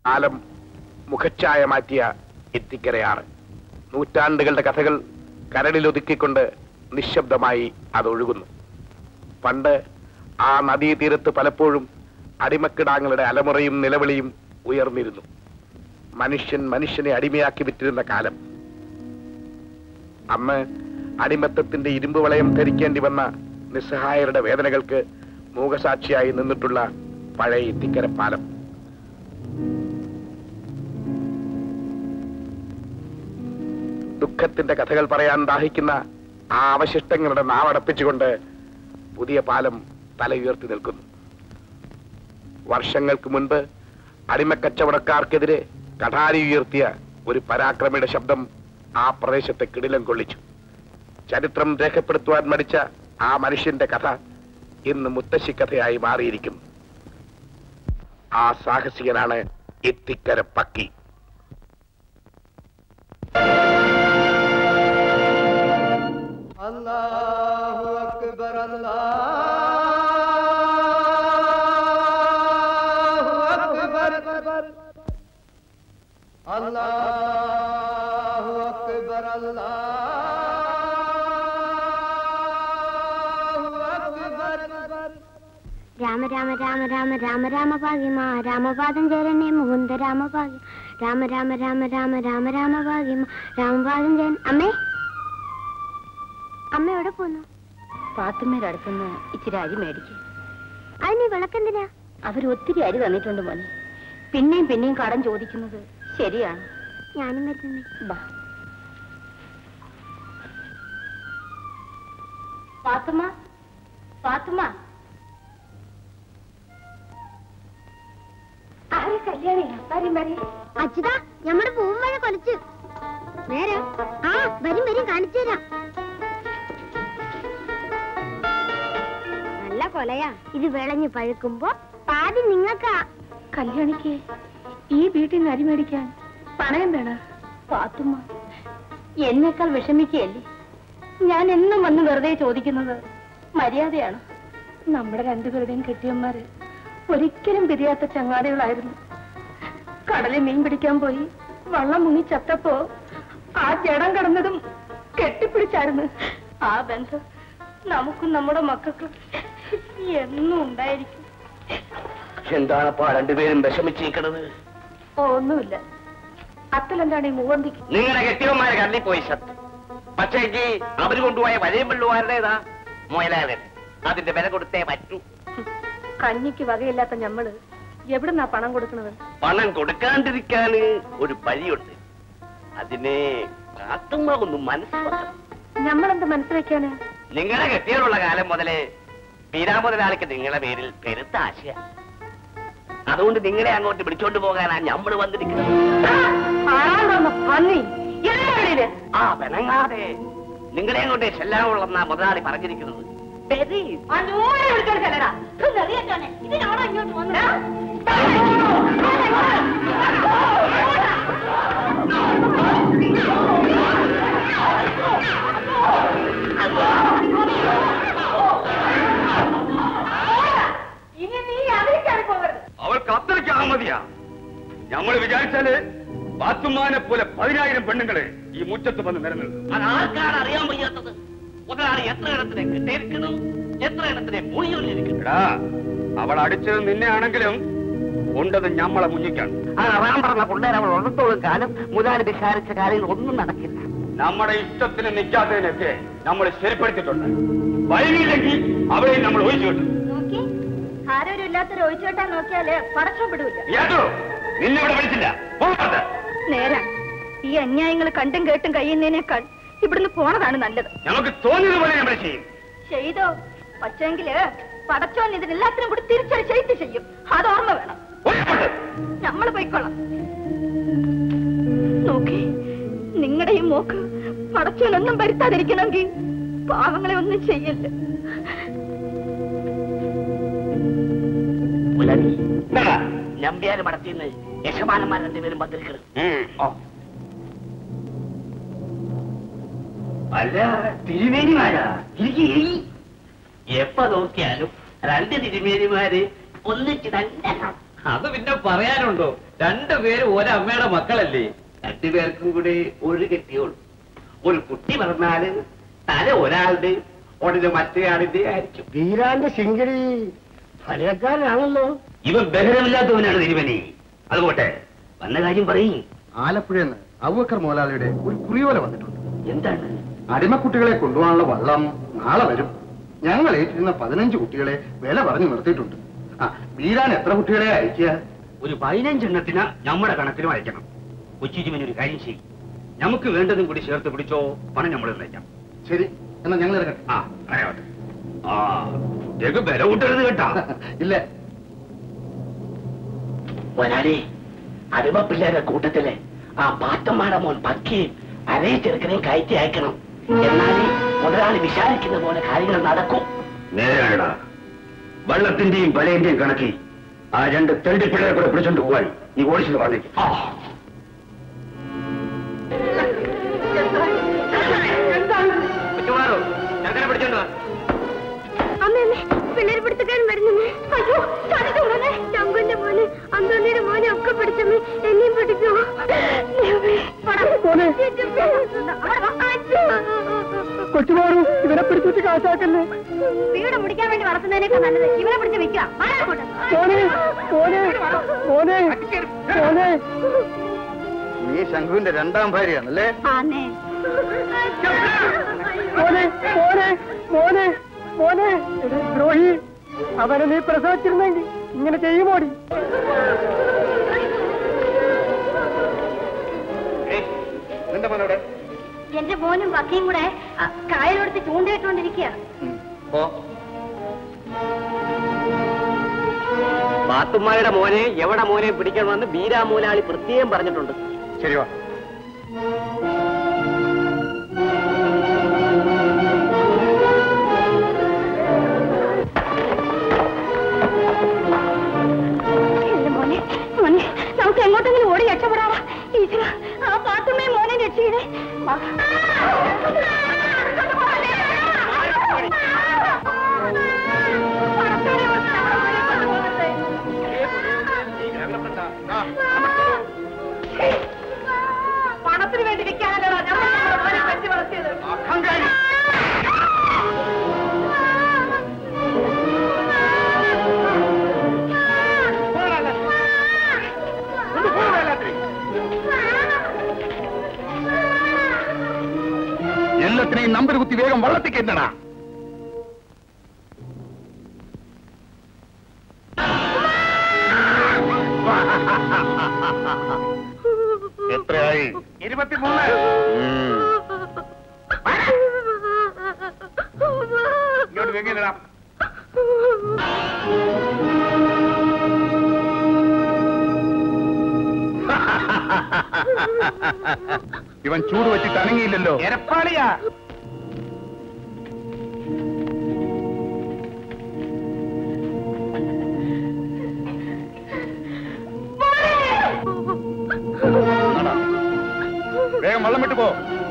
കാലം മുഖച്ഛായ മാറ്റിയ എത്തിക്കരയാണ് നൂറ്റാണ്ടുകളുടെ കഥകൾ കരളിലൊതുക്കിക്കൊണ്ട് നിശബ്ദമായി അതൊഴുകുന്നു പണ്ട് ആ നദീതീരത്ത് പലപ്പോഴും അടിമക്കിടാങ്ങളുടെ അലമുറയും നിലവിളിയും ഉയർന്നിരുന്നു മനുഷ്യൻ മനുഷ്യനെ അടിമയാക്കി വിറ്റിരുന്ന കാലം അന്ന് അടിമത്തത്തിന്റെ ഇരുമ്പ് വളയം ധരിക്കേണ്ടി വന്ന നിസ്സഹായരുടെ വേദനകൾക്ക് മൂകസാക്ഷിയായി നിന്നിട്ടുള്ള പഴയ ഇത്തിക്കര പാലം ദുഃഖത്തിന്റെ കഥകൾ പറയാൻ ദാഹിക്കുന്ന ആ അവശിഷ്ടങ്ങളുടെ നാവടപ്പിച്ചുകൊണ്ട് പുതിയ പാലം തല ഉയർത്തി നിൽക്കുന്നു വർഷങ്ങൾക്ക് മുൻപ് അടിമക്കച്ചവടക്കാർക്കെതിരെ കഠാരി ഉയർത്തിയ ഒരു പരാക്രമിയുടെ ശബ്ദം ആ പ്രദേശത്തെ കിടിലം കൊള്ളിച്ചു ചരിത്രം രേഖപ്പെടുത്തുവാൻ മടിച്ച ആ മനുഷ്യന്റെ കഥ ഇന്ന് മുത്തശ്ശി കഥയായി മാറിയിരിക്കുന്നു ആ സാഹസികനാണ് എത്തിക്കര പക്കി അല്ലാഹു അക്ബർ അല്ലാഹു അക്ബർ അല്ലാഹു അക്ബർ അല്ലാഹു അക്ബർ രാമ രാമ രാമ രാമ രാമ രാമ ഭാഗ്യമാ രാമപാദം ചേരനെ മുകുന്ദ രാമഭാഗ്യം രാമ രാമ രാമ രാമ രാമ രാമ ഭാഗ്യമാ രാമപാദം ചേരൻ അമ്മേ അമ്മ എവിടെ പോന്നു പാത്തുമ്മയുടെ അടുത്തുനിന്ന് ഇച്ചിരി അരി മേടിക്കും അതിന് വിളക്കെന്തിനാ അവർ ഒത്തിരി അരി തന്നിട്ടുണ്ട് മോനെ പിന്നെയും പിന്നെയും കടം ചോദിക്കുന്നത് ശരിയാണ് ഞാനും വരുന്നേ ബാ പാത്തുമ്മ പാത്തുമ്മ ആരെ കല്യാണിയാ വരും വരും അച്യുതാ നമ്മുടെ പൂവും മഴ കൊലച്ചു നേരെ ആ വരും വരും കാണിച്ചു തരാം നല്ല കൊലയാ ഇത് വിളഞ്ഞു പഴുക്കുമ്പോ പാതി നിങ്ങൾക്കാ കല്യാണിക്ക് ഈ വീട്ടിൽ നിന്ന് അരി മേടിക്കാൻ പണയം വേണം പാത്തുമ്മ എന്നേക്കാൾ വിഷമിക്കുകയല്ലേ ഞാൻ എന്നും വന്ന് വെറുതെ ചോദിക്കുന്നത് മര്യാദയാണ് നമ്മുടെ രണ്ടുപേരുടെയും കെട്ടിയന്മാര് ഒരിക്കലും പിരിയാത്ത ചങ്ങാതികളായിരുന്നു കടലിൽ മീൻ പിടിക്കാൻ പോയി വള്ളം മുങ്ങി ചത്തപ്പോ ആ ജടം കടന്നതും കെട്ടിപ്പിടിച്ചായിരുന്നു ആ ബന്ധം നമുക്കും നമ്മുടെ മക്കൾക്കും എന്നും ഉണ്ടായിരിക്കും എന്താണപ്പാ രണ്ടുപേരും വിഷമിച്ചിരിക്കണത് ഓ ഒന്നുമില്ല അത്തലെന്താണ് ഈ മൂവന്തിക്ക് നിങ്ങളെ കെട്ടിയവന്മാരെ കടലിൽ പോയി സത്യം പക്ഷേക്ക് അവര് കൊണ്ടുപോയ വലയം വെള്ളുവാരുടേതാ മുയലാവൻ അതിന്റെ വില കൊടുത്തേ പറ്റൂ കഞ്ഞിക്ക് വകയില്ലാത്ത ഞമ്മള് എവിടുന്നാ പണം കൊടുക്കുന്നത് പണം കൊടുക്കാണ്ടിരിക്കാന് ഒരു വഴിയുണ്ട് അതിനെ കാത്തുമ്മ ഒന്ന് മനസ്സിലാക്കണം ഞമ്മളെന്ത് മനസ്സിലാക്കാന് നിങ്ങളെ കെട്ടിയുള്ള കാലം മുതലേ വീരാമുതലാളിക്ക് നിങ്ങളെ പേരിൽ പെരുത്ത ആശയ അതുകൊണ്ട് നിങ്ങളെ അങ്ങോട്ട് പിടിച്ചോണ്ട് പോകാനാ ഞമ്മള് വന്നിരിക്കുന്നത് പന്നി എവിടെയാ ആ പെണങ്ങാതെ നിങ്ങളെ അങ്ങോട്ട് ചെല്ലാനുള്ളെന്നാ മുതലാളി പറഞ്ഞിരിക്കുന്നത് വരി. ഇതിനാണോ ഇങ്ങോട്ട് വന്നത് ഇനി നീ അതിലേക്കാണ് പോകരുത് അവൾ കത്തറിക്ക് അഹമ്മതിയാ നമ്മൾ വിചാരിച്ചാല് പാത്തുമാനെ പോലെ പതിനായിരം പെണ്ണുങ്ങളെ ഈ മുറ്റത്ത് വന്ന് നിലനിൽക്കും അത് ആർക്കാണ് അറിയാൻ വയ്യാത്തത് മുതലാളി എത്ര ഇടത്തിനെ കിട്ടിയിരിക്കുന്നു എത്ര ഇടത്തിനെ മൂളിയൊല്ലിരിക്കുന്നു എടാ അവൾ അടിച്ചത് നിന്നെ ആണെങ്കിലും കൊണ്ടത് ഞമ്മളെ മുന്നിക്കാണ് ആ റാം പറഞ്ഞ പിള്ളേർ അവൾ ഉള്ളത്തോളം കാലം മുതലാളി വിചാരിച്ച കാര്യങ്ങൾ ഒന്നും നടക്കില്ല നമ്മുടെ ഇഷ്ടത്തിന് നിൽക്കാത്തതിനൊക്കെ നമ്മൾ ശരിപ്പെടുത്തിയിട്ടുണ്ട് വൈകിയില്ലെങ്കിൽ അവളെ നമ്മൾ ഒഴിച്ചു കിട്ടും നോക്കി ആരോരും ഇല്ലാത്തൊരു ഒഴിച്ചുകെട്ടാൻ നോക്കിയാല് പടക്കം വിടൂല ഏതോ നിന്നെ ഇവിടെ വിളിച്ചില്ല പോകരുത്. നേരാ ഈ അന്യായങ്ങൾ കണ്ടും കേട്ടും കഴിയുന്നതിനേക്കാൾ ഇവിടുന്ന് പോണതാണ് നല്ലത് നമുക്ക് തോന്നിയതുപോലെ നമ്മൾ ചെയ്യും ചെയ്തോ പക്ഷെങ്കില് പടച്ചോൻ ഇതിനെല്ലാത്തിനും കൂടി തിരിച്ചൊരു ചെയ്ത് ചെയ്യും അത് ഓർമ്മ വേണം ഒഴിച്ചോട്ട്. നമ്മൾ പോയിക്കൊള്ളാം നോക്കി നിങ്ങളുടെ ഈ മോക്ക് പടച്ചോനൊന്നും വരുത്താതിരിക്കണമെങ്കിൽ പാവങ്ങളെ ഒന്നും ചെയ്യല്ല മുതലാളി നമ്പ്യാര് മടത്തിന്ന് യശമാനന്മാർ രണ്ടുപേരും വന്നിരിക്കണം ഉം. ഓ അല്ല തിരുമേനിമാരാ എപ്പ നോക്കിയാലും രണ്ട് തിരുമേനിമാര് ഒന്നിച്ച് തന്നെ അത് പിന്നെ പറയാനുണ്ടോ രണ്ടുപേരും ഒരമ്മയുടെ മക്കളല്ലേ രണ്ടുപേർക്കും കൂടി ഒരു കെട്ടിയോളൂ ഒരു കുട്ടി പറഞ്ഞാല് തല ഒരാളുടെ ഉടനെ മറ്റേയാളിന്റെ ആയിരിക്കും വീരാന്റെ ശിങ്കടി ഫലക്കാരനാണല്ലോ ഇവൻ ബഹരമില്ലാത്തവനാണ് തിരുവനി അതുപോട്ടെ വന്ന കാര്യം പറയും ആലപ്പുഴന്ന് അബൂബക്കർ മോലാളിയുടെ ഒരു കുറിയോല വന്നിട്ടുണ്ട് എന്താണ് അടിമക്കുട്ടികളെ കൊണ്ടുപോകാനുള്ള വള്ളം നാളെ വരും ഞങ്ങൾ ഏറ്റിരുന്ന പതിനഞ്ച് കുട്ടികളെ വില പറഞ്ഞു നിർത്തിയിട്ടുണ്ട് ആ വീരാൻ എത്ര കുട്ടികളെ അയക്കുക ഒരു പതിനഞ്ചെണ്ണത്തിന് നമ്മുടെ കണക്കിന് വായിക്കണം കൊച്ചിജിമിന് ഒരു കാര്യം ചെയ്യും നമുക്ക് വേണ്ടതും കൂടി ചേർത്ത് പിടിച്ചോ പണം നമ്മൾ തന്നേക്കാം ശരി എന്നാ ഞങ്ങൾ ഇറങ്ങട്ടെ ആ അറിയാവട്ടെ ആ കുട്ടിയൊക്കെ വില കൂട്ടരുത് കേട്ടാ ഇല്ല ഒരാളെ അടിമ പിള്ളേരുടെ കൂട്ടത്തില് ആ പാത്തമ്മാടെ മോൻ പക്കിയും അതേ ചെറുക്കനെയും കയറ്റി അയക്കണം എന്നാലേ മുതലാളി വിചാരിക്കുന്ന പോലെ കാര്യങ്ങൾ നടക്കും നേരാടാ വള്ളത്തിന്റെയും വലയന്റെയും കണക്കി ആ രണ്ട് തെണ്ടി പിള്ളേരെ കൂടെ പിടിച്ചോണ്ട് പോവാൻ നീ ഓടിച്ചത് പറഞ്ഞേക്ക് പിടിച്ചോണ്ട് വാ അമ്മേ അമ്മേ പിള്ളേര് പിടുത്തക്കാരൻ വരുന്നു അയ്യോ ചതിച്ചോളെ ചങ്കുന്റെ മോനെ അന്തോണിയുടെ മോനെ ഒക്കെ പിടിച്ചമ്മേ എന്നെയും പിടിച്ചോ കൊച്ചുമാറു ഇവരെ പിടിച്ചിട്ട് കാശാക്കല്ലേ വീട് മുടിക്കാൻ വേണ്ടി വളർത്തുന്നതിനേക്കാൾ നല്ലത് ഇവരെ പിടിച്ച് വെക്കാം മോനെ മോനെ മോനെ മോനെ നീ ശംഖുവിന്റെ രണ്ടാം ഭാര്യയാണല്ലേ ആന്നേ മോനെ മോനെ മോനെ മോനെ എടീ ദ്രോഹി അവനെ നീ പ്രസവിച്ചിരുന്നെങ്കിൽ ഇങ്ങനെ ചെയ്യുമോടി നിന്റെ മോനോടെ എന്റെ മോനും വക്കയും കൂടെ അ, കായലോടത്ത് ചൂണ്ടയിട്ടുകൊണ്ടിരിക്കുക ഓ പാത്തുമ്മായുടെ മോനെ എവിടെ മോനെ പിടിക്കണമെന്ന് ബീരാമൂലാളി പ്രത്യേകം പറഞ്ഞിട്ടുണ്ട് ശരി വാ എന്റെ മോനെ മോനെ നമുക്ക് എങ്ങോട്ടെങ്കിലും ഓടി രക്ഷപ്പെടാവാ ഈശ്വര ആ പാത്തുമ്മയെ മോനെ രക്ഷിക്കണേ വാ. പടച്ചോനെ, ഓർത്ത് നമ്മുടെ മോനെ കൊണ്ടുപോകരുതേ. പണത്തിന് വേണ്ടി വിൽക്കാനല്ലോ നമ്മൾ നമ്മുടെ മോനെ പെറ്റി വളർത്തിയത് എല്ലാത്തിനെയും നമ്പർ കുത്തി വേഗം വള്ളത്തിൽ കയറ്റണ എത്രയായി ഇരുപത്തിമൂന്ന് ഇങ്ങോട്ട് വെങ്ങിടാം ഇവൻ ചൂട് വെച്ചിട്ട് അനങ്ങിയില്ലല്ലോ എരപ്പാളിയാ ആടാ. വേഗം വള്ളം വിട്ടു പോ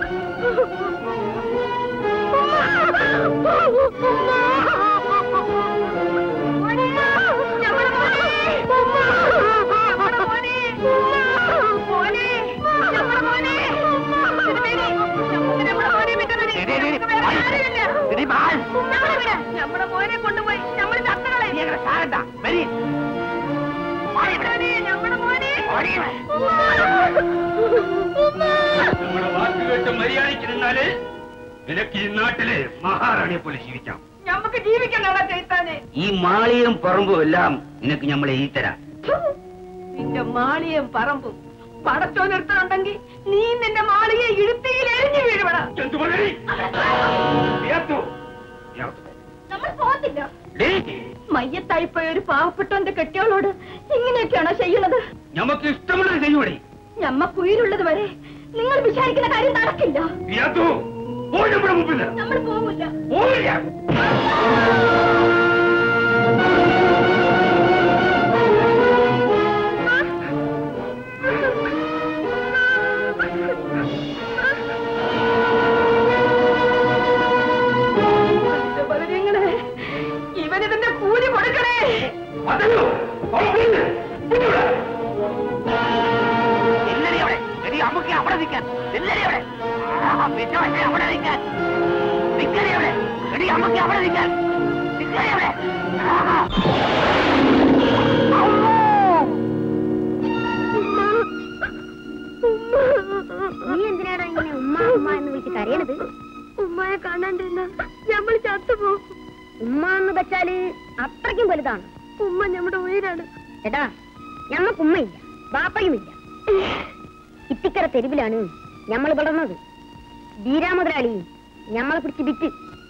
നമ്മുടെ മോനെ കൊണ്ടുപോയി നമ്മൾ ചത്തകളെ നമ്മുടെ മോനെ നമ്മുടെ വാക്ക് കേട്ട് മര്യാദയ്ക്ക് നിന്നാല് നിനക്ക് ഈ നാട്ടിലെ മഹാറാണിയെ പോലെ ജീവിക്കാം നമുക്ക് ജീവിക്കണോ ചെയ്താനെ ഈ മാളിയും പറമ്പും എല്ലാം നിനക്ക് നമ്മളെ ഈ തരാം നിന്റെ മാളിയും പറമ്പും പടച്ചോനെടുത്തുണ്ടെങ്കിൽ നീ നിന്റെ മാളിയെ ഇഴുത്തിയിൽ എരിഞ്ഞു വീഴുവട എന്തു പറഞ്ഞു നമ്മൾ പോകത്തില്ല മയ്യത്തായിപ്പോയ ഒരു പാവപ്പെട്ടവന്റെ കെട്ടിയോളോട് ഇങ്ങനെയൊക്കെയാണോ ചെയ്യുന്നത് നമുക്ക് ഇഷ്ടമുള്ളത് ചെയ്യൂടെ ഞമ്മക്കുയിരുള്ളത് വരെ നിങ്ങൾ വിചാരിക്കുന്ന കാര്യം നടക്കില്ല ഇയാത്തു പോയി നമ്മുടെ മുമ്പിൽ നമ്മൾ പോകില്ല പോയില്ല ഇവനിതിന്റെ കൂലി കൊടുക്കണേ അതല്ലോ നില്ലടി അവിടെ എടി അമ്മക്ക് അവിടെ നിൽക്കാൻ നില്ലടി അവിടെ ആ, വിശ്വാസേ അവിടെ നിൽക്കാൻ നിക്കടി അവിടെ എടി അമ്മക്ക് അവിടെ നിൽക്കാൻ നിക്കടി അവിടെ ആ. നീ എന്തിനാടാ ഇങ്ങനെ ഉമ്മ ഉമ്മ എന്ന് വിളിച്ച് കരയണത് ഉമ്മയെ കാണാണ്ടിരുന്ന നമ്മൾ ചത്തുപോകും ഉമ്മ എന്ന് വെച്ചാല് അത്രയ്ക്കും വലുതാണ് ഉമ്മ നമ്മുടെ ഉയരാണ് എടാ ഞമ്മക്ക് ഉമ്മയില്ല ബാപ്പയുമില്ല ഇത്തിക്കര തെരുവിലാണ് ഞമ്മൾ വളർന്നത് വീരാമുതലാളി ഞമ്മളെ പിടിച്ച് വിറ്റ്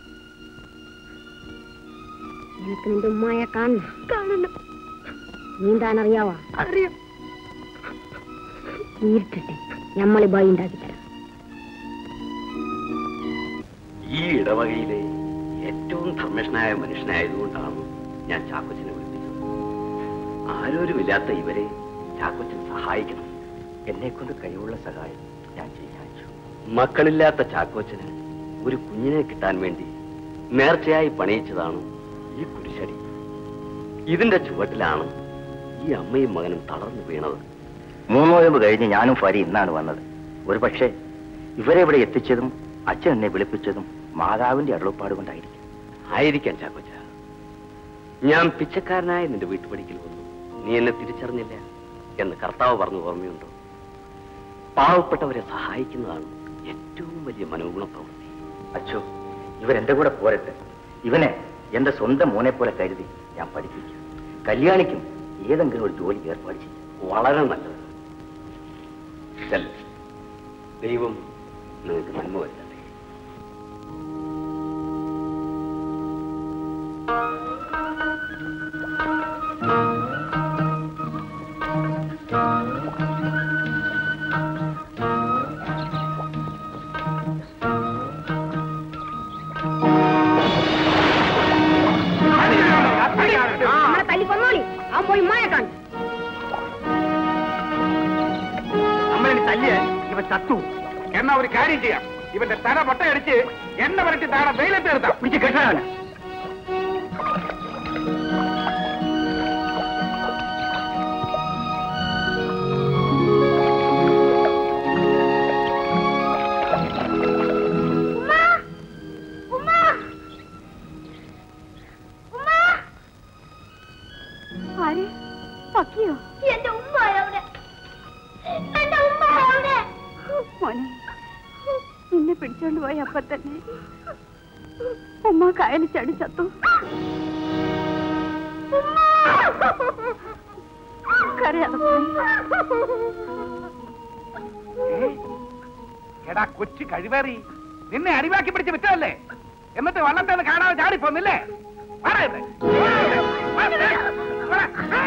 നിനക്ക് നിന്റെ ഉമ്മയെ കാണണം കാണണം നീന്താനറിയാവാ അറിയാം നീരിട്ടെ ഞമ്മള് ബായി ഉണ്ടാക്കി തരാം ഈ ഇടവകയിലെ ഏറ്റവും ധർമ്മഷ്ണനായ മനുഷ്യനായതുകൊണ്ടാണ് ഞാൻ ചാക്കോച്ചനെ വിളിപ്പിച്ചത് ആരോരുമില്ലാത്ത ഇവരെ ചാക്കോച്ചൻ സഹായിക്കണം എന്നെ കൊണ്ട് കഴിവുള്ള സഹായം ഞാൻ ചെയ്യാച്ചു മക്കളില്ലാത്ത ചാക്കോച്ചന് ഒരു കുഞ്ഞിനെ കിട്ടാൻ വേണ്ടി നേർച്ചയായി പണിയിച്ചതാണ് ഈ കുരിശടി ഇതിന്റെ ചുവട്ടിലാണ് ഈ അമ്മയും മകനും തളർന്നു വീണത് മൂന്നോയമ്പ് കഴിഞ്ഞ് ഞാനും ഫരി ഇന്നാണ് വന്നത് ഒരു പക്ഷേ ഇവരെ ഇവിടെ എത്തിച്ചതും അച്ഛൻ എന്നെ വിളിപ്പിച്ചതും മാതാവിന്റെ അരുളപ്പാട് കൊണ്ടായിരിക്കും ആയിരിക്കാം ചാക്കോച്ച ഞാൻ പിച്ചക്കാരനായ നിന്റെ വീട്ടുപടിക്കൽ വന്നു നീ എന്നെ തിരിച്ചറിഞ്ഞില്ല എന്ന് കർത്താവ് പറഞ്ഞു ഓർമ്മയുണ്ടോ പാവപ്പെട്ടവരെ സഹായിക്കുന്നതാണ് ഏറ്റവും വലിയ മനോഗുണ പ്രവൃത്തി അച്ഛോ ഇവരെന്റെ കൂടെ പോരട്ടെ ഇവനെ എന്റെ സ്വന്തം മോനെ പോലെ കരുതി ഞാൻ പഠിപ്പിക്കും കല്യാണിക്കും ഏതെങ്കിലും ഒരു ജോലി ഏർപ്പാട് ചെയ്യും വളരെ നല്ലത് ചെല്ല്. ദൈവം നിങ്ങൾക്ക് നന്മ വരുത്തട്ടെ നമ്മളെ തല്ലി കൊന്നോളി അവൻ പോയി ഉമ്മയെ കാണും അമ്മേനെ തല്ലിയ ഇവൻ ചത്തു എന്നാ ഒരു കാര്യം ചെയ്യാം ഇവന്റെ തല പൊട്ടയടിച്ച് എണ്ണ വരട്ടി താഴെ വെയിലത്ത് നിർത്താം പിടിച്ച് കെട്ടാണ് ആര് പക്കിയോ എന്റെ ഉമ്മ അവിടെ എന്റെ ഉമ്മ അവിടെ മോനെ നിന്നെ പിടിച്ചോണ്ട് പോയി അപ്പൊ തന്നെ ഉമ്മ കയറി ചടി ചത്തു കരയാതെ പോയി എടാ കൊച്ചു കഴിവേറി നിന്നെ അടിവാക്കി പിടിച്ച് വിറ്റതല്ലേ എന്നിട്ട് വള്ളത്തേന്ന് കാണാതെ ചാടിപ്പോന്നില്ലേ വാടാ ഇവിടെ. വാടാ ഇവിടെ. വാടാ.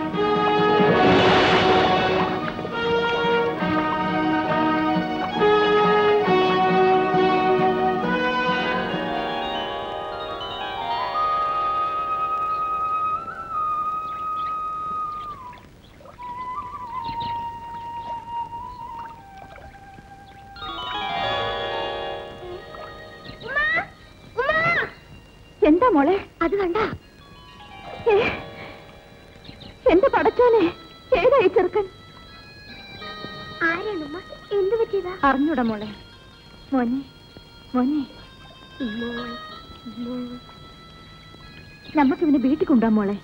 എന്താ മോളെ അത് കണ്ട ഏ, എന്റെ പടച്ചോനെ ഏതായി ചെറുക്കൻ ആരാണ് ഉമ്മ എന്ത് പറ്റിയതാ അറിഞ്ഞൂടാ മോളെ മോനെ മോനെ മോൻ മോൻ നമുക്ക് ഇവനെ വീട്ടിൽ കൊണ്ടുപോകാം മോളെ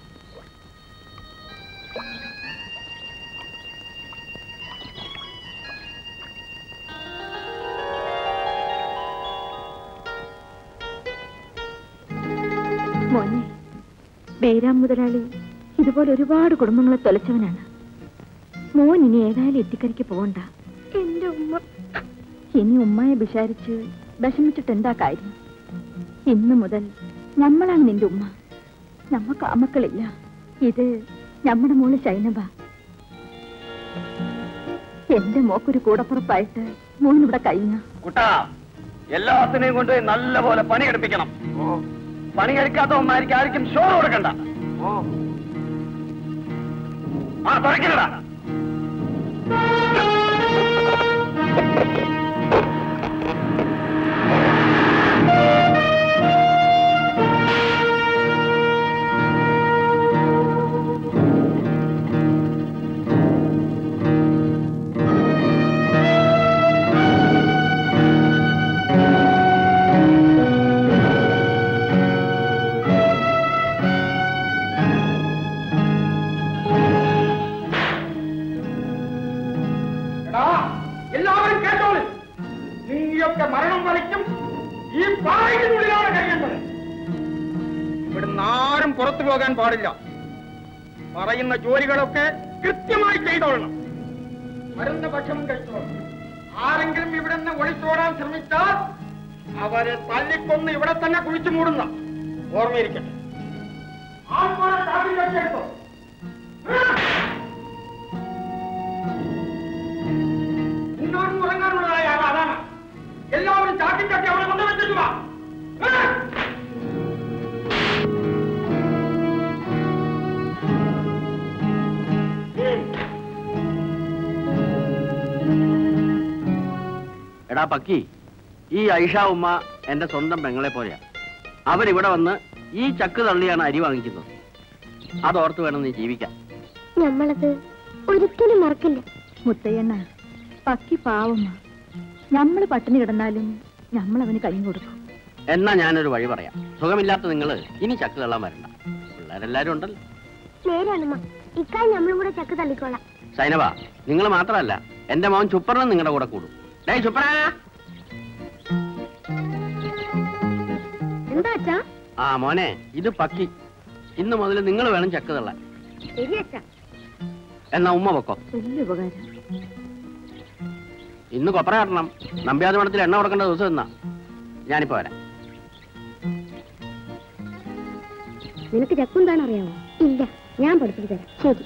മോനെ ബൈരാം മുതലാളി ഇതുപോലെ ഒരുപാട് കുടുംബങ്ങളെ തൊലച്ചവനാണ് മോൻ ഇനി ഏതായാലും എത്തിക്കരിക്ക് പോകണ്ട എന്റെ ഉമ്മ ഇനി ഉമ്മയെ വിചാരിച്ച് വിഷമിച്ചിട്ട് എന്താ കാര്യം ഇന്നു മുതൽ നമ്മളാണ് നിന്റെ ഉമ്മ നമ്മക്ക് അമക്കളില്ല ഇത് നമ്മുടെ മോള് ശൈനബ എന്റെ മോക്കൊരു കൂടപ്പുറപ്പായിട്ട് മോനിവിടെ കഴിഞ്ഞ കുട്ടാ എല്ലാത്തിനെയും കൊണ്ട് നല്ല പോലെ പണിയെടുപ്പിക്കണം പണിയെടുക്കാത്തവന്മാർക്ക് ആർക്കും ഷോറ് കൊടുക്കണ്ട ആ തുറക്കണടാ പുറത്തു പോകാൻ പാടില്ല പറയുന്ന ജോലികളൊക്കെ കൃത്യമായി ചെയ്തോളണം വരുന്ന ഭക്ഷണം കഴിച്ചോളണം ആരെങ്കിലും ഇവിടെ നിന്ന് ഒളിച്ചോടാൻ ശ്രമിച്ചാൽ അവരെ തല്ലിക്കൊന്ന് ഇവിടെ തന്നെ കുഴിച്ചു മൂടുന്ന ഓർമ്മയിരിക്കട്ടെ ആൾമാരെ ചാടി കെട്ടിയെടുത്തോ ഇന്നോടും ഉറങ്ങാനുള്ളതായ ആൾ അതാണ് എല്ലാവരും ചാട്ടി ചാട്ടി അവിടെ കൊണ്ടുവച്ചിട്ട് വാ ആ! എടാ പക്കി ഈ ഐഷ ഉമ്മ എന്റെ സ്വന്തം പെങ്ങളെ പോലെയാ അവരിവിടെ വന്ന് ഈ ചക്ക് തള്ളിയാണ് അരി വാങ്ങിക്കുന്നത് അതോർത്ത് വേണം നീ ജീവിക്കാൻ നമ്മളത് ഒരിക്കലും മറക്കില്ല മുത്തയ്യണ്ണ പക്കി പാവമ്മ ഞമ്മള് പട്ടിണി കിടന്നാലും ഞമ്മളവന് കൈ കൊടുക്കും എന്നാ ഞാനൊരു വഴി പറയാം സുഖമില്ലാത്ത നിങ്ങള് ഇനി ചക്ക് തള്ളാൻ വരണ്ട പിള്ളേരെല്ലാരും ഉണ്ടല്ലോ നേരാണമ്മ ഇക്കാൽ നമ്മളും കൂടെ ചക്ക് തള്ളിക്കോളാം സൈനവ നിങ്ങൾ മാത്രമല്ല എന്റെ മോൻ ചുപ്പറിനും നിങ്ങളുടെ കൂടെ കൂടും ഡേ ചുപ്പറ എന്താ അച്ഛാ ആ മോനെ ഇത് പക്കി ഇന്ന് മുതൽ നിങ്ങൾ വേണം ചക്ക് തള്ളാൻ ശരി അച്ഛാ എന്നാ ഉമ്മ പൊക്കോ വലിയ ഉപകാരം ഇന്ന് കൊപ്പറ കട്ടണം നമ്പ്യാതി മഠത്തിൽ എണ്ണ കൊടുക്കേണ്ട ദിവസം എന്നാ ഞാനിപ്പോ വരാം നിനക്ക് ചക്കുന്താണ് അറിയാമോ ഇല്ല ഞാൻ പഠിപ്പിച്ചു തരാം ശരി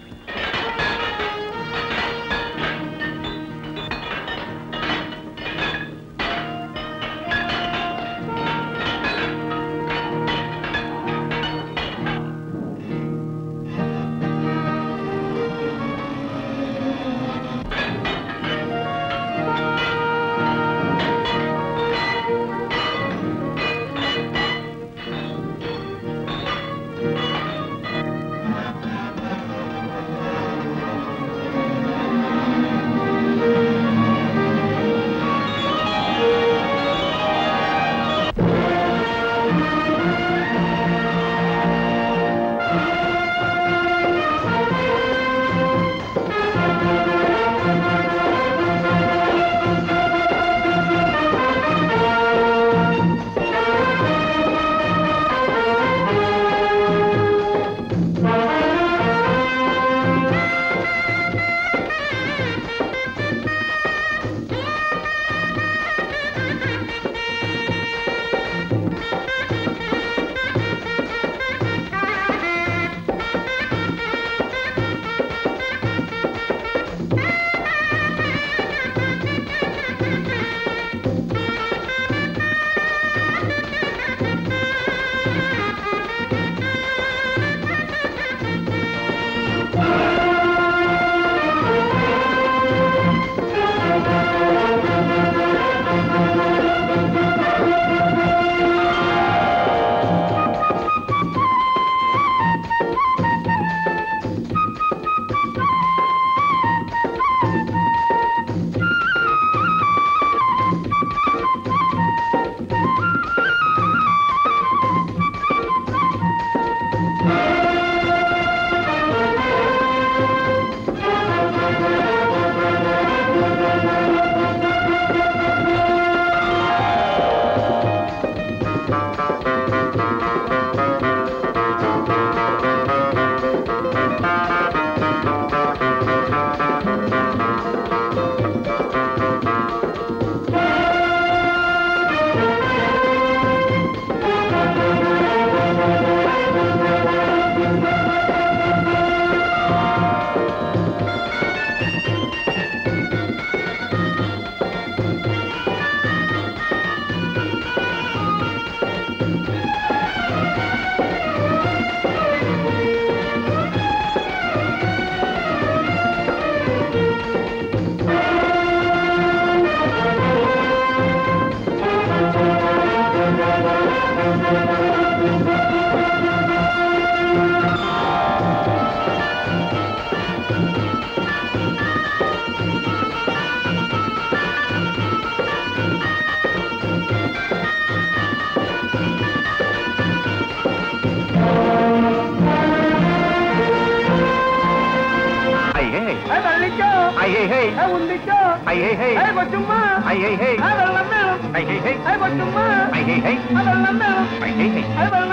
ഉന്തിച്ചോ കൊച്ചുമ്മ വെള്ളം വേണം കൊച്ചുമ്മ വെള്ളം വേണം വെള്ളം വേണം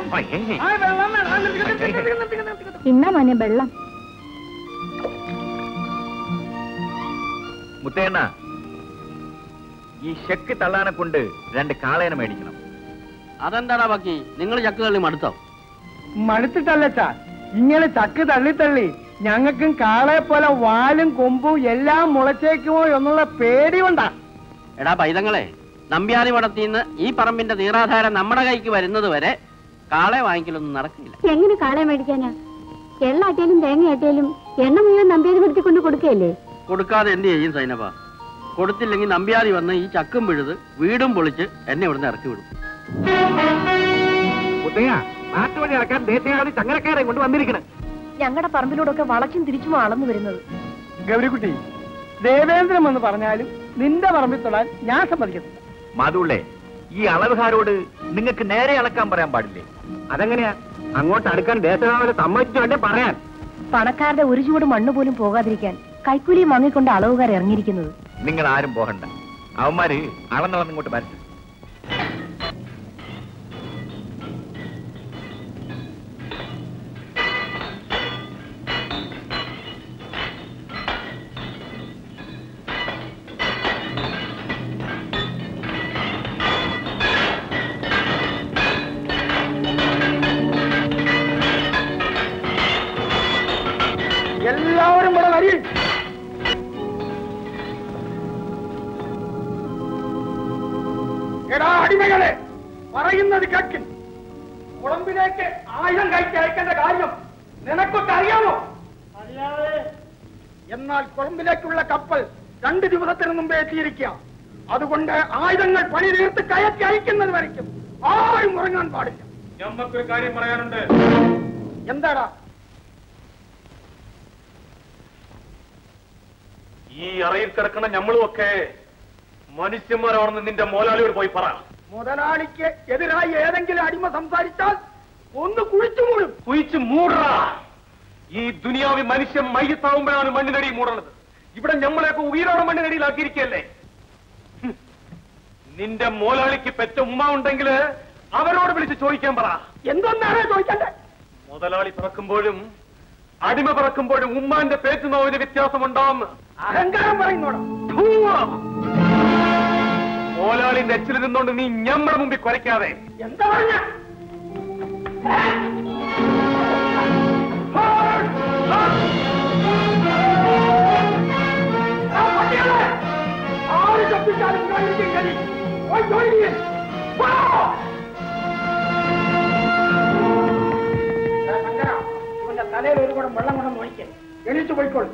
ആ വെള്ളം വേണം. ആ, നിർത്തിക്കോ, നിർത്തിക്കോ, നിർത്തിക്കോ, നിർത്തിക്കോ. ഇന്നാ മോനെ വെള്ളം മുത്തേണ്ണ ഈ ഷെക്ക് തള്ളാനെ കൊണ്ട് രണ്ട് കാളേനെ മേടിക്കണം അതെന്താടാ ബാക്കി നിങ്ങൾ ചക്ക് തള്ളി മടുത്തോ മടുത്തിട്ടല്ലച്ചാ ഇങ്ങനെ ചക്ക് തള്ളി തള്ളി ഞങ്ങൾക്കും കാളെ പോലെ വാലും കൊമ്പും എല്ലാം മുളച്ചേക്കുമോ എന്നുള്ള പേടി കൊണ്ടാ എടാ പൈതങ്ങളെ നമ്പ്യാരി മടത്തിന്ന് ഈ പറമ്പിന്റെ നീറാധാരം നമ്മുടെ കൈക്ക് വരുന്നത് വരെ കാളെ വാങ്ങിക്കലൊന്നും നടക്കില്ല എങ്ങനെ കാളെ മേടിക്കാനാ എള്ളാട്ടിയാലും തേങ്ങയാട്ടിയാലും എണ്ണ മുഴുവൻ നമ്പിയത് പെടുത്തി കൊണ്ട് കൊടുക്കുകയല്ലേ കൊടുക്കാതെ എന്ത് ചെയ്യും സൈനപ്പ കൊടുത്തില്ലെങ്കിൽ നമ്പ്യാരി വന്ന് ഈ ചക്കും പിഴുത് വീടും പൊളിച്ച് എന്നെ ഇവിടുന്ന് ഇറക്കി വിടും മുത്തയ്യ നാട്ടുവഴി ഇളക്കാൻ ദേശീയവാദി ചങ്ങരക്കാരെ കൊണ്ട് വന്നിരിക്കണം ഞങ്ങളുടെ പറമ്പിലൂടെയൊക്കെ വളച്ചും തിരിച്ചും അളന്നു വരുന്നത് ഗൗരിക്കുട്ടി ദേവേന്ദ്രൻ എന്ന് പറഞ്ഞാലും നിന്റെ പറമ്പിൽ തൊടാൻ ഞാൻ സമ്മതിക്കത്തില്ല മാതുള്ളേ ഈ അളവുകാരോട് നിങ്ങൾക്ക് നേരെ അളക്കാൻ പറയാൻ പാടില്ലേ അതെങ്ങനെയാ അങ്ങോട്ട് അടുക്കാൻ ദേശവാദി സമ്മതിച്ചു വേണ്ടേ പറയാൻ പണക്കാരുടെ ഒരു ചൂട് മണ്ണ് പോലും പോകാതിരിക്കാൻ കൈക്കൂലിയും വാങ്ങിക്കൊണ്ട് അളവുകാർ ഇറങ്ങിയിരിക്കുന്നത് നിങ്ങൾ ആരും പോകണ്ട അവന്മാര് അളന്നളന്നിങ്ങോട്ട് വരട്ടെ എല്ലാവരും ഇവിടെ വരി എടാ അടിമകളെ പറയുന്നത് കേൾക്കും കുളമ്പിലേക്ക് ആയുധം കയറ്റി അയക്കേണ്ട കാര്യം നിനക്കൊക്കെ അറിയാമോ അറിയാതെ എന്നാൽ കൊളമ്പിലേക്കുള്ള കപ്പൽ രണ്ട് ദിവസത്തിന് മുമ്പേ എത്തിയിരിക്കുക അതുകൊണ്ട് ആയുധങ്ങൾ പണി തീർത്ത് കയറ്റി അയക്കുന്നത് വരയ്ക്കും ആരും ഉറങ്ങാൻ പാടില്ല ഞമ്മക്കൊരു കാര്യം പറയാനുണ്ട് എന്താടാ ഈ അറയിൽ കിടക്കുന്ന ഞമ്മളും ഒക്കെ മനുഷ്യന്മാരാണെന്ന് നിന്റെ മോലാളിയോട് പോയി പറ മുതലാളിക്ക് എതിരായി ഏതെങ്കിലും അടിമ സംസാരിച്ചാൽ ഒന്ന് കുഴിച്ചു മൂടും കുഴിച്ച് മൂടാ ഈ ദുനിയാവി മനുഷ്യൻ മയ്യത്താവുമ്പോഴാണ് മണ്ണിനടി മൂടണത് ഇവിടെ ഞമ്മളെയൊക്കെ ഉയരോടെ മണ്ണിനടിയിലാക്കിയിരിക്കല്ലേ ഹും. നിന്റെ മോലാളിക്ക് പെറ്റ ഉമ്മ ഉണ്ടെങ്കിൽ അവരോട് വിളിച്ച് ചോദിക്കാൻ പറ എന്തൊന്നാണ് ചോദിക്കണ്ടേ മുതലാളി പിറക്കുമ്പോഴും അടിമ പിറക്കുമ്പോഴും ഉമ്മാന്റെ പേറ്റ് നോവിന് വ്യത്യാസമുണ്ടാവുമെന്ന് അഹങ്കാരം പറയുന്നോടാ മോലാളി നെച്ചിൽ നിന്നുകൊണ്ട് നീ ഞമ്മടെ മുമ്പിൽ കുരയ്ക്കാതെ എന്താ പറഞ്ഞ ആര് ശബ്ദിച്ചാലും കാണിക്കും കരി പോയി ജോലി ചെയ്യ്. പോ. എടാ ശങ്കരാ, ഇവന്റെ തലയിൽ ഒരു കുടം വെള്ളം കൊണ്ടു നോക്കിക്കേ എണീച്ചു പോയിക്കോളൂ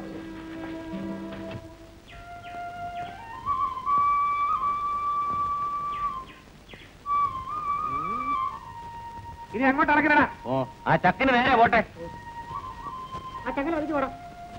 ഇനി അങ്ങോട്ട് ഇറങ്ങണ ഓ ആ ചക്കിന് നേരെ പോട്ടെ ആ ചങ്ങനെ ഒഴിച്ചു പോടാം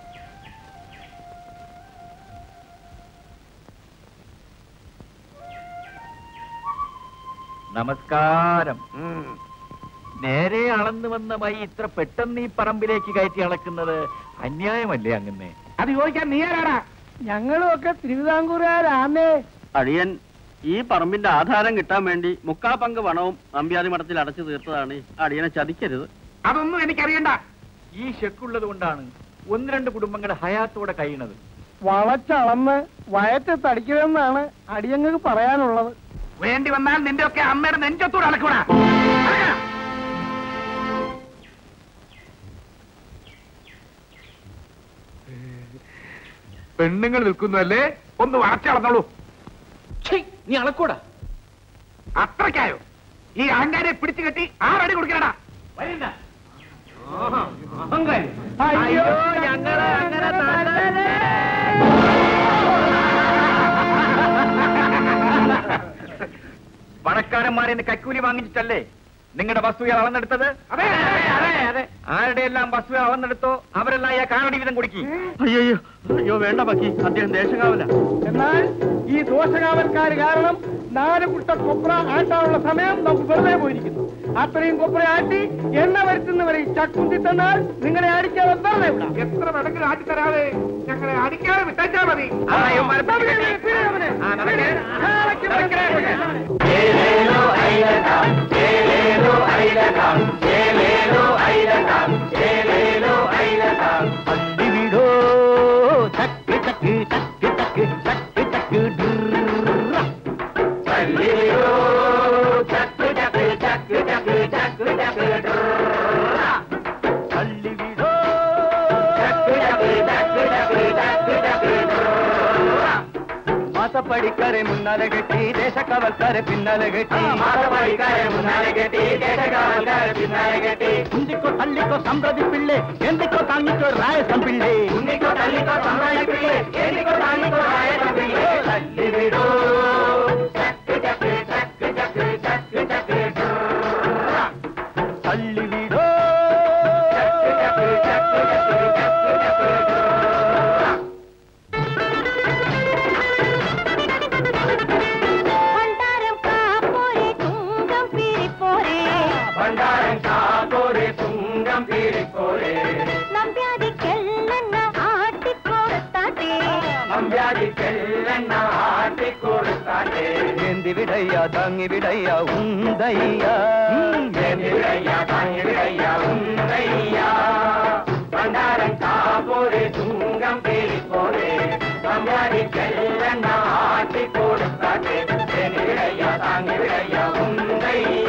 നമസ്കാരം നേരെ അളന്നു വന്ന മൈ ഇത്ര പെട്ടെന്ന് ഈ പറമ്പിലേക്ക് കയറ്റി അളക്കുന്നത് അന്യായമല്ലേ അങ്ങനെ അത് ചോദിക്കാൻ നീ ആരാടാ ഞങ്ങളും ഒക്കെ തിരുവിതാംകൂറുകാരാന്നേ അടിയൻ ഈ പറമ്പിന്റെ ആധാരം കിട്ടാൻ വേണ്ടി മുക്കാ പങ്ക് പണവും നമ്പ്യാതി മഠത്തിൽ അടച്ചു തീർത്തതാണ് അടിയനെ ചതിക്കരുത് അതൊന്നും എനിക്കറിയണ്ട ഈ ഷെക്കുള്ളത് കൊണ്ടാണ് ഒന്ന് രണ്ട് കുടുംബങ്ങളുടെ ഹയാത്തോടെ കഴിയണത് വളച്ചളന്ന് വയറ്റ് തടിക്കണമെന്നാണ് അടിയങ്ങൾക്ക് പറയാനുള്ളത് വേണ്ടി വന്നാൽ നിന്റെ ഒക്കെ അമ്മയുടെ നെഞ്ചത്തോട് അളക്കൂടാ പെണ്ണുങ്ങൾ നിൽക്കുന്നു അല്ലേ ഒന്ന് വളച്ചളന്നോളൂ നീ അളക്കൂടാ അത്രയ്ക്കായോ ഈ അഹങ്കാരെ പിടിച്ചു കെട്ടി ആറടി കൊടുക്കണടാ വരുന്ന അയ്യോ ഞങ്ങളെ അങ്ങനെ പണക്കാരന്മാരെ നിന്ന് കൈക്കൂലി വാങ്ങിച്ചിട്ടല്ലേ നിങ്ങളുടെ വസ്തുക്കൾ അളന്നെടുത്തത് അതെ അതെ അതെ ആരുടെ എല്ലാം വസ്തുക്കൾ അളന്നെടുത്തോ അവരെല്ലാം ഈ കാവടി വീതം കുടിക്കി അയ്യോ അയ്യോ വേണ്ട പക്കി അദ്ദേഹം ദേശകാവല എന്നാൽ ഈ ദോഷകാവൽക്കാര് കാരണം നാല് കുട്ട കൊപ്ര ആട്ടാനുള്ള സമയം നമുക്ക് വെറുതെ പോയിരിക്കുന്നു അത്രയും കൊപ്ര ആട്ടി എണ്ണ വരുത്തുന്നവരെ ഈ ചക്കുന്തി തന്നാൽ നിങ്ങളെ അടിക്കാതെ വെറുതെ വിടാം എത്ര വേണമെങ്കിലും ആട്ടി തരാതെ ഞങ്ങളെ അടിക്കാതെ വിട്ടാ മതി അടിവിടോ ചക്ക് ചക്ക് ചക്ക് ചക്ക് ചക്ക് ചക്ക് ഡ്രറ. തല്ലിവിടോ ചക്ക് ചക്ക് ചക്ക് ചക്ക് ചക്ക് ചക്ക് ഡ്രറ. തല്ലിവിടോ ചക്ക് ചക്ക് ചക്ക് ചക്ക് ചക്ക് ചക്ക് ഡ്രറ. മാസപ്പടിക്കാരെ മുന്നാലെ കെട്ടി ദേശക്കവൽക്കാരെ പിന്നാലെ കെട്ടി മാസപ്പടിക്കാരെ മുന്നാലെ കെട്ടി ദേശക്കവൽക്കാരെ പിന്നാലെ കെട്ടി ഉണ്ടിക്കോ തള്ളിക്കോ സമ്പ്രതി പിള്ളേ എന്തിക്കോ താങ്ങിക്കോ രായസം പിള്ളേ ഉണ്ടിക്കോ തള്ളിക്കോ സമ്പ്രതി പിള്ളേ എന്തിക്കോ താങ്ങിക്കോ രായസം പിള്ളേ തല്ലിവിടോ ചക്ക് ചക്ക് ചക്ക് ചക്ക് ചക്ക് ചക്ക് ഡ്രറ. തല്ലിവിടോ ചക്ക് ചക്ക് ചക്ക് ചക്ക് ചക്ക് ചക്ക് ഡ്രറ. ഭണ്ഡാരം കാപ്പോരെ തുങ്കം പിരിപ്പോരെ ഭണ്ഡാരം കാതോരെ തുങ്കം പീരിപ്പോരെ നമ്പ്യാതിക്കെല്ലെണ്ണ ആട്ടിക്കൊടുത്താട്ടെ നമ്പ്യാതിക്കെല്ലെണ്ണ ആട്ടിക്കൊടുത്താട്ടെ ഏന്തി വിടയ്യ താങ്ങി വിടയ്യ ഉന്തയ്യ ഏന്തി വിടയ്യ താങ്ങി വിടയ്യ ഉന്തയ്യ ഭണ്ഡാരം കാതോരെ തുങ്കം പീരിപ്പോരെ നമ്പ്യാതിക്കെല്ലെണ്ണ ആട്ടിക്കൊടുത്താട്ടെ ഏന്തി വിടയ്യ താങ്ങി വിടയ്യ ഉന്തയ്യ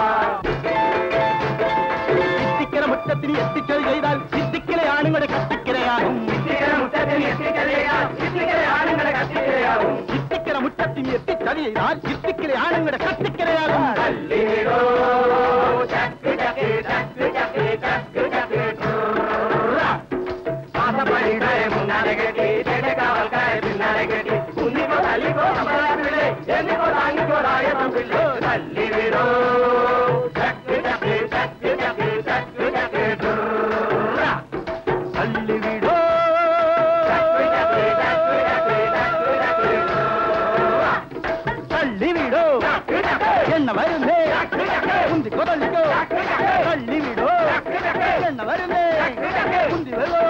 സിദ്ധിക്കര മുറ്റത്തിന് എത്തിച്ചത് ചെയ്താൽ സിദ്ധിക്കലെ ആണുങ്ങളുടെ കത്തിക്കരയാകും സിദ്ധിക്കര മുറ്റത്തിന് എത്തിച്ചതയാൽ സിദ്ധിക്കര ആണുങ്ങളെ കത്തിക്കരയാകും സിദ്ധിക്കര മുറ്റത്തിന് എത്തിച്ചത് ചെയ്താൽ സിദ്ധിക്കലെ ആണുങ്ങളുടെ കത്തിക്കരയാകും തല്ലിവിടോ ചക്ക് ചക്ക് ചക്ക് ചക്ക് ചക്ക് ചക്ക് ട്രറ. പാസപ്പടിക്കാരെ മുന്നാലെ കെട്ടി ചേട്ടക്കാവൽക്കാരെ പിന്നാലെ കെട്ടി കുന്നിക്കോ തല്ലിക്കോ സമ്പ്രദായത്തിലെ എന്നിക്കോ താങ്ങിക്കോ രായസംപിള്ളേ തല്ലിവിടോ ചക്ക് ചക്ക് ചക്ക് ചക്ക് ചക്ക് ചക്ക് ട്രറ. തല്ലിവിടോ ചക്ക് ചക്ക് ചക്ക് ചക്ക് ചക്ക് ചക്ക് ട്രറ. തള്ളിവിടോ എണ്ണ വരുന്നേ കുന്തി കൊതളിക്കോ തള്ളിവിടോ എണ്ണ വരുന്നേ കുന്തി വരോ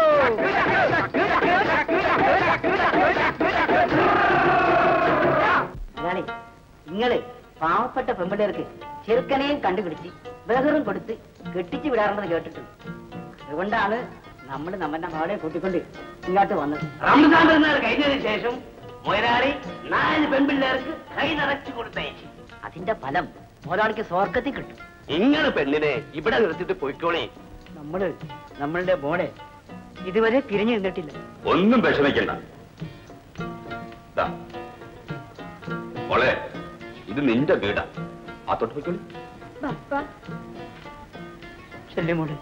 അയാളെ നിങ്ങള് പാവപ്പെട്ട പെമ്പിള്ളേർക്ക് ചെറുക്കനെയും കണ്ടുപിടിച്ച് ബഹറും കൊടുത്ത് കെട്ടിച്ചു വിടാറുണ്ടെന്ന് കേട്ടിട്ടുണ്ട് അതുകൊണ്ടാണ് നമ്മൾ നമ്മുടെ മകളെ കൂട്ടിക്കൊണ്ട് ഇങ്ങോട്ട് വന്നത് റംസാൻ പെരുന്നാൾ കഴിഞ്ഞതിന് ശേഷം മുതലാളി നാല് പെൺപിള്ളേർക്ക് കൈ നിറച്ചു കൊടുത്തയച്ചു അതിന്റെ ഫലം മുതലാളിക്ക് സ്വർഗത്തിൽ കിട്ടും നിങ്ങൾ പെണ്ണിനെ ഇവിടെ നിർത്തിയിട്ട് പോയിക്കോളേ നമ്മള് നമ്മളുടെ മോളെ ഇതുവരെ തിരിഞ്ഞു നിന്നിട്ടില്ല ഒന്നും വിഷമിക്കണ്ട ദാ. മോളെ ഇത് നിന്റെ വീടാ ആ തൊട്ട് പോയിക്കോളി ചെല്ലു മോളെ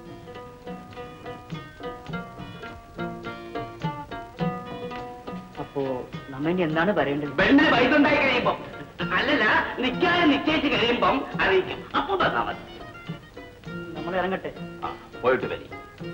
അപ്പോ നമ്മ ഇനി എന്താണ് പറയേണ്ടത് പെണ്ണിന് വയസ്സുണ്ടായി കഴിയുമ്പം അല്ലല്ല നിക്കാതെ നിശ്ചയിച്ച് കഴിയുമ്പം അറിയിക്കും അപ്പൊ തന്നാ മതി നമ്മൾ ഇറങ്ങട്ടെ ആ, പോയിട്ട് വരി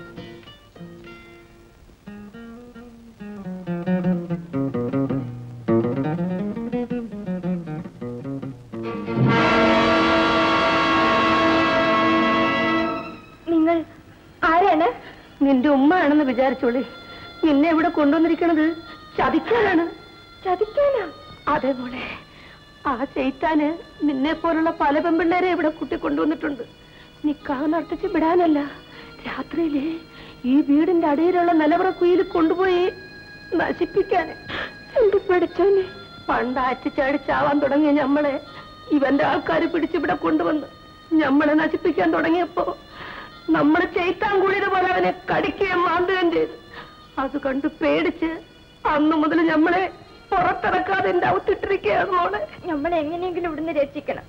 നിങ്ങൾ ആരാണ് നിന്റെ ഉമ്മ ആണെന്ന് വിചാരിച്ചോളി നിന്നെ ഇവിടെ കൊണ്ടുവന്നിരിക്കണത് ചതിക്കാനാണ് ചതിക്കാനാ അതെ മോളെ ആ ചെയ്ത്താന് നിന്നെ പോലുള്ള പല പെമ്പിള്ളേരെ ഇവിടെ കുട്ടി കൊണ്ടുവന്നിട്ടുണ്ട് നിക്കാഹ് നടത്തിച്ച് വിടാനല്ല രാത്രിയില് ഈ വീടിന്റെ അടിയിലുള്ള നിലവറ കുയിൽ കൊണ്ടുപോയി നശിപ്പിക്കാന് എന്റെ പഠിച്ചോനെ പണ്ട് അറ്റിച്ചടിച്ചാവാൻ തുടങ്ങിയ ഞമ്മളെ ഇവന്റെ ആൾക്കാര് പിടിച്ചിവിടെ കൊണ്ടുവന്ന് ഞമ്മളെ നശിപ്പിക്കാൻ തുടങ്ങിയപ്പോ നമ്മള് ചെയ്ത്താൻ കൂടിയത് പോലെ അവനെ കടിക്കുകയും മാന്തുകയും ചെയ്തു അത് കണ്ട് പേടിച്ച് അന്നു മുതൽ ഞമ്മളെ പുറത്തിറക്കാതെ എന്റെ ഔത്തിട്ടിരിക്കുകയാണ് മോളെ നമ്മളെ എങ്ങനെയെങ്കിലും ഇവിടുന്ന് രക്ഷിക്കണം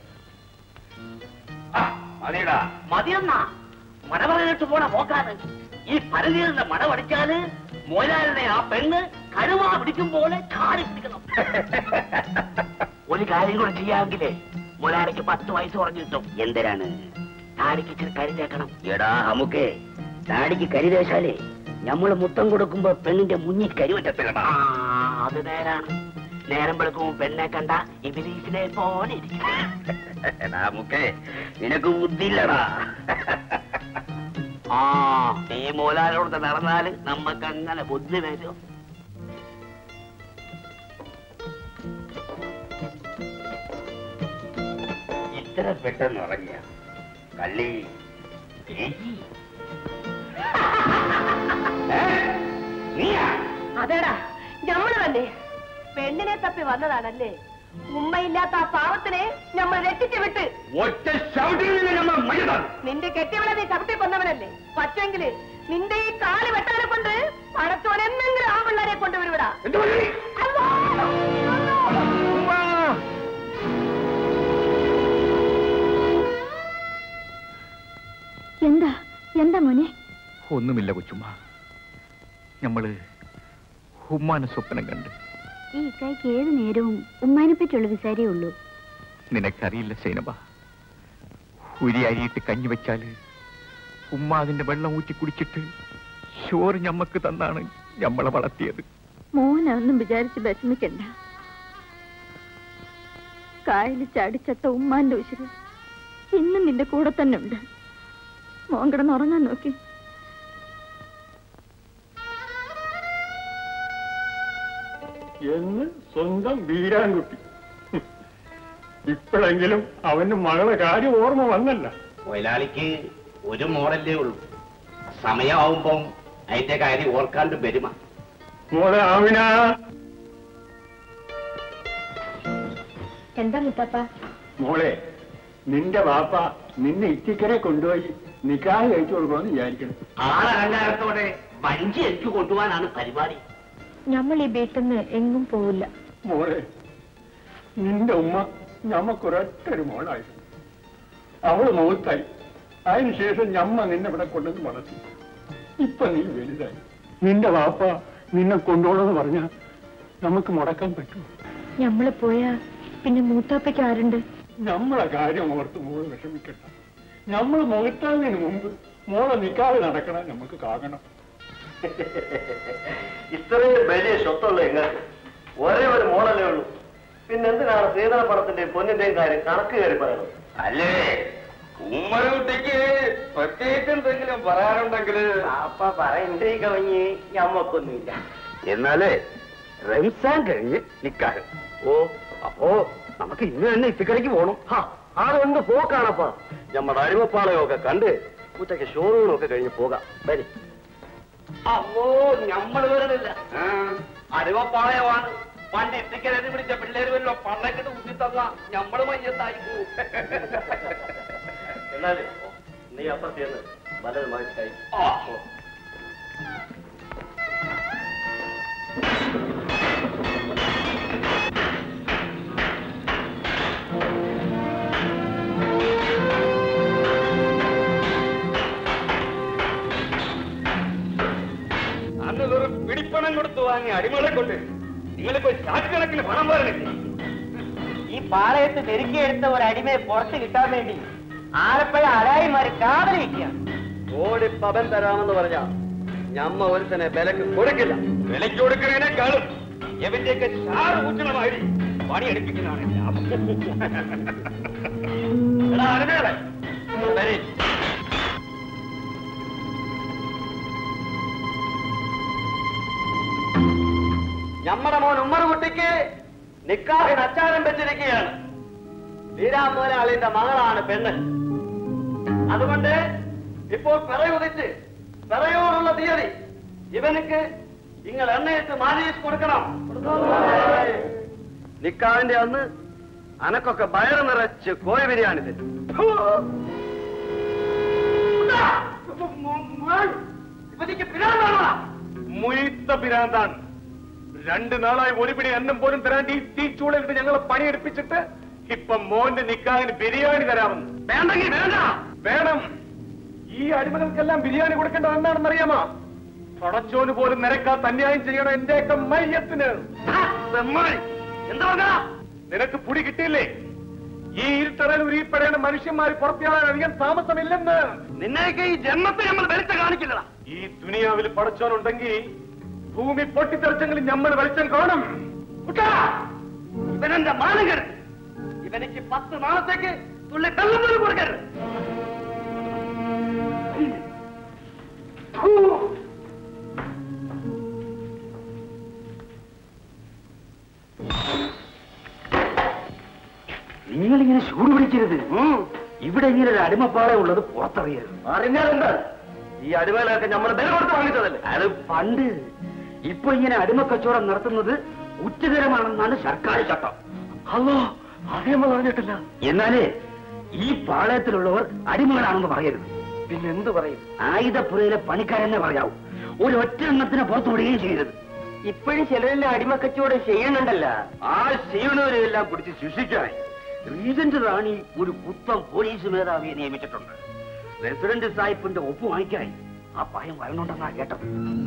മതിയടാ മതിയെന്നാ മട പറഞ്ഞിട്ട് പോണ പോക്കാണ് ഈ പരതീരുടെ മടവടിച്ചാല് മോലാലിനെ ആ പെണ്ണ് കരുവാ പിടിക്കും പോലെ കാടി പിടിക്കണം ഒരു കാര്യം കൂടെ ചെയ്യാമെങ്കിലേ മോലാലിക്ക് പത്ത് വയസ്സ് കുറഞ്ഞു കിട്ടും എന്തിനാണ് താടിക്ക് ഇച്ചിരി കരി തേക്കണം എടാ നമുക്കേ താടിക്ക് കരിദേശാലേ ഞമ്മള് മുത്തം കൊടുക്കുമ്പോ പെണ്ണിന്റെ മുന്നിൽ കരിവറ്റത്തിലടാ ആ അത് നേരാണ് നേരം വെളുക്കും പെണ്ണെ കണ്ട ഇബിലീസിനെ പോലെ ഇരിക്കും. എടാ മുക്കേ നിനക്ക് ബുദ്ധിയില്ലടാ ആ ഈ മോലാലോട് നടന്നാല് നമ്മക്ക് അങ്ങനെ ബുദ്ധി വരും ഇത്ര പെട്ടെന്ന് ഉറങ്ങിയ കള്ളി ഏയ്. ഏ? നീയാ അതേടാ ഞമ്മള് തന്നെ പെണ്ണിനെ തപ്പി വന്നതാണല്ലേ ഉമ്മയില്ലാത്ത ആ പാവത്തിനെ നമ്മൾ രക്ഷിച്ചു വിട്ട് ഒറ്റ ശൗട്ടിൽ നിന്ന് നമ്മൾ മയ്യതാണ് നിന്റെ കെട്ടിയവളെ നീ ചവിട്ടി കൊന്നവനല്ലേ പറ്റെങ്കില് നിന്റെ ഈ കാല് വെട്ടാനെ കൊണ്ട് പടച്ചോൻ എന്തെങ്കിലും ആ പിള്ളേരെ കൊണ്ടുവരുവിടാ എന്താ എന്താ മോനെ ഒന്നുമില്ല കൊച്ചുമ്മ നമ്മള് ഉമ്മാനെ സ്വപ്നം കണ്ട് ഈ ഇക്കായ്ക്ക് ഏത് നേരവും ഉമ്മാനെ പറ്റിയുള്ള വിസാരേ ഉള്ളൂ നിനക്കറിയില്ല സൈനബ ഉരി അരിയിട്ട് കഞ്ഞി വെച്ചാല് ഉമ്മ അതിന്റെ വെള്ളം ഊറ്റി കുടിച്ചിട്ട് ചോറ് ഞമ്മക്ക് തന്നാണ് ഞമ്മളെ വളർത്തിയത് മോനൊന്നും വിചാരിച്ച് വിഷമിക്കണ്ട കായലിൽ ചാടിച്ചത്ത ഉമ്മാന്റെ ഉശിര് ഇന്നും നിന്റെ കൂടെ തന്നെ ഉണ്ട് മോൻ കിടന്നുറങ്ങാൻ നോക്കി എന്ന് സ്വന്തം വീരാൻകുട്ടി ഇപ്പോഴെങ്കിലും അവന് മകളെ കാര്യം ഓർമ്മ വന്നല്ല മൊയലാളിക്ക് ഒരു മോഡല്ലേ ഉള്ളൂ സമയമാവുമ്പം അതിന്റെ കാര്യം ഓർക്കാണ്ട് വരുമ മോളെ ആവിന എന്താ മുത്തപ്പ മോളെ നിന്റെ വാപ്പ നിന്നെ ഇറ്റിക്കരെ കൊണ്ടുപോയി നിക്കാഹ് കഴിച്ചു കൊടുക്കണമെന്ന് വിചാരിക്കണം ആളലങ്കാരത്തോടെ വഞ്ചി എനിക്ക് കൊണ്ടുപോകാനാണ് പരിപാടി നമ്മൾ ഈ വീട്ടിൽ നിന്ന് എങ്ങും പോവില്ല മോളെ നിന്റെ ഉമ്മ ഞമ്മക്കൊരൊറ്റൊരു മോളായിരുന്നു അവള് മുഖത്തായി അതിനുശേഷം ഞമ്മ നിന്നെ ഇവിടെ കൊണ്ടുവന്ന് വളർത്തി ഇപ്പൊ നീ വലുതായി നിന്റെ വാപ്പ നിന്നെ കൊണ്ടുപോകണമെന്ന് പറഞ്ഞാ നമുക്ക് മുടക്കാൻ പറ്റുമോ നമ്മള് പോയാ പിന്നെ മൂത്താപ്പയ്ക്ക് ആരുണ്ട് നമ്മളെ കാര്യം ഓർത്ത് മോള് വിഷമിക്കണ്ട നമ്മൾ മുഖത്താതിന് മുമ്പ് മോളെ നിക്കാതെ നടക്കണം നമുക്ക് കാണണം ഇത്രയും വലിയ സ്വത്തുള്ള നിങ്ങൾക്ക് ഒരേ ഒരു മോളല്ലേ ഉള്ളൂ പിന്നെന്തിനാണ് സീതാപടത്തിന്റെയും പൊന്നിന്റെയും കാര്യം കണക്ക് കയറി പറയണത് അല്ലേ ഉമ്മരകുട്ടിക്ക് പ്രത്യേകിച്ച് എന്തെങ്കിലും പറയാനുണ്ടെങ്കിൽ അപ്പ പറയണ്ടേ കവിഞ്ഞ് ഞമ്മക്കൊന്നുമില്ല എന്നാലേ റംസാൻ കഴിഞ്ഞ് നിക്കാറ് ഓ അപ്പോ നമുക്ക് ഇന്ന് തന്നെ ഇത്തിക്കരയ്ക്ക് പോകണം അതൊന്ന് പോക്കാണപ്പാ നമ്മുടെ അഴിമപ്പാളയൊക്കെ കണ്ട് ഉച്ചയ്ക്ക് ഷോറൂമൊക്കെ കഴിഞ്ഞ് പോകാം വരി അമ്മോ നമ്മൾ വരുന്നില്ല അടിമപ്പാളയമാണ് പണ്ട് ഇത്തിക്കരന് പിടിച്ച പിള്ളേര് വല്ലോ പണ്ടക്കിട്ട് കുത്തി തന്ന ഞമ്മള് മയ്യത്തായി പോവും എന്നാലേ നീ അപ്പുറത്തേന്ന് വലത് മാറ്റി ആ. അന്ന് വെറും പിടിപ്പണം കൊടുത്തു വാങ്ങി അടിമകളെ കൊണ്ട് നിങ്ങളിപ്പോ ചാറ്റുകണക്കിന് പണം പോരണില്ലേ ഈ പാളയത്ത് നെരുക്കിയെടുത്ത ഒരു അടിമയെ പുറത്ത് കിട്ടാൻ വേണ്ടി ആലപ്പുഴ അലായിമാര് കാതലിരിക്കുകയാണ് കോടി പവൻ തരാമെന്ന് പറഞ്ഞ ഞമ്മ ഒരുത്തനെ വിലക്ക് കൊടുക്കില്ല വിലയ്ക്ക് കൊടുക്കുന്നതിനേക്കാളും എവന്റെയൊക്കെ ഷാറ് ഊറ്റണമാതിരി പണിയെടുപ്പിക്കുന്നതാണ് ലാഭം എടാ അരുമേളെ വരി ഞമ്മടെ മോൻ ഉമ്മറുകുട്ടിക്ക് നിക്കാഹിന് അച്ചാരം വെച്ചിരിക്കുകയാണ് വീരാമോലാളിന്റെ മകളാണ് പെണ്ണ് അതുകൊണ്ട് ഇപ്പോൾ പിറയുദിച്ച് പിറയോടുള്ള തീയതി ഇവനുക്ക് നിങ്ങൾ എണ്ണയിട്ട് മാലിയേഷ് കൊടുക്കണം നിക്കാവിന്റെ അന്ന് അനക്കൊക്കെ വയറ് നിറച്ച് കോഴി ബിരിയാണി തരും ഇവനിക്ക് പിരാന്താണോടാ മുഴുത്ത പിരാന്താണ് രണ്ടു നാളായി ഒരു പിടി അന്നം പോലും തരാണ്ട് ഈ തീച്ചൂളിലിട്ട് ഞങ്ങളെ പണിയെടുപ്പിച്ചിട്ട് ഇപ്പൊ മോന്റെ നിക്കാഹിന് ബിരിയാണി തരാമെന്ന് വേണ്ടെങ്കിൽ വേണ്ട വേണം ഈ അടിമകൾക്കെല്ലാം ബിരിയാണി കൊടുക്കേണ്ടത് എന്താണെന്ന് അറിയാമോ പടച്ചോന് പോലും നിരക്കാത്ത അന്യായം ചെയ്യണം എന്റെയൊക്കെ മയ്യത്തിന് എന്താ പറഞ്ഞാ? നിനക്ക് പുടി കിട്ടിയില്ലേ ഈ ഇരുട്ടറൽ ഉരുകിപ്പെടേണ്ട മനുഷ്യന്മാർ പുറത്തിയാളാൻ അധികം താമസമില്ലെന്ന് നിന്നെയൊക്കെ ഈ ജന്മത്തിൽ നമ്മൾ വെളുത്ത കാണിക്കില്ലടാ ഈ ദുനിയാവിൽ പടച്ചോനുണ്ടെങ്കിൽ ഭൂമി പൊട്ടിത്തെറിച്ചെങ്കിലും നമ്മൾ വെളിച്ചം കാണും കുട്ടാ ഇവനെന്റെ മാനകർ ഇവനിക്ക് പത്ത് മാസത്തേക്ക് തുള്ളി വെള്ളം പോലും കൊടുക്കരുത് ഫൂ. നിങ്ങളിങ്ങനെ ചൂട് പിടിക്കരുത് ഇവിടെ ഇങ്ങനെ ഒരു അടിമപ്പാറ ഉള്ളത് പുറത്തറിയരുത് അറിഞ്ഞാലെന്താ ഈ അടിമകളൊക്കെ നമ്മൾ വില കൊടുത്ത് വാങ്ങിച്ചതല്ലേ അത് പണ്ട് ഇപ്പൊ ഇങ്ങനെ അടിമ കച്ചവടം നടത്തുന്നത് കുറ്റകരമാണെന്നാണ് സർക്കാർ ചട്ടം അല്ലോ അറിയാൻ പറഞ്ഞിട്ടില്ല എന്നാലേ ഈ പാളയത്തിലുള്ളവർ അടിമകളാണെന്ന് പറയരുത് പിന്നെ എന്ത് പറയും ആയുധപ്പുരയിലെ പണിക്കാരെന്നെ പറയാവൂ ഒരു ഒറ്റ എണ്ണത്തിനെ പുറത്തു വിടുകയും ചെയ്യരുത് ഇപ്പോഴും ചിലരെല്ലാം അടിമക്കച്ചവടം ചെയ്യണുണ്ടല്ല ആ ചെയ്യണവരെല്ലാം പിടിച്ച് ശിക്ഷിക്കാൻ റീജന്റ് റാണി ഒരു പുത്തൻ പോലീസ് മേധാവിയെ നിയമിച്ചിട്ടുണ്ട് പ്രസിഡന്റ് സാഹിബിന്റെ ഒപ്പ് വാങ്ങിക്കാൻ ആ പയം വരണുണ്ടെന്നാ കേട്ടത്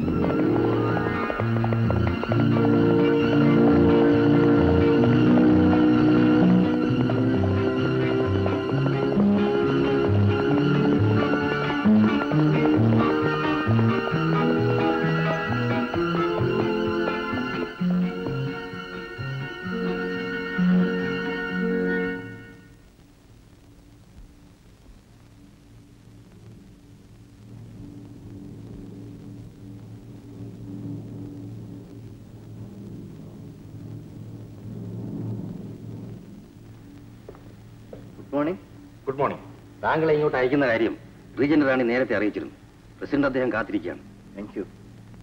ഗുഡ് മോർണിംഗ് ഗുഡ് മോർണിംഗ് താങ്കളെ ഇങ്ങോട്ട് അയക്കുന്ന കാര്യം റീജന്റ് റാണി നേരത്തെ അറിയിച്ചിരുന്നു പ്രസിഡന്റ് അദ്ദേഹം കാത്തിരിക്കുകയാണ് thank you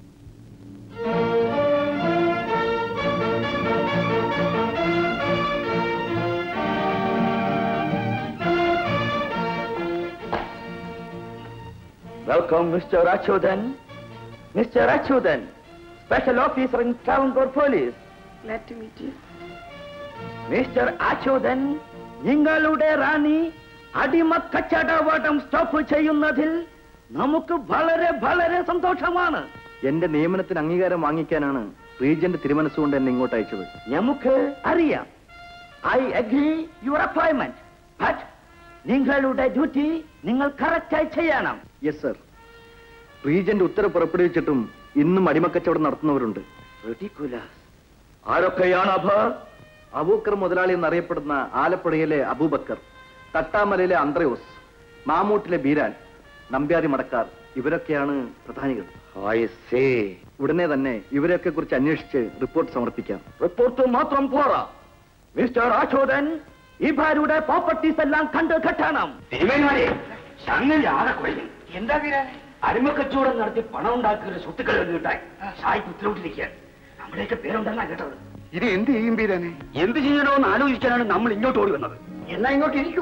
Welcome, Mr. Rachodan. Mr. Rachodan, Special Officer in Travancore Police. Glad to meet you. Mister Achuthan നിങ്ങളുടെ റാണി അടിമ കച്ചവടം സ്റ്റോപ്പ് ചെയ്യുന്നതിൽ നമുക്ക് വളരെ വളരെ സന്തോഷമാണ് എന്റെ നിയമനത്തിന് അംഗീകാരം വാങ്ങിക്കാനാണ് റീജന്റ് തിരുമനസ്സുകൊണ്ട് എന്നെ ഇങ്ങോട്ട് അയച്ചത് നമുക്ക് അറിയാം I agree your appointment but നിങ്ങളുടെ ഡ്യൂട്ടി നിങ്ങൾ കറക്റ്റായി ചെയ്യണം യെസ് സർ റീജന്റ് ഉത്തരവ് പുറപ്പെടുവിച്ചിട്ടും ഇന്നും അടിമക്കച്ചവടം നടത്തുന്നവരുണ്ട് ആരൊക്കെയാണ് അവർ അബൂക്കർ മുതലാളി എന്നറിയപ്പെടുന്ന ആലപ്പുഴയിലെ അബൂബക്കർ തട്ടാമലയിലെ അന്ത്രയോസ് മാമൂട്ടിലെ ബീരാൻ നമ്പ്യാരി മടക്കാർ ഇവരൊക്കെയാണ് പ്രധാനികൾ ഉടനെ തന്നെ ഇവരെയൊക്കെ കുറിച്ച് അന്വേഷിച്ച് റിപ്പോർട്ട് സമർപ്പിക്കാം റിപ്പോർട്ട് മാത്രം പോരാ മിസ്റ്റർ അച്യുതൻ ഇവരുടെ പ്രോപ്പർട്ടീസ് എല്ലാം കണ്ട് കെട്ടണം സംഗതി ആകെ കുഴഞ്ഞു എന്താ അടിമക്കച്ചവടം നടത്തി പണം ഉണ്ടാക്കുന്ന സ്വത്തുക്കൾ കിട്ടാൻ സായിപ്പ് ഉത്തരവിട്ടിരിക്കുക നമ്മുടെയൊക്കെ പേരുണ്ടെന്നാ കേട്ടത് ഇത് എന്ത് ചെയ്യും ബീരാനെ എന്ത് ചെയ്യണമെന്ന് ആലോചിക്കാനാണ് നമ്മൾ ഇങ്ങോട്ട് ഓടി വന്നത് എന്നാ ഇങ്ങോട്ട് ഇരിക്കൂ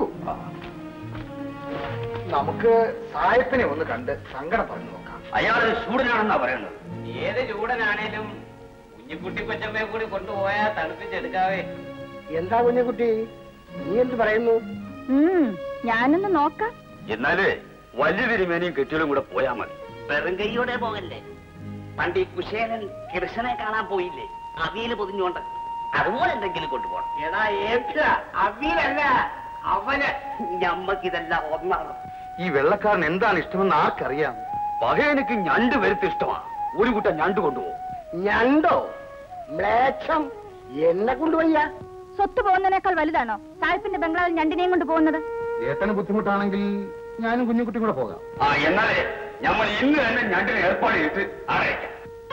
നമുക്ക് സായത്തിനെ ഒന്ന് കണ്ട് സങ്കടം പറഞ്ഞു നോക്കാം അയാൾ ചൂടനാണെന്നാ പറയുന്നത് ഏത് ചൂടനാണേലും കുഞ്ഞിക്കുട്ടി കൊച്ചമ്മയെ കൂടി കൊണ്ടുപോയാ തണുപ്പിച്ചെടുക്കാവേ എന്താ കുഞ്ഞുകുട്ടി നീ എന്ത് പറയുന്നു ഞാനൊന്ന് നോക്കാം എന്നാലേ വലിയ തിരുമേനിയും കെട്ടികളും കൂടെ പോയാ മതി വെറും കൈയോടെ പോകല്ലേ പണ്ട് ഈ കുശേലൻ കൃഷ്ണനെ കാണാൻ പോയില്ലേ അവിയില് പൊതിഞ്ഞോണ്ട് അതുപോലെ എന്തെങ്കിലും കൊണ്ടുപോകണം എടാ ഏക്ക അവിയിലല്ല അവന് ഞമ്മക്കിതെല്ലാം ഒന്നാണ് ഈ വെള്ളക്കാരൻ എന്താണ് ഇഷ്ടമെന്ന് ആർക്കറിയാം പകയനക്ക് ഞണ്ട് വരുത്ത് ഇഷ്ടമാ ഒരു കൂട്ടം ഞണ്ട് കൊണ്ടുപോകും ഞണ്ടോ മ്ലേച്ഛം എന്നെ കൊണ്ടുപോയ്യ സ്വത്ത് പോകുന്നതിനേക്കാൾ വലുതാണോ സാഹിബിന്റെ ബംഗ്ലാവിൽ ഞണ്ടിനെയും കൊണ്ട് പോകുന്നത് ഏട്ടന് ബുദ്ധിമുട്ടാണെങ്കിൽ ഞാനും കുഞ്ഞുകുട്ടിയും കൂടെ പോകാം ആ എന്നാലേ നമ്മൾ ഇന്ന് തന്നെ ഞണ്ടിന് ഏർപ്പാട് ചെയ്തിട്ട് അറിയിക്കാം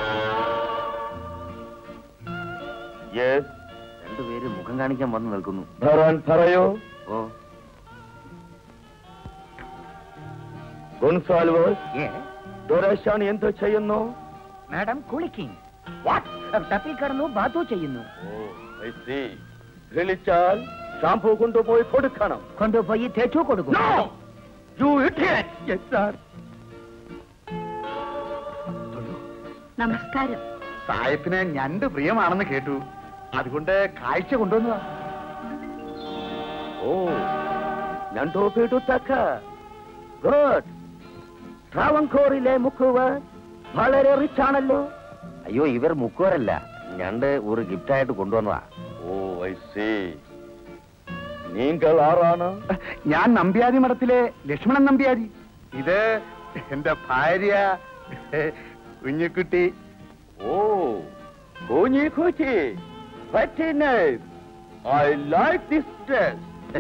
രണ്ടുപേര് മുഖം കാണിക്കാൻ വന്നു നിൽക്കുന്നു പറയോ ഓ ഗൊൺസാൽവോസ് ദൊരേശാൻ എന്തോ ചെയ്യുന്നു മാഡം കുളിക്കിങ് വാട്ട് തപ്പിൽ കിടന്നു ബാത്തു ചെയ്യുന്നു വിളിച്ചാൽ ഷാംപൂ കൊണ്ടുപോയി കൊടുക്കണം കൊണ്ടുപോയി തേച്ചു കൊടുക്കും യു യെസ് സാർ നമസ്കാരം സായത്തിന് ഞണ്ട് പ്രിയമാണെന്ന് കേട്ടു അതുകൊണ്ട് കാഴ്ച കൊണ്ടുവന്നതാ ഓ ഞണ്ടോ പിടുത്തക്ക ഗുഡ് ട്രാവൻകോറിലെ മുക്കുവർ വളരെ റിച്ച് ആണല്ലോ അയ്യോ ഇവർ മുക്കുവരല്ല ഞണ്ട് ഒരു ഗിഫ്റ്റ് ആയിട്ട് കൊണ്ടുവന്നതാ ഓ ഐ സി നിങ്ങൾ ആരാണ് ഞാൻ നമ്പ്യാരി മഠത്തിലെ ലക്ഷ്മണൻ നമ്പ്യാരി ഇത് എന്റെ ഭാര്യ കുഞ്ഞുകുട്ടി ഓ കുഞ്ഞി കുച്ചി very nice I like this dress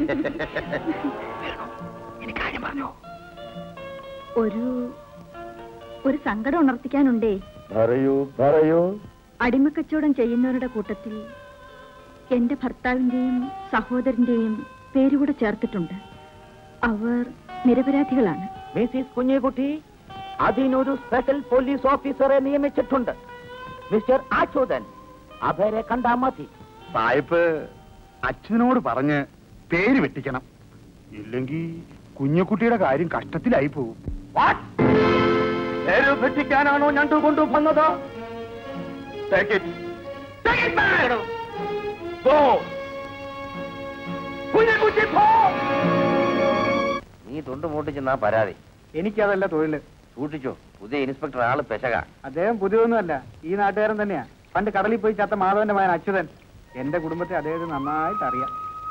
എനിക്ക് കാര്യം പറഞ്ഞോ ഒരു ഒരു സങ്കടം ഉണർത്തിക്കാനുണ്ടേ പറയൂ പറയൂ അടിമക്കച്ചവടം ചെയ്യുന്നവരുടെ കൂട്ടത്തിൽ എന്റെ ഭർത്താവിന്റെയും സഹോദരന്റെയും പേരുകൂടെ ചേർത്തിട്ടുണ്ട് അവർ നിരപരാധികളാണ് മിസ്സിസ് കുഞ്ഞിക്കുട്ടി അതിനൊരു സ്പെഷ്യൽ പോലീസ് ഓഫീസറെ നിയമിച്ചിട്ടുണ്ട് മിസ്റ്റർ ആച്ചൂതൻ അവരെ കണ്ടാ മതി സായിപ്പ് അച്ഛനോട് പറഞ്ഞ് പേര് വെട്ടിക്കണം ഇല്ലെങ്കിൽ കുഞ്ഞുകുട്ടിയുടെ കാര്യം കഷ്ടത്തിലായി പോകും പേര് വെട്ടിക്കാനാണോ ഞണ്ടു കൊണ്ടു വന്നത് Take it. Take it back. Go. കുഞ്ഞിക്കുട്ടി പോ നീ തൊണ്ട് മൂട്ടിച്ചെന്നാ പരാതി എനിക്കതല്ല തൊഴില് സൂക്ഷിച്ചോ പുതിയ ഇൻസ്പെക്ടർ ആള് പെശക അദ്ദേഹം പുതിയൊന്നുമല്ല ഈ നാട്ടുകാരൻ തന്നെയാ പണ്ട് കടലിൽ പോയി ചത്ത മാധവന്റെ മകൻ അച്യുതൻ എന്റെ കുടുംബത്തെ അദ്ദേഹത്തിന് നന്നായിട്ട് അറിയാം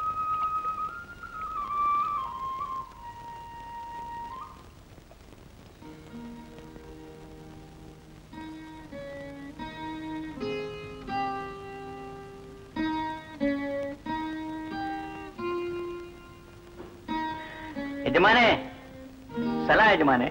യജമാനെ സ്ഥല യജമാനെ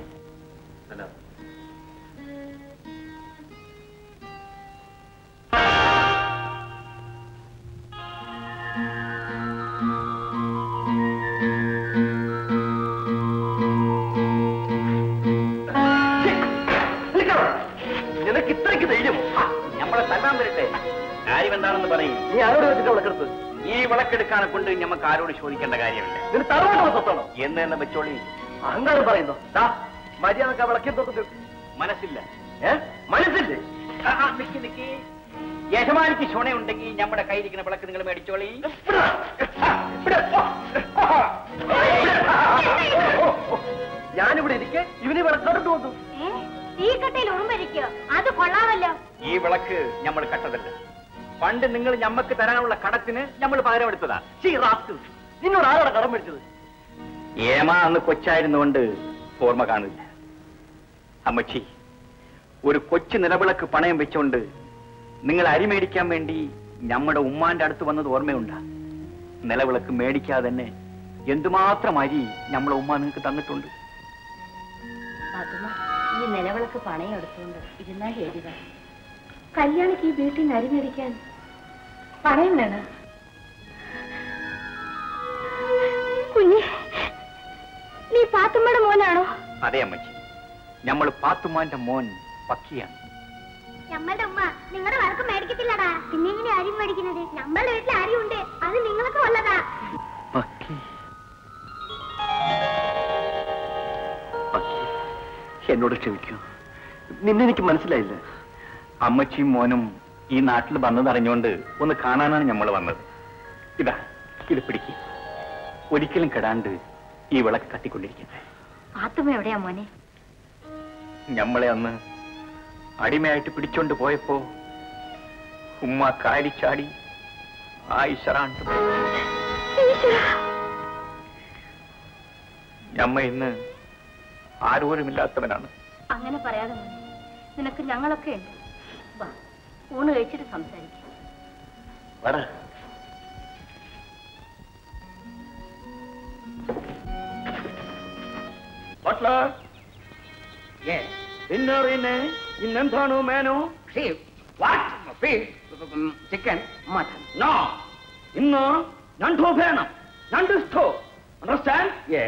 നിനക്ക് ഇത്രയ്ക്ക് ധൈര്യം നമ്മളെ തല്ലാൻ വരട്ടെ കാര്യം എന്താണെന്ന് പറയും നീ ആരോട് വെച്ചിട്ട് വിളക്കെടുത്ത് ഈ വിളക്കെടുക്കാനെ കൊണ്ട് ഞമ്മക്ക് ആരോട് ചോദിക്കേണ്ട കാര്യമില്ല നിനക്ക് തറവാട്ടുള്ള സ്വത്താണോ എന്ന് തന്നെ വെച്ചോളി അഹങ്കാരം പറയുന്നു ദാ, മര്യാദക്ക് ആ വിളക്കിൽ തൊട്ട് മനസ്സില്ല ഏ മനസ്സില്ലേ ആ, ആ, നിക്ക് നിക്ക് യജമാനിക്ക് ശുണയുണ്ടെങ്കിൽ നമ്മുടെ കയ്യിരിക്കുന്ന വിളക്ക് നിങ്ങൾ മേടിച്ചോളി ഞാനിവിടെ ഇരിക്കെ ഇവന് വിളക്കോട്ട് തോന്നു തീക്കട്ടയിൽ ഉറുമ്പരിക്കോ അത് കൊള്ളാമല്ലോ ഈ വിളക്ക് നമ്മൾ കട്ടതല്ല പണ്ട് നിങ്ങൾ ഞമ്മക്ക് തരാനുള്ള കടത്തിന് നമ്മൾ പകരം എടുത്തതാ നിന്നോട് ആരോടെ കടം മേടിച്ചത് ഏമ അന്ന് കൊച്ചായിരുന്നുകൊണ്ട് ഓർമ്മ കാണില്ല അമ്മച്ചി ഒരു കൊച്ചു നിലവിളക്ക് പണയം വെച്ചുകൊണ്ട് നിങ്ങൾ അരി മേടിക്കാൻ വേണ്ടി നമ്മുടെ ഉമ്മാന്റെ അടുത്ത് വന്നത് ഓർമ്മയുണ്ടാ നിലവിളക്ക് മേടിക്കാതെ തന്നെ എന്തുമാത്രം അരി നമ്മളെ ഉമ്മ നിങ്ങൾക്ക് തന്നിട്ടുണ്ട് പാത്തുമ്മ ഈ നിലവിളക്ക് പണയം എടുത്തുകൊണ്ട് ഇരുന്നാ എഴുതുക കല്യാണിക്ക് ഈ വീട്ടിൽ നിന്ന് അരി മേടിക്കാൻ പണയം വേണം കുഞ്ഞെ നീ പാത്തുമ്മയുടെ മോനാണോ അതെ അമ്മച്ചി നമ്മൾ പാത്തുമ്മാന്റെ മോൻ പക്കിയാണ് നമ്മളുടെ ഉമ്മ നിങ്ങളുടെ വഴക്ക് മേടിക്കത്തില്ലടാ പിന്നെ എങ്ങനെ അരി മേടിക്കുന്നത് നമ്മളുടെ വീട്ടിൽ അരി ഉണ്ട് അത് നിങ്ങൾക്ക് ഉള്ളതാ പക്കി പക്കി എന്നോട് ക്ഷമിക്കൂ നിന്നെ എനിക്ക് മനസ്സിലായില്ല അമ്മച്ചിയും മോനും ഈ നാട്ടിൽ വന്നതറിഞ്ഞുകൊണ്ട് ഒന്ന് കാണാനാണ് നമ്മൾ വന്നത് ഇതാ ഇത് പിടിക്കും ഒരിക്കലും കെടാണ്ട് ഈ വിളക്ക് കത്തിക്കൊണ്ടിരിക്കുന്നത് പാത്തുമ്മ എവിടെയാ മോനെ ഞമ്മളെ അന്ന് അടിമയായിട്ട് പിടിച്ചോണ്ട് പോയപ്പോ ഉമ്മ കാരിച്ചാടി ആയിഷറാണ്ട് ഞമ്മ ഇന്ന് ആരോരുമില്ലാത്തവനാണ് അങ്ങനെ പറയാതെ മോനെ നിനക്ക് ഞങ്ങളൊക്കെ ഉണ്ട് വാ ഊണ് കഴിച്ചിട്ട് സംസാരിക്കാം വടാ ബട്ട്ലർ ഡിന്നറിന് ഇന്നെന്താണ് മേനു ചിക്കൻ മട്ടൺ നോ ഇന്ന് ഞണ്ടു വേണം ഞണ്ട് സ്റ്റോ അണ്ടർസ്റ്റാൻഡ്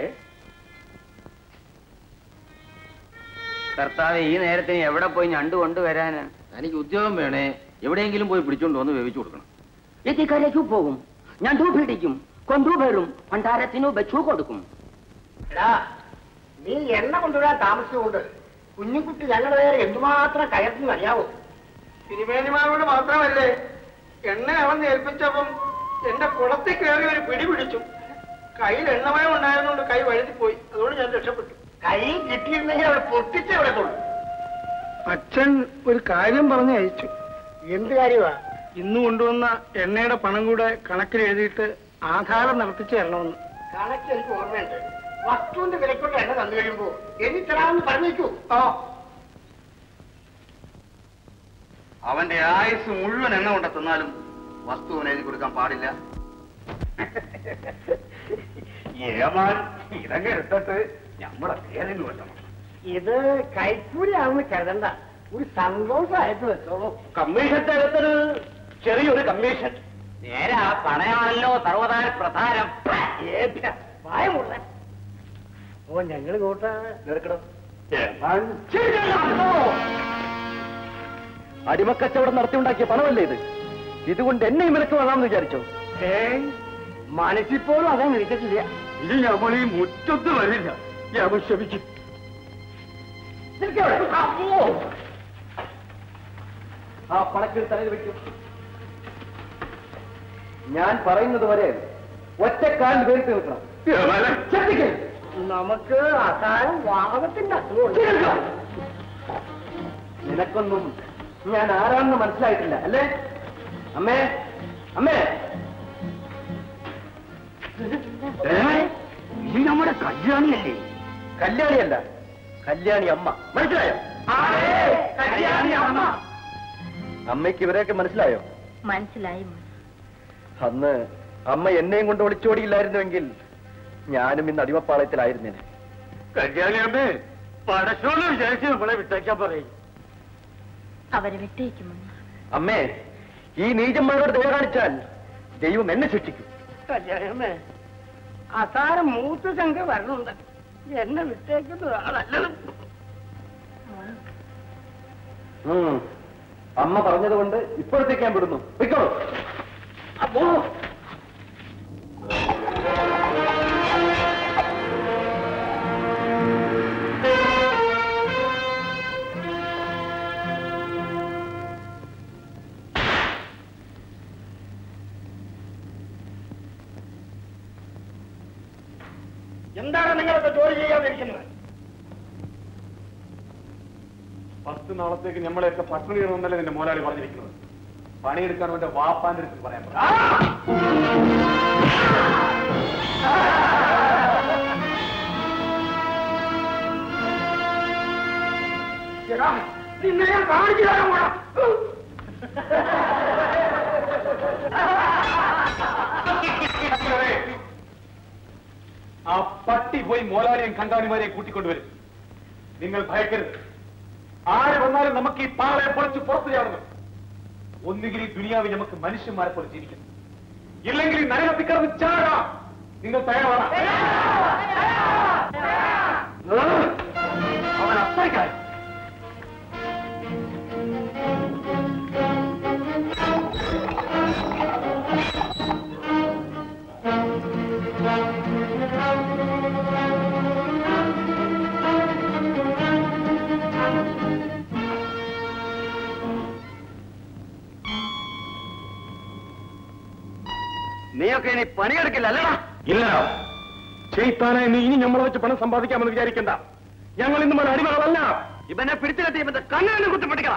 കർത്താവ് ഈ നേരത്തിന് എവിടെ പോയി ഞണ്ട് കൊണ്ടുവരാന് എനിക്ക് ഉദ്യോഗം വേണേ എവിടെയെങ്കിലും പോയി പിടിച്ചോണ്ട് വന്ന് വേവിച്ചു കൊടുക്കണം എത്തിക്കരയ്ക്കു പോകും ഞാൻ ഡൂ പിടിക്കും കൊണ്ടുവരും ഭണ്ഡാരത്തിനു വെച്ചു കൊടുക്കും എടാ നീ എണ്ണ കൊണ്ടുവരാൻ താമസിച്ചുകൊണ്ട് കുഞ്ഞുകുട്ടി ഞങ്ങളുടെ നേരെ എന്തുമാത്രം കയർന്നു അറിയാവോ തിരുമേനിമാരോട് മാത്രമല്ലേ എണ്ണ അവൻ ഏൽപ്പിച്ചപ്പം എന്റെ കുളത്തിൽ കയറി ഒരു പിടി പിടിച്ചു കയ്യിൽ എണ്ണമയം ഉണ്ടായിരുന്നോണ്ട് കൈ വഴുതിപ്പോയി അതുകൊണ്ട് ഞാൻ രക്ഷപ്പെട്ടു കൈ കിട്ടിയിരുന്നെങ്കിൽ അവിടെ പൊട്ടിച്ചേ അവിടെ കൊള്ളു അച്ഛൻ ഒരു കാര്യം പറഞ്ഞു അയച്ചു എന്ത് കാര്യമാ ഇന്ന് കൊണ്ടുവന്ന എണ്ണയുടെ പണം കൂടെ കണക്കിൽ എഴുതിയിട്ട് ആധാരം നടത്തിച്ച് തരണമെന്ന് കണക്ക് എനിക്ക് ഓർമ്മയുണ്ട് വസ്തുവിന്റെ വിലക്കുള്ള എണ്ണ തന്നു കഴിയുമ്പോ എനി തരാമെന്ന് പറഞ്ഞേക്കൂ ഓ അവന്റെ ആയുസ് മുഴുവൻ എണ്ണ കൊണ്ട തിന്നാലും വസ്തുവിന് എഴുതി കൊടുക്കാൻ പാടില്ല ഏമാൻ ഇതങ്ങ് എടുത്തിട്ട് നമ്മുടെ പേരിന് വെച്ചണം ഇത് കൈക്കൂലിയാണെന്ന് കരുതണ്ട ഒരു സന്തോഷമായിട്ട് വെച്ചോളൂ കമ്മീഷൻ തരത്തിന് ചെറിയൊരു കമ്മീഷൻ നേരെ ആ പണയാണല്ലോ സർവതാര പ്രധാനം ഭയമുള്ള ഓ ഞങ്ങൾ കൂട്ടാ നിൽക്കണം അടിമക്കച്ചവടം നടത്തിയുണ്ടാക്കിയ പണമല്ലേ ഇത് ഇതുകൊണ്ട് എന്നെ വിലക്ക് വാങ്ങാമെന്ന് വിചാരിച്ചോ മനസ്സിപ്പോഴും അതാ നിൽക്കത്തില്ല ഇത് നമ്മൾ ഈ മുറ്റത്ത് വരില്ല ഞാൻ ക്ഷമിക്കും ആ പണക്കിൽ തലയിൽ വെക്കും ഞാൻ പറയുന്നത് വരെ ഒറ്റക്കാലിൽ വേറിട്ട് നിൽക്കണം ശ്രദ്ധിക്കേ നമുക്ക് അസാരം വാഹനത്തിന്റെ അസുഖമുണ്ട് നിനക്കൊന്നും ഞാൻ ആരാണെന്ന് മനസ്സിലായിട്ടില്ല അല്ലേ അമ്മേ അമ്മേ ഇത് നമ്മുടെ കല്യാണിയല്ലേ കല്യാണിയല്ല കല്യാണി അമ്മ മനസ്സിലായോ അമ്മയ്ക്ക് ഇവരെയൊക്കെ മനസ്സിലായോ മനസ്സിലായി മോൻ. അന്ന് അമ്മ എന്നെയും കൊണ്ട് ഒളിച്ചോടിയില്ലായിരുന്നുവെങ്കിൽ ഞാനും ഇന്ന് അടിമപ്പാളയത്തിലായിരുന്നേനെ കല്യാണി അമ്മേ പടച്ചോന്ന് വിചാരിച്ച് നമ്മളെ വിട്ടേക്കാൻ പറയും അവരെ വിട്ടേക്കും മോൻ. അമ്മേ ഈ നീചന്മാരോട് ദയ കാണിച്ചാൽ ദൈവം എന്നെ ശിക്ഷിക്കും കല്യാണമേ അസാരം മൂത്ത് ചങ്ക വരണുണ്ട് എന്നെ വിട്ടേക്കുന്നത് നല്ലത് ഉം. അമ്മ പറഞ്ഞതുകൊണ്ട് ഇപ്പോഴത്തേക്ക് ഞാൻ വിടുന്നു പൊയ്ക്കോളൂ അപ്പോ എന്താണ് നിങ്ങളൊക്കെ ജോലി ചെയ്യാതിരിക്കുന്നത് പത്ത് നാളത്തേക്ക് നമ്മളെയൊക്കെ പട്ടിണി ഇടണമെന്നല്ലേ നിന്റെ മോലാളി പറഞ്ഞിരിക്കുന്നത് പണിയെടുക്കാൻ അവന്റെ വാപ്പാന്റെ അടുത്ത് പറയാൻ പറ. എടാ, നിന്നെ ഞാൻ കാണിച്ചു തരാൻ പോടാ. ആ പട്ടി പോയി മോലാളിയും കങ്കാണിമാരെയും കൂട്ടിക്കൊണ്ടുവരും നിങ്ങൾ ഭയക്കരുത് ആര് വന്നാലും നമുക്ക് ഈ പാളയെ പൊളിച്ച് പുറത്തു ചാടണം ഒന്നുകിൽ ഈ ദുനിയാവിൽ നമുക്ക് മനുഷ്യന്മാരെ പോലെ ജീവിക്കണം ഇല്ലെങ്കിൽ ഈ നരകത്തിൽ കിടന്ന് ചാടാം നിങ്ങൾ തയ്യാറാണ് അവൻ അത്രയ്ക്കായി നീയൊക്കെ ഇനി പണിയെടുക്കില്ല അല്ലടാ ഇല്ല ചെയ്ത്താനെ നീ ഇനി നമ്മളെ വെച്ച് പണം സമ്പാദിക്കാമെന്ന് വിചാരിക്കണ്ട ഞങ്ങൾ ഇന്നും ഒരു അടിമകളല്ല ഇവനെ പിടിച്ചു കെട്ടി ഇവന്റെ കണ്ണാനെ കുത്തിപ്പിടിക്കണം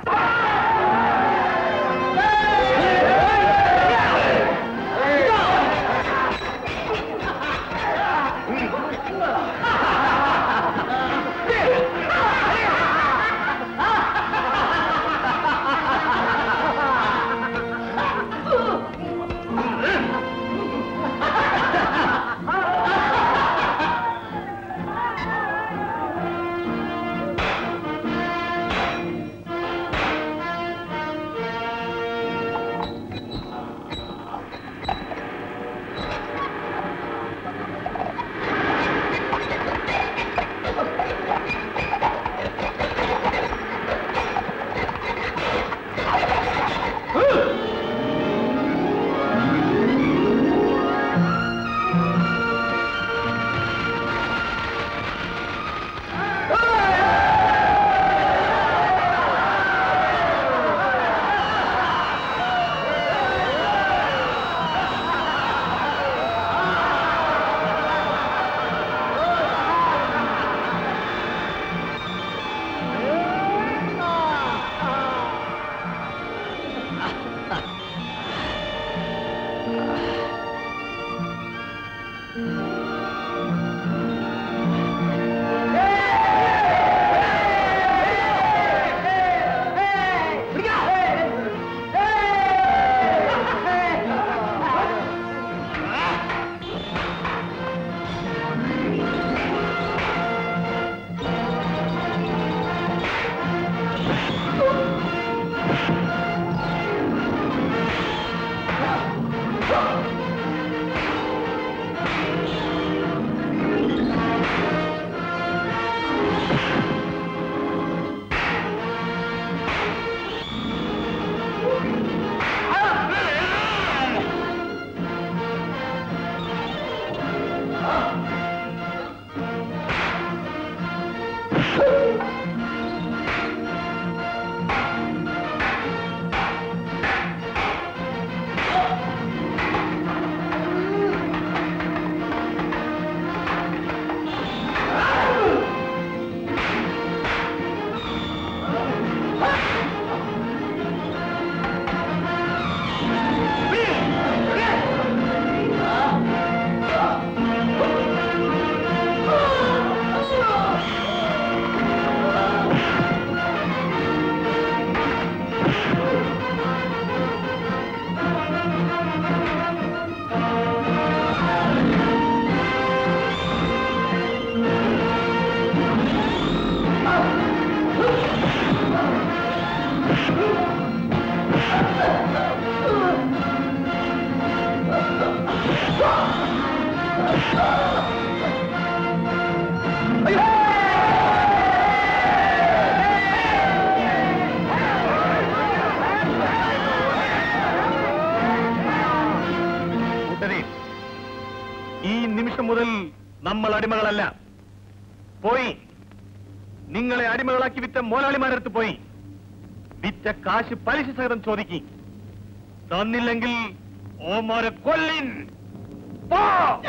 അടിമകളല്ല പോയി നിങ്ങളെ അടിമകളാക്കി വിറ്റ മോലാളിമാരടുത്ത് പോയി വിറ്റ കാശ് പലിശ സഹിതം ചോദിക്കി തന്നില്ലെങ്കിൽ ഓമാരെ കൊല്ലിൻ പോ!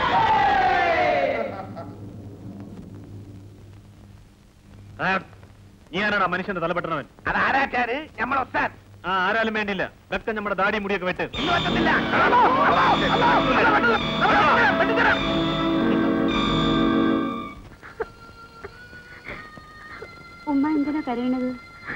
ആ, നീ ആരാടാ മനുഷ്യന്റെ തലപ്പെട്ടവൻ അതാരാച്ചാര് നമ്മളൊത്താൻ ആ ആരാലും വേണ്ടില്ല വെക്ക നമ്മുടെ ദാടി മുടിയൊക്കെ വെട്ട് ഉമ്മ എന്തിനാ കരയണത്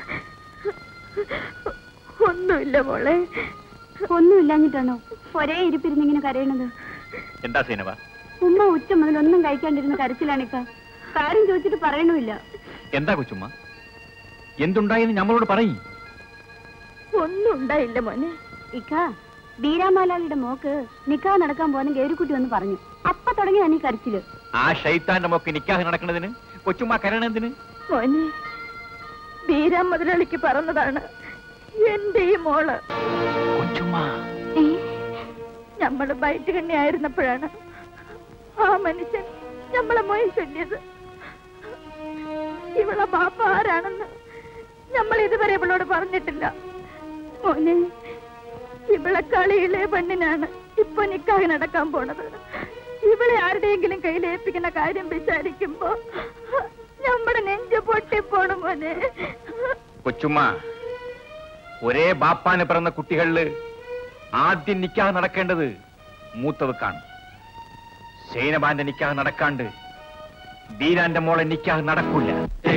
ഒന്നുമില്ല മോളെ ഒന്നുമില്ലാഞ്ഞിട്ടാണോ ഒരേ ഇരിപ്പിരുന്നിങ്ങനെ കരയണത് എന്താ സീനവ ഉമ്മ ഉച്ച മുതൽ ഒന്നും കഴിക്കാണ്ടിരുന്ന കരച്ചിലാണിക്ക കാര്യം ചോദിച്ചിട്ട് പറയണമില്ല എന്താ കൊച്ചുമ്മ എന്തുണ്ടായെന്ന് ഞമ്മളോട് പറയും ഒന്നും ഉണ്ടായില്ല മോനെ ഇക്ക ബീരാമാലാളിയുടെ മോക്ക് നിക്കാ നടക്കാൻ പോകുന്ന ഗേരുക്കുട്ടി വന്ന് പറഞ്ഞു അപ്പ തുടങ്ങിയതാണ് ഈ കരച്ചില് ആ ഷൈത്താന്റെ മോക്ക് നിക്കാഹ് നടക്കുന്നതിന് കൊച്ചുമ്മ കരണതിന് മോനെ ബീരാം മുതലാളിക്ക് പറഞ്ഞതാണ് എന്റെ ഈ മോള് നമ്മള് ബൈറ്റ് കണ്ണി ആയിരുന്നപ്പോഴാണ് ആ മനുഷ്യൻ നമ്മളെ മോയി ചൊല്ലിയത് ഇവളെ ബാപ്പ ആരാണെന്ന് നമ്മൾ ഇതുവരെ ഇവളോട് പറഞ്ഞിട്ടില്ല മോനെ ഇവളെ കളിയിലെ പെണ്ണിനാണ് ഇപ്പൊ നിക്കാഹ് നടക്കാൻ പോണത് ഇവളെ ആരുടെയെങ്കിലും കയ്യിൽ ഏൽപ്പിക്കുന്ന കാര്യം വിചാരിക്കുമ്പോ നമ്മുടെ നെഞ്ച് പൊട്ടിപ്പോണു മോനെ കൊച്ചുമ്മ ഒരേ ബാപ്പാന് പിറന്ന കുട്ടികളില് ആദ്യം നിക്കാഹ് നടക്കേണ്ടത് മൂത്തവക്കാണ് സൈനബാന്റെ നിക്കാഹ് നടക്കാണ്ട് ബീരാന്റെ മോളെ നിക്കാഹ് നടക്കൂല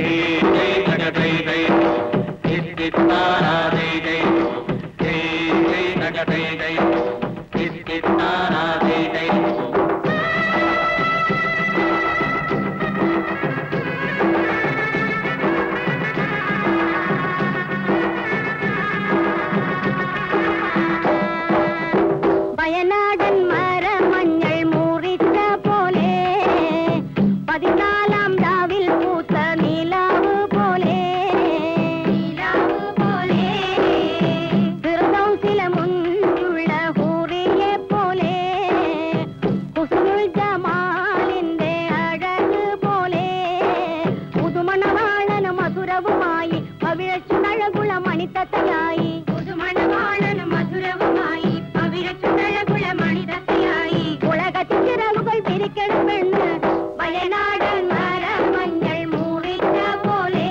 വയനാടൻ മരമഞ്ഞൾ മുറിച്ച പോലെ പതിനാലാം രാവിൽ പൂത്ത നിലാവ് പോലെ നിലാവ് പോലെ ഫിർദൗസിലെ മുൻപുള്ള ഹൂറിയെ പോലെ ഹുസ്നുൽ ജമാലിന്റെ അഴക് പോലെ പുതുമണവാളന മധുരവുമായി പവിഴച്ചുണഴകുള മണിത്തത്തയായി പുതുമണവാളന മധുരവുമായി പവിഴച്ചുണഴകുള മണിതത്തയായി ഉലകത്തിൻ ചിറകുകൾ പിരിക്കണം പെണ്ണ് വയനാട് മരമഞ്ഞൾ മൂറിച്ച പോലെ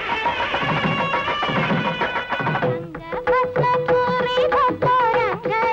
രംഗ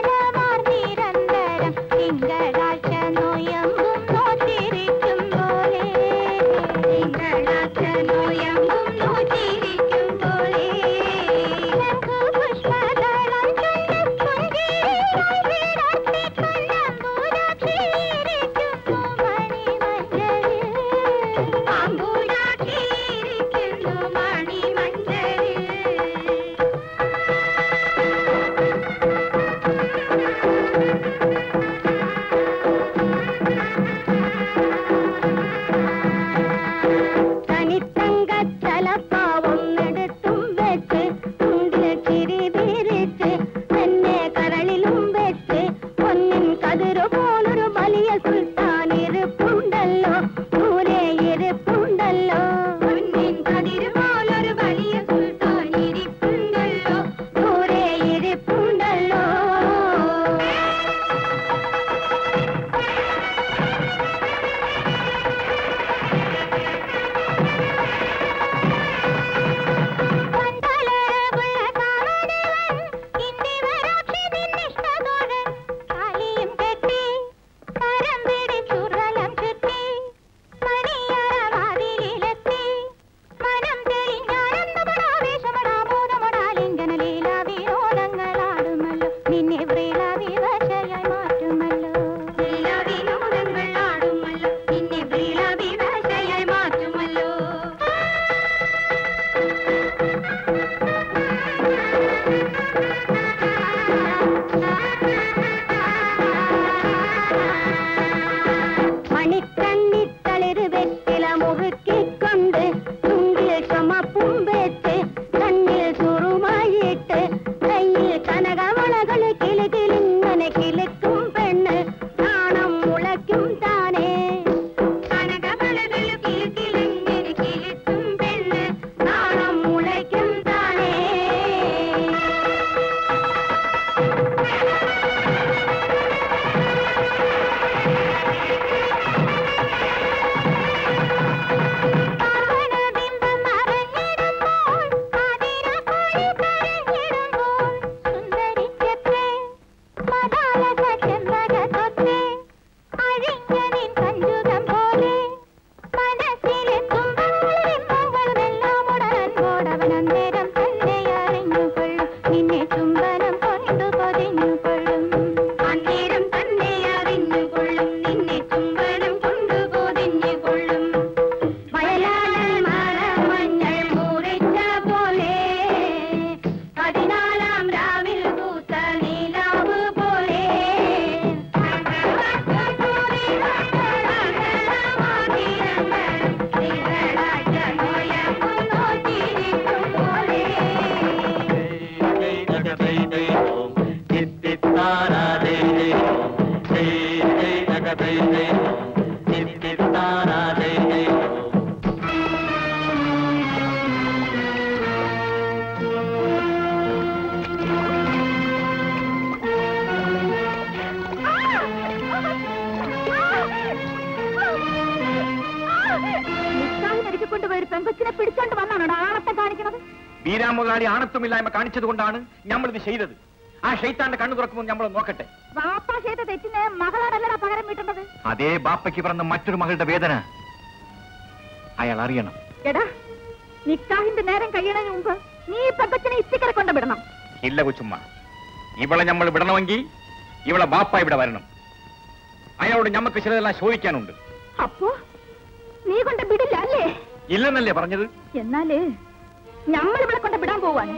ബീരാ മുതലാളി ആണത്വമില്ലായ്മ കാണിച്ചത് കൊണ്ടാണ് നമ്മളിത് ചെയ്തത് ആ ഷെയ്ത്താന്റെ കണ്ണു തുറക്കുമ്പോൾ നമ്മൾ നോക്കട്ടെ വാപ്പ ചെയ്ത തെറ്റിന് മകളാണല്ലടാ പകരം വീട്ടേണ്ടത് അതേ ബാപ്പയ്ക്ക് പിറന്ന മറ്റൊരു മകളുടെ വേദന അയാൾ അറിയണം എടാ നിക്കാഹിന്റെ നേരം കഴിയണതിന് മുമ്പ് നീ ഈ പെങ്കച്ചിനെ ഇത്തിക്കര കൊണ്ട് വിടണം ഇല്ല കൊച്ചുമ്മ ഇവളെ നമ്മൾ വിടണമെങ്കിൽ ഇവളെ ബാപ്പ ഇവിടെ വരണം അയാളോട് ഞമ്മക്ക് ചിലതെല്ലാം ചോദിക്കാനുണ്ട് അപ്പോ നീ കൊണ്ട് വിടില്ല അല്ലേ ഇല്ലെന്നല്ലേ പറഞ്ഞത് എന്നാല് ഞമ്മൾ ഇവിടെ കൊണ്ട് വിടാൻ പോവാണ്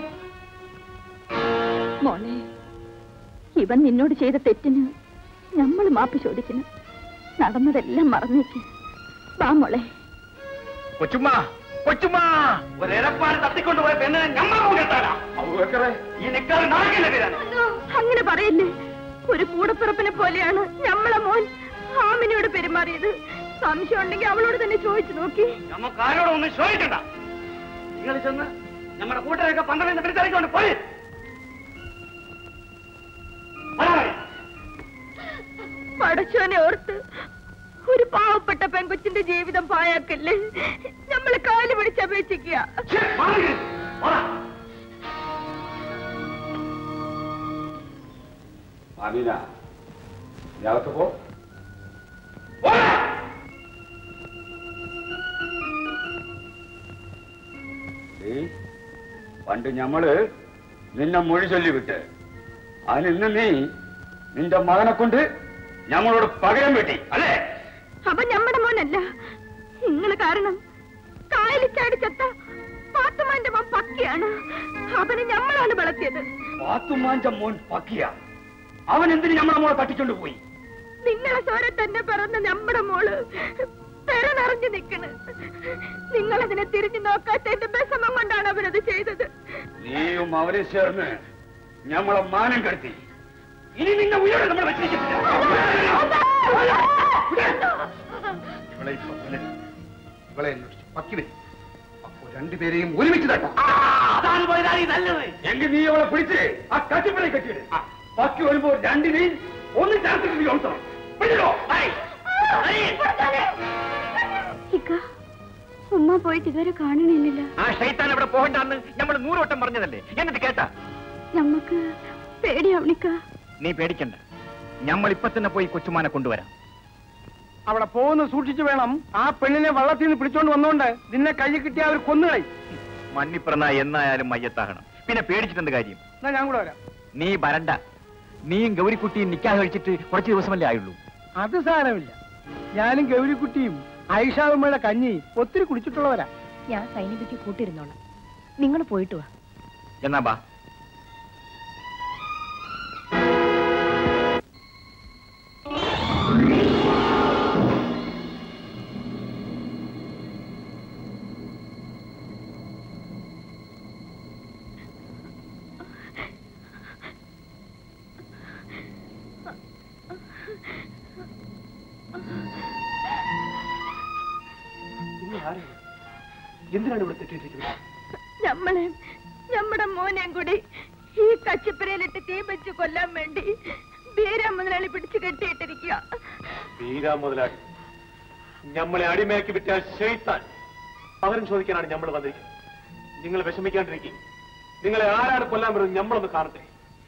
മോളെ ഇവൻ നിന്നോട് ചെയ്ത തെറ്റിന് നമ്മൾ മാപ്പ് ചോദിക്കുന്നു നടന്നതെല്ലാം മറന്നേക്ക് വാ മോളെ കൊച്ചുമ്മ കൊച്ചുമ്മ ഒരു ഇരപ്പാട് തട്ടിക്കൊണ്ടുപോയ പെണ്ണിനെ ഞമ്മ കൂടെത്താനാ ഈ നിക്കാറ് നാകില്ല പേരാണ് അങ്ങനെ പറയല്ലേ ഒരു കൂടപ്പിറപ്പിനെ പോലെയാണ് ഞമ്മളെ മോൻ ആമിനയോട് പെരുമാറിയത് സംശയം ഉണ്ടെങ്കിൽ അവളോട് തന്നെ ചോദിച്ചു നോക്കി നമുക്ക് ആരോടും ഒന്നും ചോദിക്കണ്ട നിങ്ങൾ ചെന്ന് നമ്മുടെ കൂട്ടരൊക്കെ പന്ത്രണ്ട് പിടിച്ചിറക്കിക്കൊണ്ട് പോയി പടച്ചോനെ ഓർത്ത് ഒരു പാവപ്പെട്ട പെൺകൊച്ചിന്റെ ജീവിതം പായാക്കല്ലേ നമ്മള് കാല് പിടിച്ചപേക്ഷിക്കുക അമീന ഞാനകത്ത് പോ ഏയ്, പണ്ട് ഞമ്മള് നിന്നെ മൊഴി ചൊല്ലിവിട്ട് അതിന് നീ നിന്റെ മകനെ കൊണ്ട് ഞമ്മളോട് പകരം വെട്ടി അല്ലേ അവൻ നമ്മുടെ മോനല്ല നിങ്ങൾ കാരണം കായലിൽ ചാടി ചത്ത പാത്തുമാന്റെ മോൻ പക്കിയാണ് അവനെ ഞമ്മളാണ് വളർത്തിയത് പാത്തുമാന്റെ മോൻ പക്കിയ അവൻ എന്തിന് ഞമ്മളെ മോളെ തട്ടിക്കൊണ്ട് പോയി നിങ്ങളെ ചോര തന്നെ പിറന്ന നമ്മുടെ മോള് പെര നിറഞ്ഞു നിൽക്കണ് നിങ്ങൾ അതിനെ തിരിഞ്ഞു നോക്കാത്തതിന്റെ വിഷമം കൊണ്ടാണ് അവരത് ചെയ്തത് നീയും അവരെ ചേർന്ന് ഞമ്മളെ മാനം കടത്തി ഇനി നിന്നെ ഉയരെ നമ്മൾ വെച്ചിരിക്കുന്നില്ല ഇവളെ ഇപ്പൊ കൊല്ലരുത്. ഇവളെ അന്വേഷിച്ച് പക്കി വരും അപ്പോ രണ്ടുപേരെയും ഒരുമിച്ച് തട്ടാം അതാണ് പോയതാണ് നല്ലത് എങ്കിൽ നീ അവളെ പിടിച്ച് ആ കട്ടിപ്പണി കെട്ടിയിട് ബാക്കി വരുമ്പോ രണ്ടിനെയും ഒന്ന് ചേർത്തിട്ട് ചോദിച്ചണം പിടിച്ചോ ഇക്ക ഉമ്മ പോയിട്ട് ഇതുവരെ കാണണില്ല ആ ഷെയ്ത്താൻ അവിടെ പോകണ്ടെന്ന് നമ്മൾ നൂറുവട്ടം പറഞ്ഞതല്ലേ എന്നിട്ട് കേട്ടാ ഞമ്മക്ക് പേടിയാവണിക്ക നീ പേടിക്കണ്ട നമ്മൾ ഇപ്പൊ തന്നെ പോയി കൊച്ചുമാനെ കൊണ്ടുവരാം അവിടെ പോകുന്ന സൂക്ഷിച്ചു വേണം ആ പെണ്ണിനെ വള്ളത്തിൽ നിന്ന് പിടിച്ചോണ്ട് വന്നോണ്ട് നിന്നെ കൈ കിട്ടിയ അവർ കൊന്നുകളി മണ്ണിപ്പിറന്ന എന്നായാലും മയ്യത്താകണം പിന്നെ പേടിച്ചിട്ടെന്ത് കാര്യം എന്നാ ഞാൻ കൂടെ വരാം നീ വരണ്ട നീയും ഗൗരിക്കുട്ടിയും നിക്കാഹ് കഴിച്ചിട്ട് കുറച്ച് ദിവസമല്ലേ ആയുള്ളൂ അത് സാരമില്ല ഞാനും ഗൗരിക്കുട്ടിയും ഐഷാവുമ്മയുടെ കഞ്ഞി ഒത്തിരി കുടിച്ചിട്ടുള്ളവരാ ഞാൻ സൈനികയ്ക്ക് കൂട്ടിരുന്നോളാം നിങ്ങൾ പോയിട്ട് വാ എന്നാ ബാ എന്തിനാണ് ഇവിടെ തെറ്റിയിരിക്കുന്നത് നമ്മളെ നമ്മുടെ മോനെയും കൂടി ഈ കച്ചിപ്പരയിലിട്ട് തീ വെച്ച് കൊല്ലാൻ വേണ്ടി ബീരാ മുതലാളി പിടിച്ചു കെട്ടിയിട്ടിരിക്കുക വീരാ മുതലാളി ഞമ്മളെ അടിമയാക്കി വിട്ട ഷെയ്ത്താൻ പകരം ചോദിക്കാനാണ് നമ്മൾ വന്നിരിക്കുന്നത് നിങ്ങൾ വിഷമിക്കാണ്ടിരിക്കും നിങ്ങളെ ആരാണ് കൊല്ലാൻ വരുന്നത് നമ്മളൊന്ന് കാണട്ടെ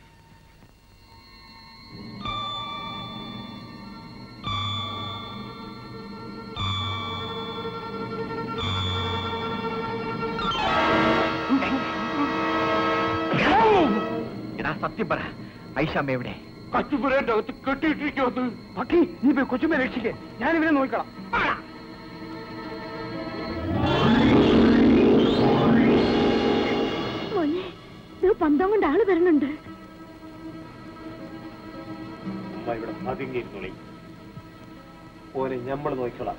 എടാ സത്യം പറ ഐഷാമ്മ എവിടെ കച്ചുപുരന്റെ അകത്ത് കെട്ടിയിട്ടിരിക്കുന്നത് പക്കി നീ പോയി കൊച്ചുമ്മ രക്ഷിക്കേ ഞാൻ ഇവരെ നോക്കണം മോനെ ഇത് പന്തം കൊണ്ട് ആള് വരുന്നുണ്ട് ഉമ്മ ഇവിടെ പതുങ്ങിയിരുന്നോളി ഓനെ ഞമ്മൾ നോക്കിക്കോളാം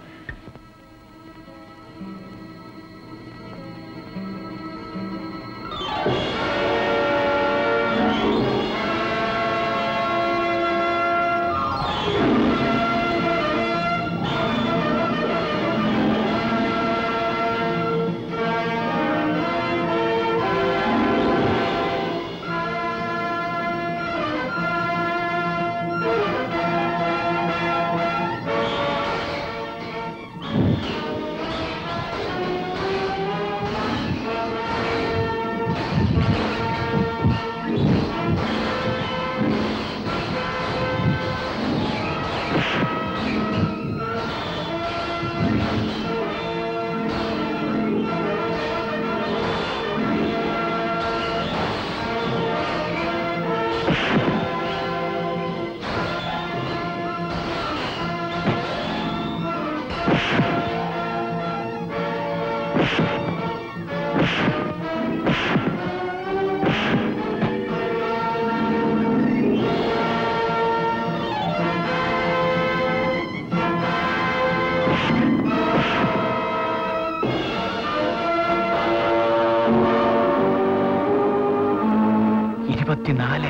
ഇരുപത്തിനാല്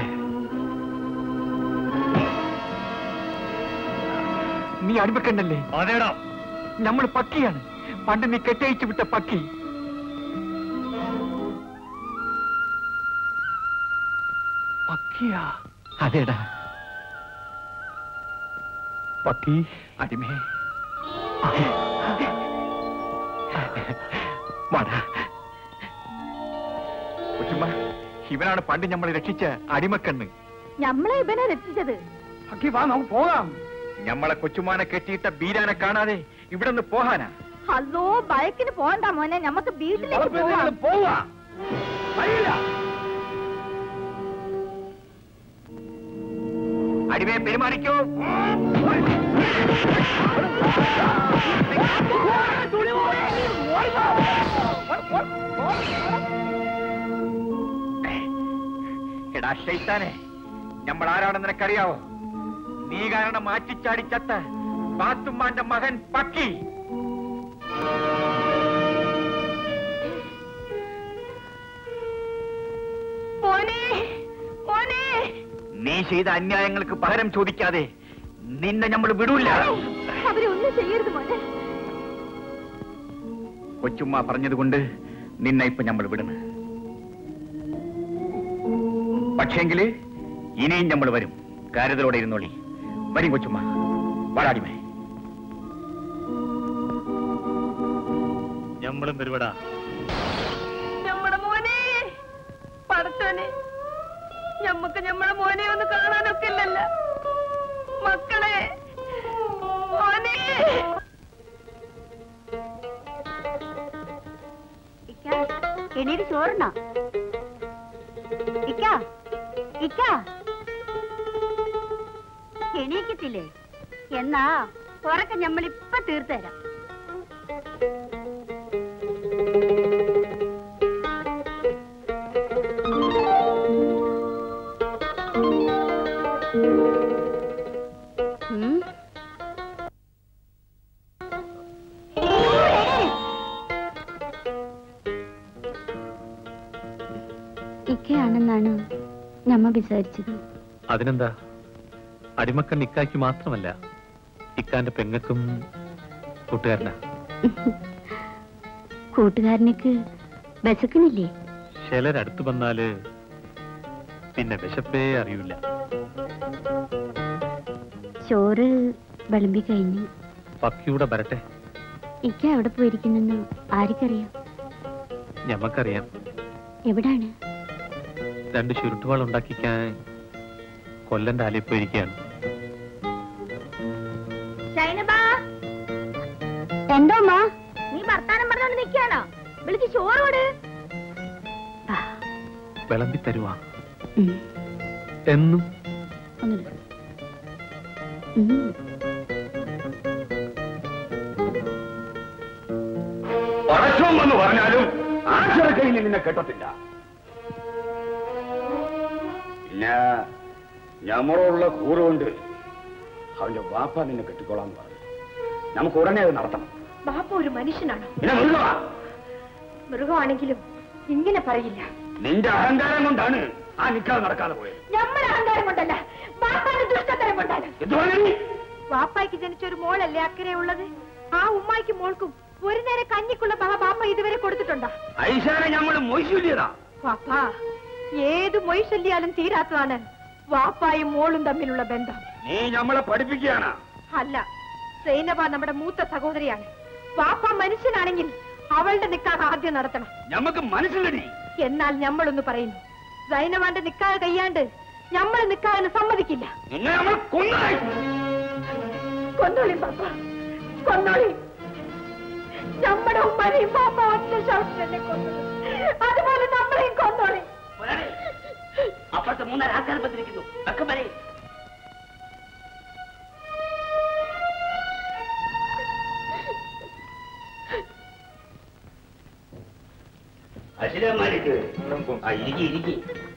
നീ അടിമക്കണ്ടല്ലേ അതേടാ നമ്മൾ പക്കിയാണ് പണ്ട് നീ കെട്ടയച്ചു വിട്ട പക്കി പക്കിയാ അതേടാ പക്കി അടിമേ വാടാ കൊച്ചുമ്മ ഇവനാണ് പണ്ട് നമ്മളെ രക്ഷിച്ച അടിമക്കണ്ണ് ഞമ്മളെ ഇവനെ രക്ഷിച്ചത് അക്കി വാ നമുക്ക് പോകാം ഞമ്മളെ കൊച്ചുമാനെ കെട്ടിയിട്ട ബീരാനെ കാണാതെ ഇവിടെ നിന്ന് പോകാനാ അല്ലോ ബൈക്കിന് പോകണ്ട മോനെ നമുക്ക് വീട്ടിലേക്ക് പോവാം പോവാ അടിമയെ പെരുമാറിക്കോ എടാ ഷെയ്ത്താനെ നമ്മൾ ആരാണെന്ന് നിനക്കറിയാവോ നീ കാരണം മാറ്റിച്ചാടി ചത്ത പാത്തുമ്മാന്റെ മകൻ പക്കി മോനെ മോനെ നീ ചെയ്ത അന്യായങ്ങൾക്ക് പകരം ചോദിക്കാതെ നിന്നെ നമ്മൾ വിടൂല അവരെ ഒന്നും ചെയ്യരുത് മോനെ കൊച്ചുമ്മ പറഞ്ഞതുകൊണ്ട് നിന്നെ ഇപ്പൊ നമ്മൾ വിടുന്നു പക്ഷേങ്കില് ഇനിയും നമ്മൾ വരും കരുതലോടെ ഇരുന്നോളി വരും കൊച്ചുമ്മ വരാടിമേ ഞമ്മളും വരുവടാ നമ്മുടെ മോനെ പടച്ചോനെ ഞമ്മക്ക് ഞമ്മടെ മോനെ ഒന്ന് കാണാനൊക്കെ ഇല്ലല്ല മക്കളെ മോനെ എണീറ്റ് ചോറിനാ ഇക്ക ഇക്ക എണീക്കത്തില്ലേ എന്നാ ഉറക്കം ഞമ്മളിപ്പൊ തീർത്തുതരാം ഉം. ഇക്കയാണെന്നാണ് ഞമ്മ വിചാരിച്ചത് അതിനെന്താ അടിമക്കൺ ഇക്കായ്ക്ക് മാത്രമല്ല ഇക്കാന്റെ പെങ്ങക്കും കൂട്ടുകാരനാ കൂട്ടുകാരനക്ക് വിശക്കണില്ലേ ചിലരടുത്ത് വന്നാല് പിന്നെ വിശപ്പേ അറിയില്ല ചോറ് വിളമ്പി കഴിഞ്ഞു പക്കിയൂടെ വരട്ടെ ഇക്ക എവിടെ പോയിരിക്കുന്നെന്ന് ആർക്കറിയാം ഞമ്മക്കറിയാം എവിടാണ് രണ്ട് ചുരുട്ടുവാൾ ഉണ്ടാക്കിക്കാൻ കൊല്ലന്റെ ആലയിൽ പോയിരിക്കുകയാണ് സൈനബാ എന്തോ അമ്മ നീ വർത്താനം പറഞ്ഞോണ്ട് നിൽക്കാണോ വിളിച്ച് ചോറോട് വിളമ്പി തരുവാ ഉം. എന്നും ഒന്നുമില്ല ഉം. പടച്ചോം എന്ന് പറഞ്ഞാലും ആശരക്കയിൽ നിന്നെ കെട്ടത്തില്ല പിന്നെ ഞമ്മളുള്ള കൂറുകൊണ്ട് അവന്റെ വാപ്പ നിന്നെ കെട്ടിക്കോളാൻ പറഞ്ഞു നമുക്ക് ഉടനെ അത് നടത്തണം ബാപ്പ ഒരു മനുഷ്യനാണോ പിന്നെ മൃഗമാ മൃഗമാണെങ്കിലും ഇങ്ങനെ പറയില്ല നിന്റെ അഹങ്കാരം കൊണ്ടാണ് ആ നിക്കാതെ നടക്കാതെ പോയത് നമ്മുടെ അഹങ്കാരം കൊണ്ടല്ല ബാപ്പാന്റെ ദുഷ്ടത്തരം കൊണ്ടാണ് എന്ത് പറഞ്ഞു നീ? വാപ്പായ്ക്ക് ജനിച്ച ഒരു മോളല്ലേ അക്കരെ ഉള്ളത് ആ ഉമ്മായ്ക്കും മോൾക്കും ഒരു നേരം കഞ്ഞിക്കുള്ള ബഹ ബാപ്പ ഇതുവരെ കൊടുത്തിട്ടുണ്ടോ ഐശാനെ ഞമ്മള് മൊയ്ശൂല്യതാ വാപ്പാ ഏത് മൊയ്ശല്യാലും തീരാത്തതാണ് വാപ്പായും മോളും തമ്മിലുള്ള ബന്ധം നീ ഞമ്മളെ പഠിപ്പിക്കുകയാണ് അല്ല സൈനബ നമ്മുടെ മൂത്ത സഹോദരിയാണ് വാപ്പ മനുഷ്യനാണെങ്കിൽ അവളുടെ നിക്കാഹ് ആദ്യം നടത്തണം ഞമ്മക്ക് മനസ്സിലടി എന്നാൽ ഞമ്മളൊന്ന് പറയുന്നു സൈനവാന്റെ നിക്കാഹ് കയ്യാണ്ട് നമ്മൾ നിക്കാഹിന് സമ്മതിക്കില്ല നിന്നെ നമ്മൾ കൊന്നായി കൊന്നോളി പാപ്പ കൊന്നോളി നമ്മുടെ ഉമ്മനെയും പാപ്പ ഒറ്റ ശവത്തിനെ കൊന്നത് അതുപോലെ നമ്മളെയും കൊന്നോളി അപ്പുറത്ത് മൂന്നര ആൾക്കാർ വന്നിരിക്കുന്നു ഒക്കെ വരെ അശിലമാരിക്ക് ആ ഇരിക്കി ഇരിക്കി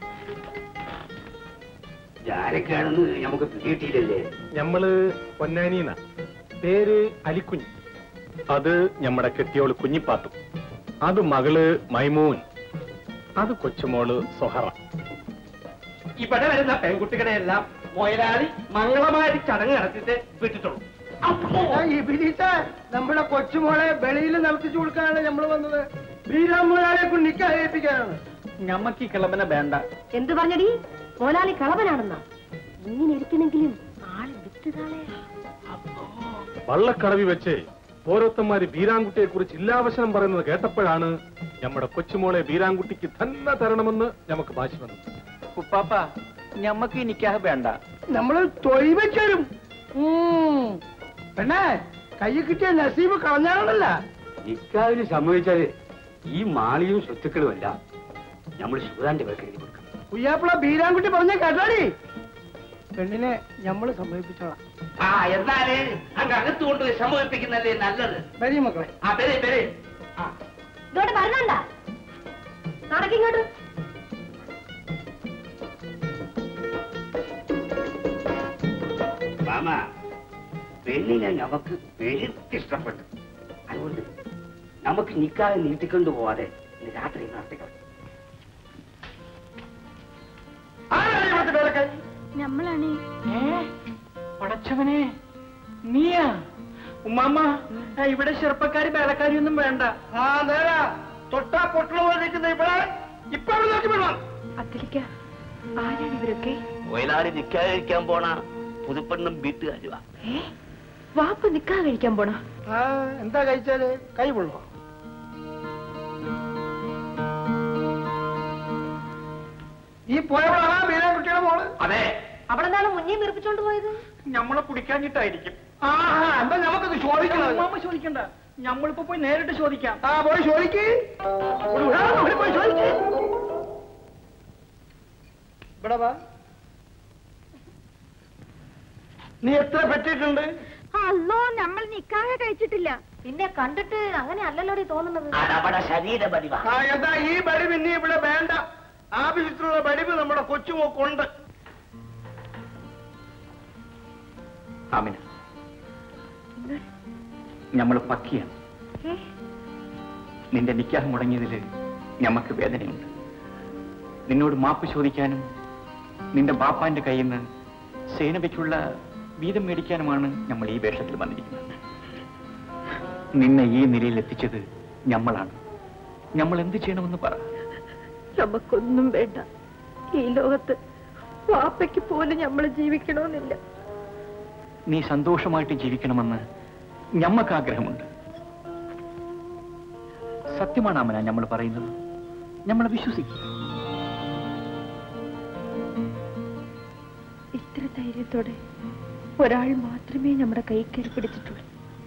ആരൊക്കെയാണെന്ന് നമുക്ക് പിടിയിട്ടില്ലല്ലേ ഞമ്മള് പൊന്നാനീന പേര് അലിക്കുഞ്ഞ് അത് ഞമ്മടെ കെട്ടിയോള് കുഞ്ഞിപ്പാത്തു അത് മകള് മൈമൂൻ അത് കൊച്ചുമോള് സൊഹറ ഇവിടെ വരുന്ന പെൺകുട്ടികളെ എല്ലാം മൊയലാളി മംഗളമായിട്ട് ചടങ്ങ് നടത്തിയിട്ട് വിട്ടിട്ടുള്ളൂ ഈ ബിരീച്ച നമ്മുടെ കൊച്ചുമോളെ വെളിയിൽ നടത്തിച്ചു കൊടുക്കാനാണ് നമ്മൾ വന്നത് ബീരാമോളാലെ കൊണ്ട് നിക്കായിപ്പിക്കാനാണ് ഞമ്മക്ക് ഈ കിളമ്പന വേണ്ട എന്ത് പറഞ്ഞടി മോലാളി കളവനാണെന്നാ ഇങ്ങനെ ഇരിക്കണെങ്കിലും ആള് വിത്തുതാളെ വള്ളക്കടവി വെച്ച് ഓരോരുത്തന്മാര് ബീരാൻകുട്ടിയെ കുറിച്ച് ഇല്ലാവശനം പറയുന്നത് കേട്ടപ്പോഴാണ് നമ്മുടെ കൊച്ചുമോളെ ബീരാൻകുട്ടിക്ക് തന്നെ തരണമെന്ന് നമുക്ക് വാശി വന്നത് ഉപ്പാപ്പ ഞമ്മക്ക് ഈ നിക്കാഹ് വേണ്ട നമ്മള് തൊഴിൽ വെച്ചരും പെണ്ണേ കയ്യിൽ കിട്ടിയ നസീബ് കളഞ്ഞാണല്ല ഇക്കാതിന് സമ്മതിച്ചാല് ഈ മാളിയും സ്വത്തുക്കളും അല്ല നമ്മൾ ശിവദാന്റെ പേർക്ക് എഴുതി കൊടുക്കണം കുയ്യാപ്പിള ബീരാൻകുട്ടി പറഞ്ഞ കേട്ടാടി പെണ്ണിനെ ഞമ്മള് സമ്മതിപ്പിച്ചോളാം ആ എന്നാല് അങ്ങ് അകത്ത് കൊണ്ടുപോയി സമ്മതിപ്പിക്കുന്നല്ലേ നല്ലത് വരി മക്കളെ ആ വരെ വരെ ഇങ്ങോട്ട് പറഞ്ഞണ്ട നടക്കിങ്ങോട്ട് മാമ പെണ്ണിനെ നമുക്ക് പെരുത്ത് ഇഷ്ടപ്പെട്ടു അതുകൊണ്ട് നമുക്ക് നിക്കാതെ നീട്ടിക്കൊണ്ടു പോവാതെ ഇന്ന് രാത്രി നടത്തിക്കണം നമ്മളാണ് പടച്ചവനെ നീയാ ഉമ്മാമ്മ ആ, ഇവിടെ ചെറുപ്പക്കാരി വേലക്കാരി ഒന്നും വേണ്ട ആ നേരാ തൊട്ടാ പൊട്ടണ പോലെ നിൽക്കുന്ന ഇവിടെ ഇപ്പൊ അവിടെ നോക്കി വിടണം അത്തിരിക്ക ആരാണ് ഇവരൊക്കെ വയലാളി നിൽക്കാതിരിക്കാൻ പോണ പുതുപ്പെണ്ണും വീട്ടുകാരുവാ വാപ്പ നിക്കാ കഴിക്കാൻ പോണ ആ എന്താ കഴിച്ചാല് കൈ പൊള്ളോ ഈ പോയവളാണ് ബീരാൻകുട്ടിയുടെ മോള് അതെ അവിടെ നിന്നാണ് മുന്നേ വീർപ്പിച്ചോണ്ട് പോയത് ഞമ്മളെ കുടിക്കാഞ്ഞിട്ടായിരിക്കും ആ എന്താ നമുക്കത് ചോദിക്കണം ഉമ്മാമ്മ ചോദിക്കണ്ട ഞമ്മളിപ്പോ പോയി നേരിട്ട് ചോദിക്കാം ആ പോയി ചോദിക്ക് ഒരു ഉദാഹരണം പോയി പോയി ചോദിക്ക് ഇവിടെ വാ നീ എത്ര പറ്റിയിട്ടുണ്ട് അല്ലോ നമ്മൾ നിക്കാഹ കഴിച്ചിട്ടില്ല പിന്നെ കണ്ടിട്ട് അങ്ങനെ അല്ലല്ലോടി തോന്നുന്നത് അതവിടെ ശരീര പതിവാ ആ എന്താ ഈ ബടിവ് ഇനി ഇവിടെ വേണ്ട ആവശ്യത്തിലുള്ള ബടിവ് നമ്മുടെ കൊച്ചുമോക്കുണ്ട് ആമിന നമ്മൾ പക്കിയാണ് നിന്റെ നിക്കാഹ് മുടങ്ങിയതിൽ ഞമ്മക്ക് വേദനയുണ്ട് നിന്നോട് മാപ്പ് ചോദിക്കാനും നിന്റെ ബാപ്പാന്റെ കയ്യിൽ നിന്ന് സേനവയ്ക്കുള്ള വീതം മേടിക്കാനുമാണ് നമ്മൾ ഈ വേഷത്തിൽ വന്നിരിക്കുന്നത് നിന്നെ ഈ നിലയിൽ എത്തിച്ചത് ഞമ്മളാണ് നമ്മൾ എന്ത് ചെയ്യണമെന്ന് പറ നമുക്കൊന്നും വേണ്ട ഈ ലോകത്ത് വാപ്പയ്ക്ക് പോലും നമ്മൾ ജീവിക്കണമെന്നില്ല നീ സന്തോഷമായിട്ട് ജീവിക്കണമെന്ന് ഞമ്മക്ക് ആഗ്രഹമുണ്ട് സത്യമാണ് അമന നമ്മൾ പറയുന്നത് നമ്മൾ വിശ്വസിക്കുക ഇത്ര ധൈര്യത്തോടെ ഒരാൾ മാത്രമേ നമ്മുടെ കൈ കയറി പിടിച്ചിട്ടുള്ളൂ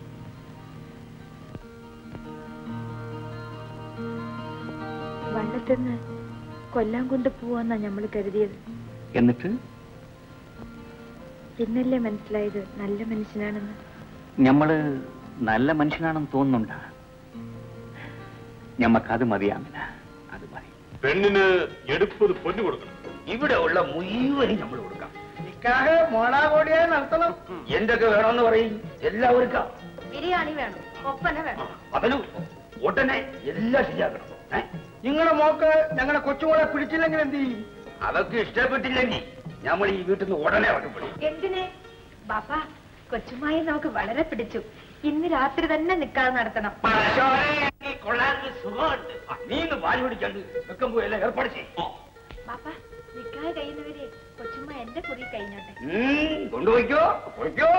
വള്ളത്തിന്ന് കൊല്ലാൻ കൊണ്ട് പോവാന്നാ നമ്മൾ കരുതിയത് എന്നിട്ട് പിന്നല്ലേ മനസ്സിലായത് നല്ല മനുഷ്യനാണെന്ന് ഞമ്മള് നല്ല മനുഷ്യനാണെന്ന് തോന്നുന്നുണ്ട ഞമ്മക്കത് മതിയാമിന അത് മതി പെണ്ണിന് എടുപ്പത് പൊന്നു കൊടുക്കണം ഇവിടെ ഉള്ള മുഴുവനും നമ്മൾ കൊടുക്കാം നിക്കാഹ് മോളാകോടിയായി നടത്തണം എന്തൊക്കെ വേണമെന്ന് പറയും എല്ലാവർക്കും ബിരിയാണി വേണം ഒപ്പന വേണം അതിന് ഉടനെ എല്ലാം ശരിയാക്കണം ഏ? നിങ്ങളുടെ മോക്ക് ഞങ്ങളുടെ കൊച്ചുമോളെ പിടിച്ചില്ലെങ്കിൽ എന്ത് ചെയ്യും അതൊക്കെ ഇഷ്ടപ്പെട്ടില്ലെങ്കിൽ നമ്മൾ ഈ വീട്ടിൽ നിന്ന് ഉടനെ ഇറക്കപ്പെടും എന്തിനെ ബാപ്പ കൊച്ചുമായി നമുക്ക് വളരെ പിടിച്ചു ഇന്ന് രാത്രി തന്നെ നിക്കാതെ നടത്തണം കൊള്ളാൻ സുഖമുണ്ട് ആ, നീ ഇന്ന് പാല് പിടിക്കാണ്ട് വെക്കം പോയി എല്ലാം ഏർപ്പാട് ചെയ്യും ബാപ്പ നിക്കാതെ കഴിയുന്നവരെ കൊച്ചുമ്മ എന്റെ കുറി കഴിഞ്ഞോട്ടെ കൊണ്ടുപോയിക്കോ പോയിക്കോ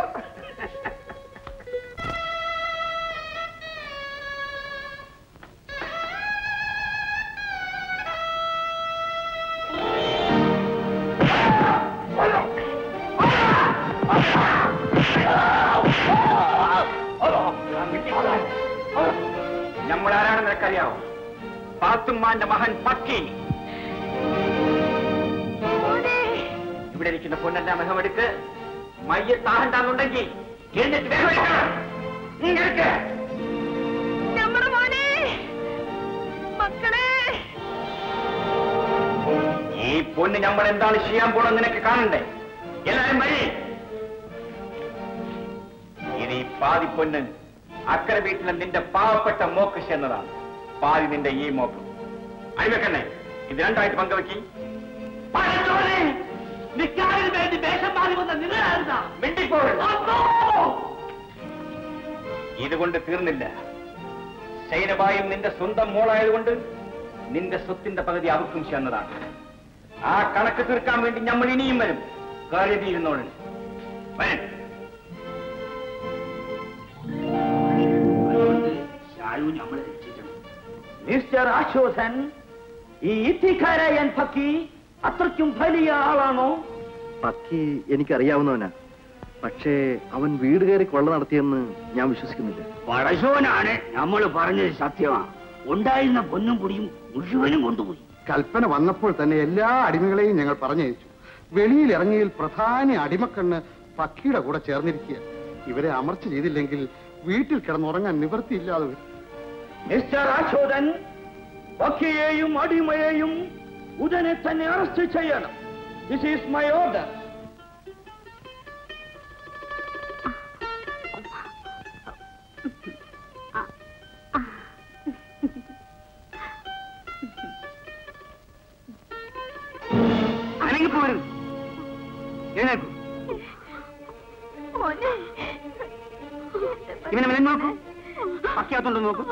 നമ്മൾ ആരാണെന്ന് നിനക്കറിയാവോ പാത്തുമ്മാന്റെ മകൻ പക്കി ഇവിടെ ഇരിക്കുന്ന പൊന്നെല്ലാം മെഹമെടുക്ക് മയ്യ താഹണ്ടാന്നുണ്ടെങ്കിൽ എന്നിട്ട് വേഗം എടുക്കണം. ഇങ്ങ് എടുക്ക്. നമ്മുടെ മോനെ മക്കളെ ഈ പൊന്ന് നമ്മൾ എന്താണ് ചെയ്യാൻ പോണെന്ന് നിനക്ക് കാണണ്ടേ എല്ലാരും വഴി ഇത് ഈ പാതി പൊന്ന് അക്കരെ വീട്ടിലെ നിന്റെ പാവപ്പെട്ട മോക്ക് ചെന്നതാണ് പാതി നിന്റെ ഈ മോക്ക് അഴിവെക്കണ്ണേ ഇത് രണ്ടായിട്ട് പങ്കുവെക്കി പഴച്ചോനെ നിക്കാറിന് വേണ്ടി വേഷം മാറി വന്ന നിങ്ങളായിരുന്ന ഇതുകൊണ്ട് തീർന്നില്ല സൈനബായും നിന്റെ സ്വന്തം മോളായതുകൊണ്ട് നിന്റെ സ്വത്തിന്റെ പകുതി അവക്കും ചെന്നതാണ് ആ കണക്ക് തീർക്കാൻ വേണ്ടി നമ്മൾ ഇനിയും വരും കാര്യതിയിരുന്നോളെ വരും ഷായു നമ്മളെ രക്ഷിക്കണം മിസ്റ്റർ ആശോധൻ ഈ ഇത്തിക്കാരായൻ ഫക്കി അത്രയ്ക്കും വലിയ ആളാണോ പക്കി എനിക്കറിയാവുന്നവനാ പക്ഷേ അവൻ വീട് കയറി കൊള്ള നടത്തിയെന്ന് ഞാൻ വിശ്വസിക്കുന്നില്ല പടശോനാണ് നമ്മൾ പറഞ്ഞത് സത്യമാ ഉണ്ടായിരുന്ന പൊന്നും പൊടിയും മുഴുവനും കൊണ്ടുപോയി കൽപ്പന വന്നപ്പോൾ തന്നെ എല്ലാ അടിമകളെയും ഞങ്ങൾ പറഞ്ഞയച്ചു വെളിയിൽ ഇറങ്ങിയിൽ പ്രധാന അടിമക്കണ്ണ് പക്കിയുടെ കൂടെ ചേർന്നിരിക്കുക ഇവരെ അമർച്ച ചെയ്തില്ലെങ്കിൽ വീട്ടിൽ കിടന്നുറങ്ങാൻ നിവൃത്തിയില്ലാതെ വരും മിസ്റ്റർ ആശോധൻ ഫക്കിയെയും അടിമയെയും ഉടനെ തന്നെ അറസ്റ്റ് ചെയ്യണം ദിസ് ഈസ് മൈ ഓർഡർ അനങ്ങിപ്പോരും എഴുന്നേക്കൂ മോനെ ഇവനെ മെല്ലെ നോക്കൂ പക്കകത്തുണ്ടോ നോക്കൂ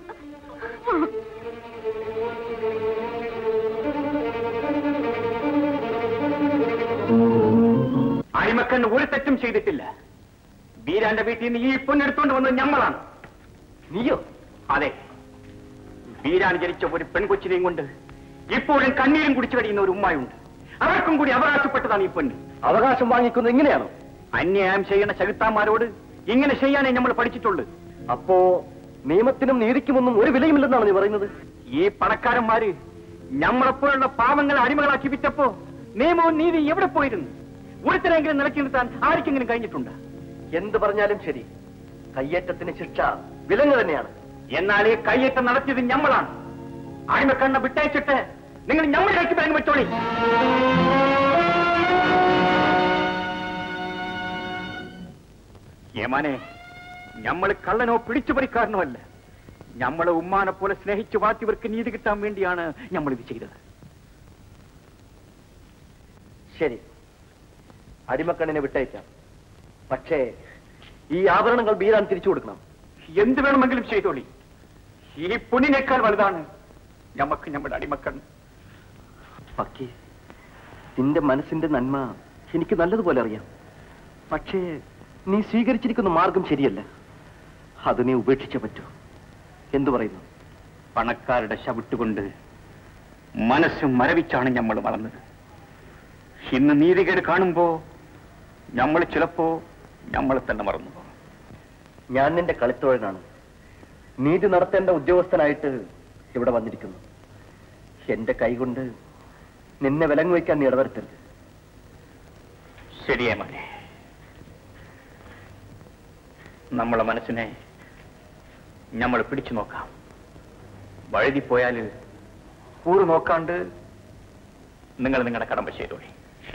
അടിമക്കൻ ഒരു തെറ്റും ചെയ്തിട്ടില്ല വീരാന്റെ വീട്ടിൽ നിന്ന് ഈ പൊന്നെടുത്തോണ്ട് വന്നത് ഞമ്മളാണ് നീയോ അതെ വീരാൻ ജനിച്ച ഒരു പെൺകൊച്ചിനെയും കൊണ്ട് ഇപ്പോഴും കണ്ണീരും കുടിച്ചു കഴിയുന്ന ഒരു ഉമ്മായുണ്ട് അവർക്കും കൂടി അവകാശപ്പെട്ടതാണ് ഈ പെണ്ണ് അവകാശം വാങ്ങിക്കുന്നത് ഇങ്ങനെയാണോ അന്യായം ചെയ്യുന്ന ചകിത്താന്മാരോട് ഇങ്ങനെ ചെയ്യാനേ നമ്മൾ പഠിച്ചിട്ടുള്ളൂ അപ്പോ നിയമത്തിനും നീതിക്കുമൊന്നും ഒരു വിലയുമില്ലെന്നാണ് നീ പറയുന്നത് ഈ പണക്കാരന്മാര് നമ്മളെപ്പോലുള്ള പാവങ്ങളെ അടിമകളാക്കി വിറ്റപ്പോ നിയമവും നീതി എവിടെ പോയിരുന്നു ഒരുത്തരെങ്കിലും നിലക്കി നിർത്താൻ ആർക്കെങ്കിലും കഴിഞ്ഞിട്ടുണ്ട് എന്ത് പറഞ്ഞാലും ശരി കയ്യേറ്റത്തിന് ശിക്ഷ വിലങ്ങ് തന്നെയാണ് എന്നാൽ ഈ കയ്യേറ്റം നടത്തിയത് ഞമ്മളാണ് അടിമക്കണ്ണ വിട്ടയച്ചിട്ട് നിങ്ങൾ ഞമ്മളിലേക്ക് ബാങ്ക് വെച്ചോളി ഏമാനെ ഞമ്മള് കള്ളനോ പിടിച്ചുപറിക്കാരനോ അല്ല ഞമ്മളെ ഉമ്മാനെ പോലെ സ്നേഹിച്ചു വാത്തിയവർക്ക് നീതി കിട്ടാൻ വേണ്ടിയാണ് നമ്മൾ ഇത് ചെയ്തത് ശരി അടിമക്കണ്ണിനെ വിട്ടയക്കാം പക്ഷേ ഈ ആഭരണങ്ങൾ ബീരാൻ തിരിച്ചു കൊടുക്കണം എന്ത് വേണമെങ്കിലും ചെയ്തോളി ഈ പൊന്നിനേക്കാൾ വലുതാണ് ഞമ്മക്ക് നമ്മുടെ അടിമക്കണ്ണ് പക്കി നിന്റെ മനസ്സിന്റെ നന്മ എനിക്ക് നല്ലതുപോലെ അറിയാം പക്ഷേ നീ സ്വീകരിച്ചിരിക്കുന്ന മാർഗം ശരിയല്ല അത് നീ ഉപേക്ഷിച്ചേ പറ്റൂ എന്തു പറയുന്നു പണക്കാരുടെ ചവിട്ടുകൊണ്ട് മനസ്സ് മരവിച്ചാണ് നമ്മൾ വളർന്നത് ഇന്ന് നീതികേട് കാണുമ്പോ നമ്മൾ ചിലപ്പോ നമ്മളെ തന്നെ മറന്നു പോകും. ഞാൻ നിന്റെ കളിത്തോഴനാണ് നീതി നടത്തേണ്ട ഉദ്യോഗസ്ഥനായിട്ട് ഇവിടെ വന്നിരിക്കുന്നു എന്റെ കൈകൊണ്ട് നിന്നെ വിലങ്ങ് വയ്ക്കാൻ നീ ഇടവരുത്തരുത് ശരിയേ മതി നമ്മളെ മനസ്സിനെ നമ്മൾ പിടിച്ചു നോക്കാം വഴുതിപ്പോയാൽ കൂറ് നോക്കാണ്ട് നിങ്ങൾ നിങ്ങളുടെ കടമ്പ ചെയ്തോളി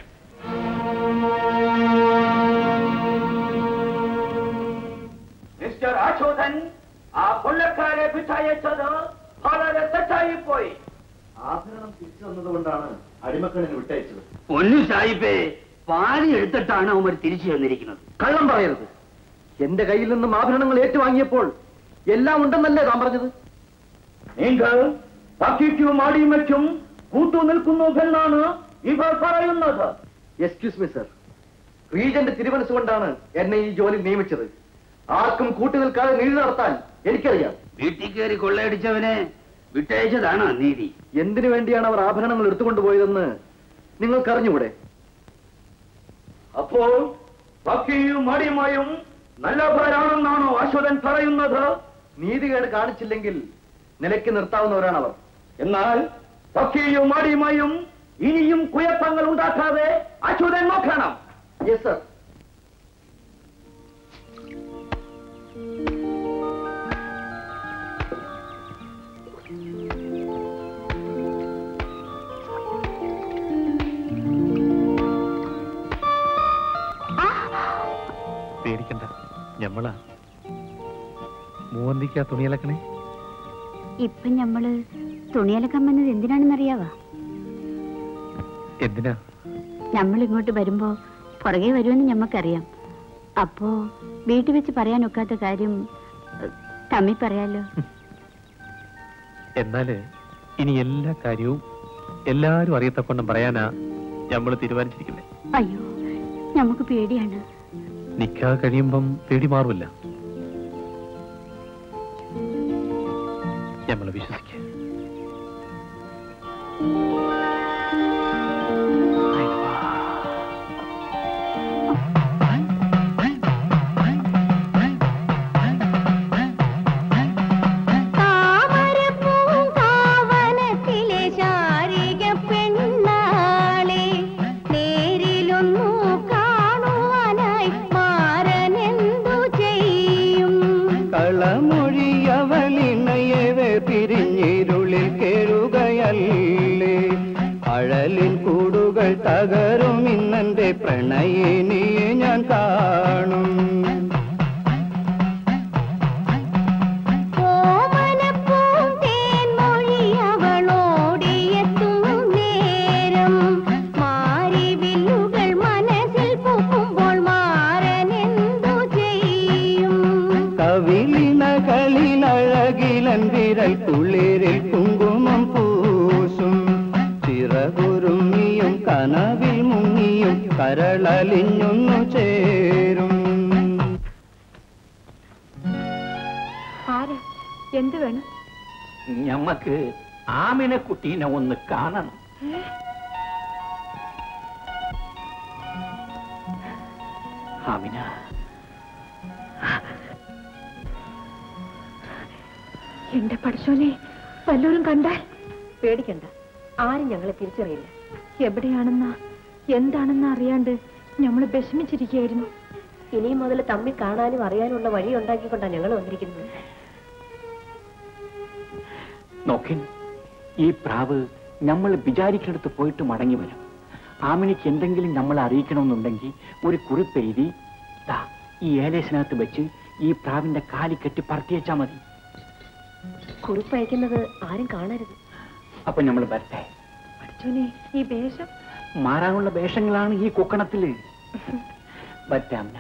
മിസ്റ്റർ ആശോധൻ ആ കൊള്ളക്കാരെ വിട്ടയച്ചത് വളരെ തെറ്റായി പോയി ആഭരണം തിരിച്ചു തന്നതുകൊണ്ടാണ് അടിമക്കണ്ണിന് വിട്ടയച്ചത് പൊന്നു സാഹിബേ പാതി എടുത്തിട്ടാണ് അവർ തിരിച്ചു വന്നിരിക്കുന്നത് കള്ളം പറയരുത് എന്റെ കയ്യിൽ നിന്നും ആഭരണങ്ങൾ ഏറ്റുവാങ്ങിയപ്പോൾ എല്ലാം ഉണ്ടെന്നല്ലേ താൻ പറഞ്ഞത് നിങ്ങൾ പക്കിക്കും അടിമയ്ക്കും കൂട്ടു നിൽക്കുന്നു എന്നാണ് ഇവർ പറയുന്നത് എക്സ്ക്യൂസ് മീ സർ റീജന്റ് തിരുമനസുകൊണ്ടാണ് എന്നെ ഈ ജോലി നിയമിച്ചത് ആർക്കും കൂട്ടുനിൽക്കാതെ നീതി നടത്താൻ എനിക്കറിയാം വീട്ടിൽ കയറി കൊള്ളയടിച്ചവനെ വിട്ടയച്ചതാണ് നീതി എന്തിനു വേണ്ടിയാണ് അവർ ആഭരണങ്ങൾ എടുത്തുകൊണ്ടുപോയതെന്ന് നിങ്ങൾക്കറിഞ്ഞുകൂടെ അപ്പോൾ പക്കിയും അടിമയും നല്ലവരാണെന്നാണോ അശ്വതൻ പറയുന്നത് നീതികേട് കാണിച്ചില്ലെങ്കിൽ നിലയ്ക്ക് നിർത്താവുന്നവരാണ് അവർ എന്നാൽ പക്കിയും അടിമയും ഇനിയും കുഴപ്പങ്ങൾ ഉണ്ടാക്കാതെ അച്യുതൻ നോക്കണം യെസ് സർ പേടിക്കണ്ട ഞമ്മളാ മൂവന്തിക്കാ തുണിയലക്കണേ ഇപ്പൊ ഞമ്മള് തുണിയലക്കാൻ വന്നത് എന്തിനാണെന്നറിയാവാ എന്തിനാ നമ്മൾ ഇങ്ങോട്ട് വരുമ്പോ പുറകെ വരുമെന്ന് ഞമ്മക്കറിയാം അപ്പോ വീട്ടിൽ വെച്ച് പറയാനൊക്കാത്ത കാര്യം ഏഹ്, തമ്മി പറയാലോ എന്നാല് ഇനി എല്ലാ കാര്യവും എല്ലാരും അറിയത്തക്കൊണ്ടും പറയാനാ നമ്മൾ തീരുമാനിച്ചിരിക്കുന്നത് അയ്യോ നമുക്ക് പേടിയാണ് നിക്കാ കഴിയുമ്പം പേടി മാറുമല്ല നമ്മൾ വിശ്വസിക്കുക താമരപ്പൂങ്കാവനത്തിലെ ശാരിക പെണ്ണാളെ നേരിലൊന്നു കാണുവാനായി മാറനെന്തു ചെയ്യും കളമൊഴിയവനിണയവെ പിരിഞ്ഞിരുളിൽ കേഴുകയല്ലേ അഴലിൻ കൂടുകൾ തകരും ഇന്നെന്റെ പ്രണയിനിയെ ഞാൻ കാണും ഓമനപ്പൂന്തേൻമൊഴി അവളോടിയെത്തും നേരം മാരിവില്ലുകൾ മനസ്സിൽ പൂക്കുമ്പോൾ മാറനെന്തു ചെയ്യും കവിളിനകളിലഴകിലൻ വിരൽ കുളിരിൽ കുങ്കുമം പൂശും ചിറകുരുങ്ങിയും കനവിൽ മുങ്ങിയും കരളലിഞ്ഞൊന്നു ചേരും ആരാ എന്ത് വേണം ഞമ്മക്ക് ആമിനെ കുട്ടീനെ ഒന്ന് കാണണം ആമിന എന്റെ പഠിച്ചോനെ വല്ലവരും കണ്ടാൽ പേടിക്കണ്ട ആരും ഞങ്ങളെ തിരിച്ചറിയില്ല എവിടെയാണെന്ന എന്താണെന്ന് അറിയാണ്ട് നമ്മൾ വിഷമിച്ചിരിക്കുകയായിരുന്നു ഇനിയും മുതൽ തമ്മിൽ കാണാനും അറിയാനുള്ള വഴി ഉണ്ടാക്കിക്കൊണ്ടാണ് ഞങ്ങൾ വന്നിരിക്കുന്നത് നോക്കിൻ ഈ പ്രാവ് നമ്മൾ വിചാരിക്കുന്നിടത്ത് പോയിട്ട് മടങ്ങി വരും ആമിനിക്ക് എന്തെങ്കിലും നമ്മളെ അറിയിക്കണമെന്നുണ്ടെങ്കിൽ ഒരു കുറിപ്പ് എഴുതി ദാ ഈ ഏലേസിനകത്ത് വെച്ച് ഈ പ്രാവിന്റെ കാലി കെട്ടി പറത്തിയേച്ചാ മതി കുറിപ്പ് അയക്കുന്നത് ആരും കാണരുത് അപ്പൊ നമ്മൾ വരട്ടെ പഠിച്ചോനെ ഈ വേഷം മാറാനുള്ള വേഷങ്ങളാണ് ഈ കൊക്കണത്തില് വറ്റാമിന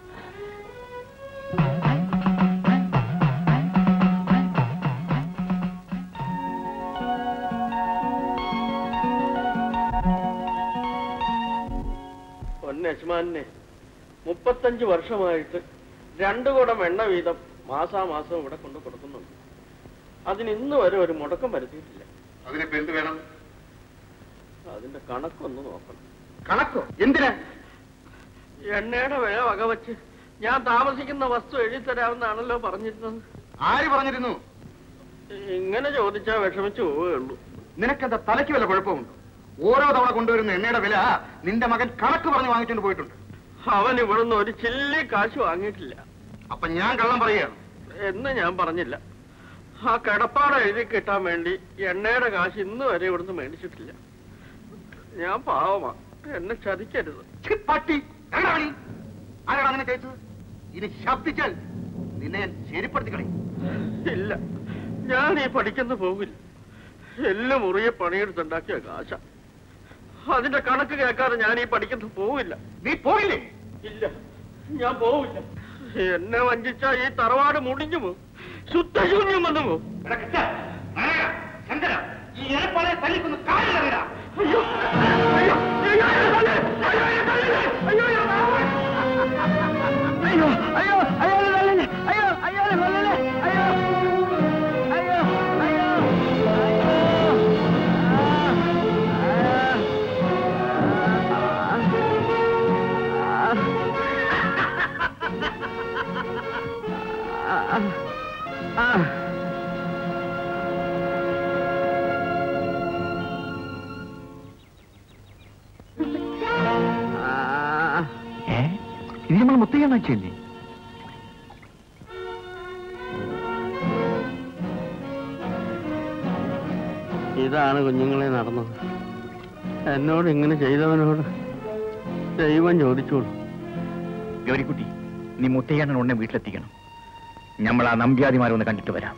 പൊന്നശ്മാനെ മുപ്പത്തഞ്ച് വർഷമായിട്ട് രണ്ടു കുടം എണ്ണ വീതം മാസാമാസം ഇവിടെ കൊണ്ട് കൊടുക്കുന്നുണ്ട് അതിന് ഇന്ന് വരെ ഒരു മുടക്കം വരുത്തിയിട്ടില്ല അതിനിപ്പോ എന്ത് വേണം അതിന്റെ കണക്കൊന്ന് നോക്കണം കണക്കോ എന്തിനാ എണ്ണയുടെ വില വകവച്ച് ഞാൻ താമസിക്കുന്ന വസ്തു എഴുതിത്തരാമെന്നാണല്ലോ പറഞ്ഞിരുന്നത് ആര് പറഞ്ഞിരുന്നു ഇങ്ങനെ ചോദിച്ചാൽ വിഷമിച്ചു പോവുകയുള്ളൂ നിനക്കെന്താ തലയ്ക്ക് വല്ല കുഴപ്പമുണ്ടോ ഓരോ തവണ കൊണ്ടുവരുന്ന എണ്ണയുടെ വില നിന്റെ മകൻ കണക്ക് പറഞ്ഞ് വാങ്ങിച്ചുകൊണ്ട് പോയിട്ടുണ്ട് അവൻ ഇവിടുന്ന് ഒരു ചില്ലി കാശ് വാങ്ങിയിട്ടില്ല അപ്പൊ ഞാൻ കള്ളം പറയുകയാണ് എന്ന് ഞാൻ പറഞ്ഞില്ല ആ കിടപ്പാട എഴുതി കിട്ടാൻ വേണ്ടി എണ്ണയുടെ കാശ് ഇന്ന് വരെ ഇവിടുന്ന് മേടിച്ചിട്ടില്ല ഞാൻ പാവമാ എന്നെ ചതിക്കരുത് ഛി, പട്ടി കണ്ടാ വിളി? ആരാണ് അങ്ങനെ ചോദിച്ചത് ഇനി ശബ്ദിച്ചാൽ നിന്നെ ഞാൻ ശരിപ്പെടുത്തി കളയും ഇല്ല ഞാൻ ഈ പഠിക്കുന്ന പോകില്ല എല്ലാം മുറിയെ പണിയെടുത്തുണ്ടാക്കിയ കാശ അതിന്റെ കണക്ക് കേൾക്കാതെ ഞാൻ ഈ പഠിക്കുന്ന പോവില്ല നീ പോയില്ലേ ഇല്ല ഞാൻ പോവില്ല എന്നെ വഞ്ചിച്ച ഈ തറവാട് മുടിഞ്ഞു പോകും ശുദ്ധശൂന്യം വന്നു പോകും ഈ ഏർപ്പാടെ തല്ലിക്കൊന്ന് കാലിലറിയാ അയ്യോ അയ്യോ അയ്യോ അയ്യോ അയ്യോ അയ്യോ അയാളെ കൊല്ലല്ലേ അയ്യോ അയാളെ കൊല്ലല്ലേ അയ്യോ അയ്യോ അയ്യോ ഏ ഇത് നമ്മൾ മുത്തയ്യാന്ന് വെച്ചല്ലേ ഇതാണ് കുഞ്ഞുങ്ങളെ നടന്നത് എന്നോട് ഇങ്ങനെ ചെയ്തവനോട് ദൈവം ചോദിച്ചോളൂ ഗൗരിക്കുട്ടി നീ മുത്തയ്യാനെ ഉടനെ വീട്ടിലെത്തിക്കണം നമ്മൾ ആ നമ്പ്യാതിമാരെ ഒന്ന് കണ്ടിട്ട് വരാം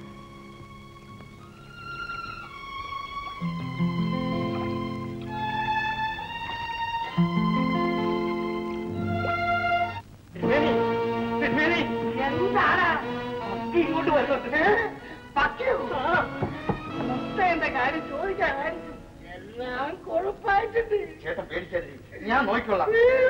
ഇങ്ങോട്ട് വരുന്നുണ്ട് പക്കിയോ മുത്തേന്റെ കാര്യം ചോദിക്കാനായിരിക്കും എല്ലാം കൊഴുപ്പായിട്ടുണ്ട് ചേട്ടൻ പേടിക്കരുത് ഞാൻ നോക്കിക്കൊള്ളാം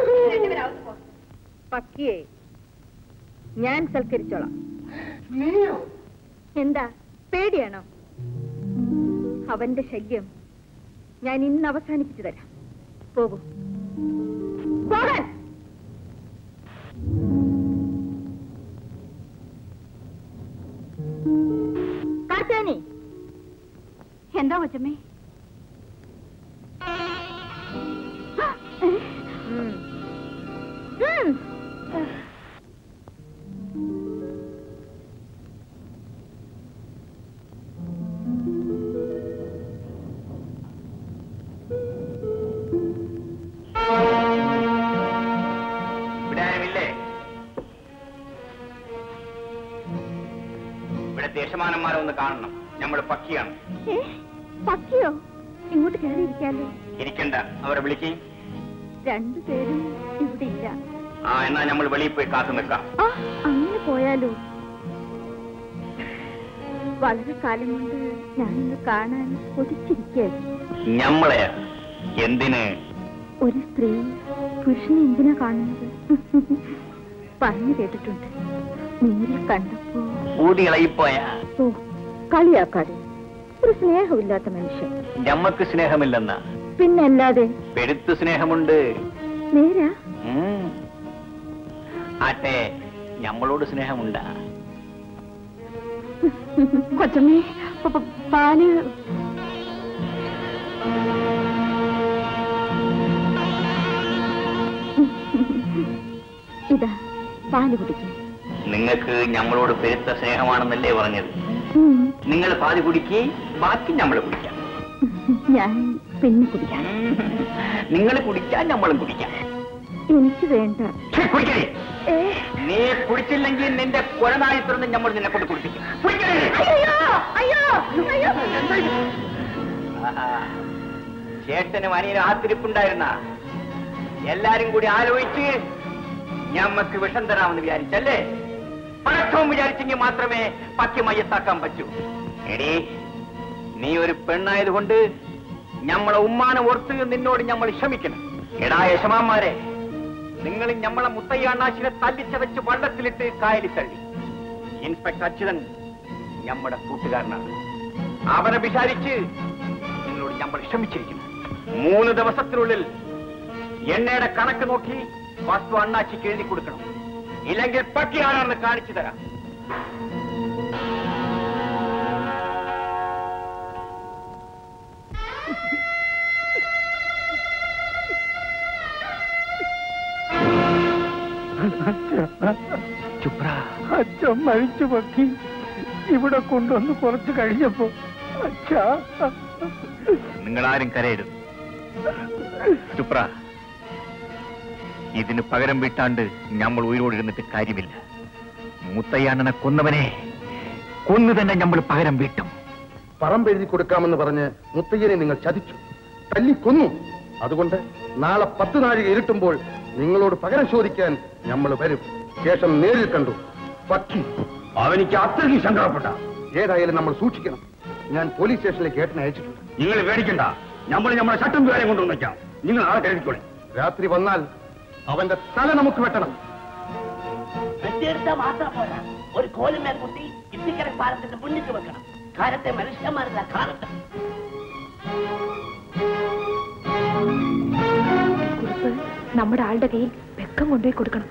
പക്കിയെ ഞാൻ സൽക്കരിച്ചോളാം നീയോ എന്താ പേടിയാണോ അവന്റെ ശല്യം ഞാൻ ഇന്ന് അവസാനിപ്പിച്ചു തരാം പോകൂ പോകാൻ കാറ്റാനി എന്താ കൊച്ചമ്മേ ഉം. ഉം. ഇവിടെ ആരുമില്ലേ ഇവിടെ ദേശമാനന്മാരെ ഒന്ന് കാണണം നമ്മൾ പക്കിയാണ് ഏ, പക്കിയോ ഇങ്ങോട്ട് കയറിയിരിക്കാലോ ഇരിക്കണ്ട അവരെ വിളിക്കേ രണ്ടുപേരും ഇവിടെ ഇല്ല ആ എന്നാ നമ്മൾ വെളിയിൽ പോയി കാത്തു നിൽക്കാം ആ അങ്ങനെ പോയാലോ വളരെ കാലം കൊണ്ട് ഞാനിന്ന് കാണാൻ കൊതിച്ചിരിക്കുകയായിരുന്നു ഞമ്മളെ എന്തിന് ഒരു സ്ത്രീ പുരുഷനെ എന്തിനാ കാണുന്നത് പറഞ്ഞു കേട്ടിട്ടുണ്ട് നേരിൽ കണ്ടപ്പോ ഊതികളയിപ്പോയ ഓ കളിയാക്കാതെ ഒരു സ്നേഹമില്ലാത്ത മനുഷ്യൻ ഞമ്മക്ക് സ്നേഹമില്ലെന്ന പിന്നല്ലാതെ പെരുത്ത് സ്നേഹമുണ്ട് നേരാ ഉം. ആട്ടെ ഞമ്മളോട് സ്നേഹമുണ്ടാ കൊച്ചമ്മേ പ- പ- പാല് ഇതാ പാല് കുടിക്കും നിങ്ങൾക്ക് ഞമ്മളോട് പെരുത്ത സ്നേഹമാണെന്നല്ലേ പറഞ്ഞത് ഉം, നിങ്ങൾ പാതി കുടിക്കേ ബാക്കി നമ്മൾ കുടിക്കാം ഞാൻ പിന്നെ കുടിക്കാം നിങ്ങൾ കുടിക്കാൻ നമ്മളും കുടിക്കാം എനിക്ക് വേണ്ട ഛെ, കുടിക്കണേ ഏ, നീ കുടിച്ചില്ലെങ്കിൽ നിന്റെ കൊലനായി തുറന്ന് നമ്മൾ നിന്നെ കൊണ്ട് കുടിപ്പിക്കും അയ്യോ അയ്യോ അയ്യോ ആഹാ. ചേട്ടനും അനിയനും ആത്തിരിപ്പുണ്ടായിരുന്ന എല്ലാരും കൂടി ആലോചിച്ച് ഞമ്മക്ക് വിഷം തരാമെന്ന് വിചാരിച്ചല്ലേ പണക്കവും വിചാരിച്ചെങ്കിൽ മാത്രമേ പക്കി മയ്യത്താക്കാൻ പറ്റൂ എടീ നീ ഒരു പെണ്ണായതുകൊണ്ട് ഞമ്മളെ ഉമ്മാനെ ഓർത്ത് നിന്നോട് നമ്മൾ ക്ഷമിക്കണം എടാ യശമാന്മാരെ നിങ്ങൾ ഞമ്മളെ മുത്തയ്യാണ്ണാശിനെ തല്ലിച്ചതച്ച് വള്ളത്തിലിട്ട് കായലിൽ തള്ളി ഇൻസ്പെക്ടർ അച്യുതൻ നമ്മുടെ കൂട്ടുകാരനാണ് അവനെ വിചാരിച്ച് നിങ്ങളോട് നമ്മൾ ക്ഷമിച്ചിരിക്കുന്നു മൂന്ന് ദിവസത്തിനുള്ളിൽ എണ്ണയുടെ കണക്ക് നോക്കി വസ്തു അണ്ണാച്ചിക്ക് എഴുതി കൊടുക്കണം ഇല്ലെങ്കിൽ പട്ടി ആരാണെന്ന് കാണിച്ചു തരാം അച്ഛൻ മരിച്ചു പറ്റി ഇവിടെ കൊണ്ടുവന്ന് കുറച്ച് കഴിഞ്ഞപ്പോ അച്ഛാ നിങ്ങളാരും കരയരുത് ചുപ്ര ഇതിന് പകരം വീട്ടാണ്ട് നമ്മൾ ഉയരോടിരുന്നിട്ട് കാര്യമില്ല മുത്തയ്യാണ്ണനെ കൊന്നവനെ കൊന്നു തന്നെ നമ്മൾ പകരം വീട്ടും പറമ്പെഴുതി കൊടുക്കാമെന്ന് പറഞ്ഞ് മുത്തയ്യനെ നിങ്ങൾ ചതിച്ചു തല്ലിക്കൊന്നു അതുകൊണ്ട് നാളെ പത്ത് നാഴിക ഇരുട്ടുമ്പോൾ നിങ്ങളോട് പകരം ചോദിക്കാൻ നമ്മൾ വരും ശേഷം നേരിൽ കണ്ടു പക്ഷി അവനിക്ക് അത്രയ്ക്ക് സങ്കടപ്പെട്ട ഏതായാലും നമ്മൾ സൂക്ഷിക്കണം ഞാൻ പോലീസ് സ്റ്റേഷനിലേക്ക് ഏട്ടനെ അയച്ചിട്ടുണ്ട് നിങ്ങൾ പേടിക്കണ്ട നമ്മൾ നമ്മളെ ചട്ടം പേരെ കൊണ്ടുവന്നേക്കാം നിങ്ങൾ ആളെ കരുതിക്കോളെ രാത്രി വന്നാൽ അവന്റെ തല നമുക്ക് വെട്ടണം വെട്ടിയെടുത്താ മാത്രം പോരാ ഒരു കോലുമേൽ കുത്തി ഇത്തിക്കര പാലത്തിന്റെ മുന്നിട്ട് വെക്കണം കാലത്തെ മനുഷ്യന്മാരുടെ കാലത്ത് കുറിപ്പ് നമ്മുടെ ആളുടെ കയ്യിൽ വെക്കം കൊണ്ടുപോയി കൊടുക്കണം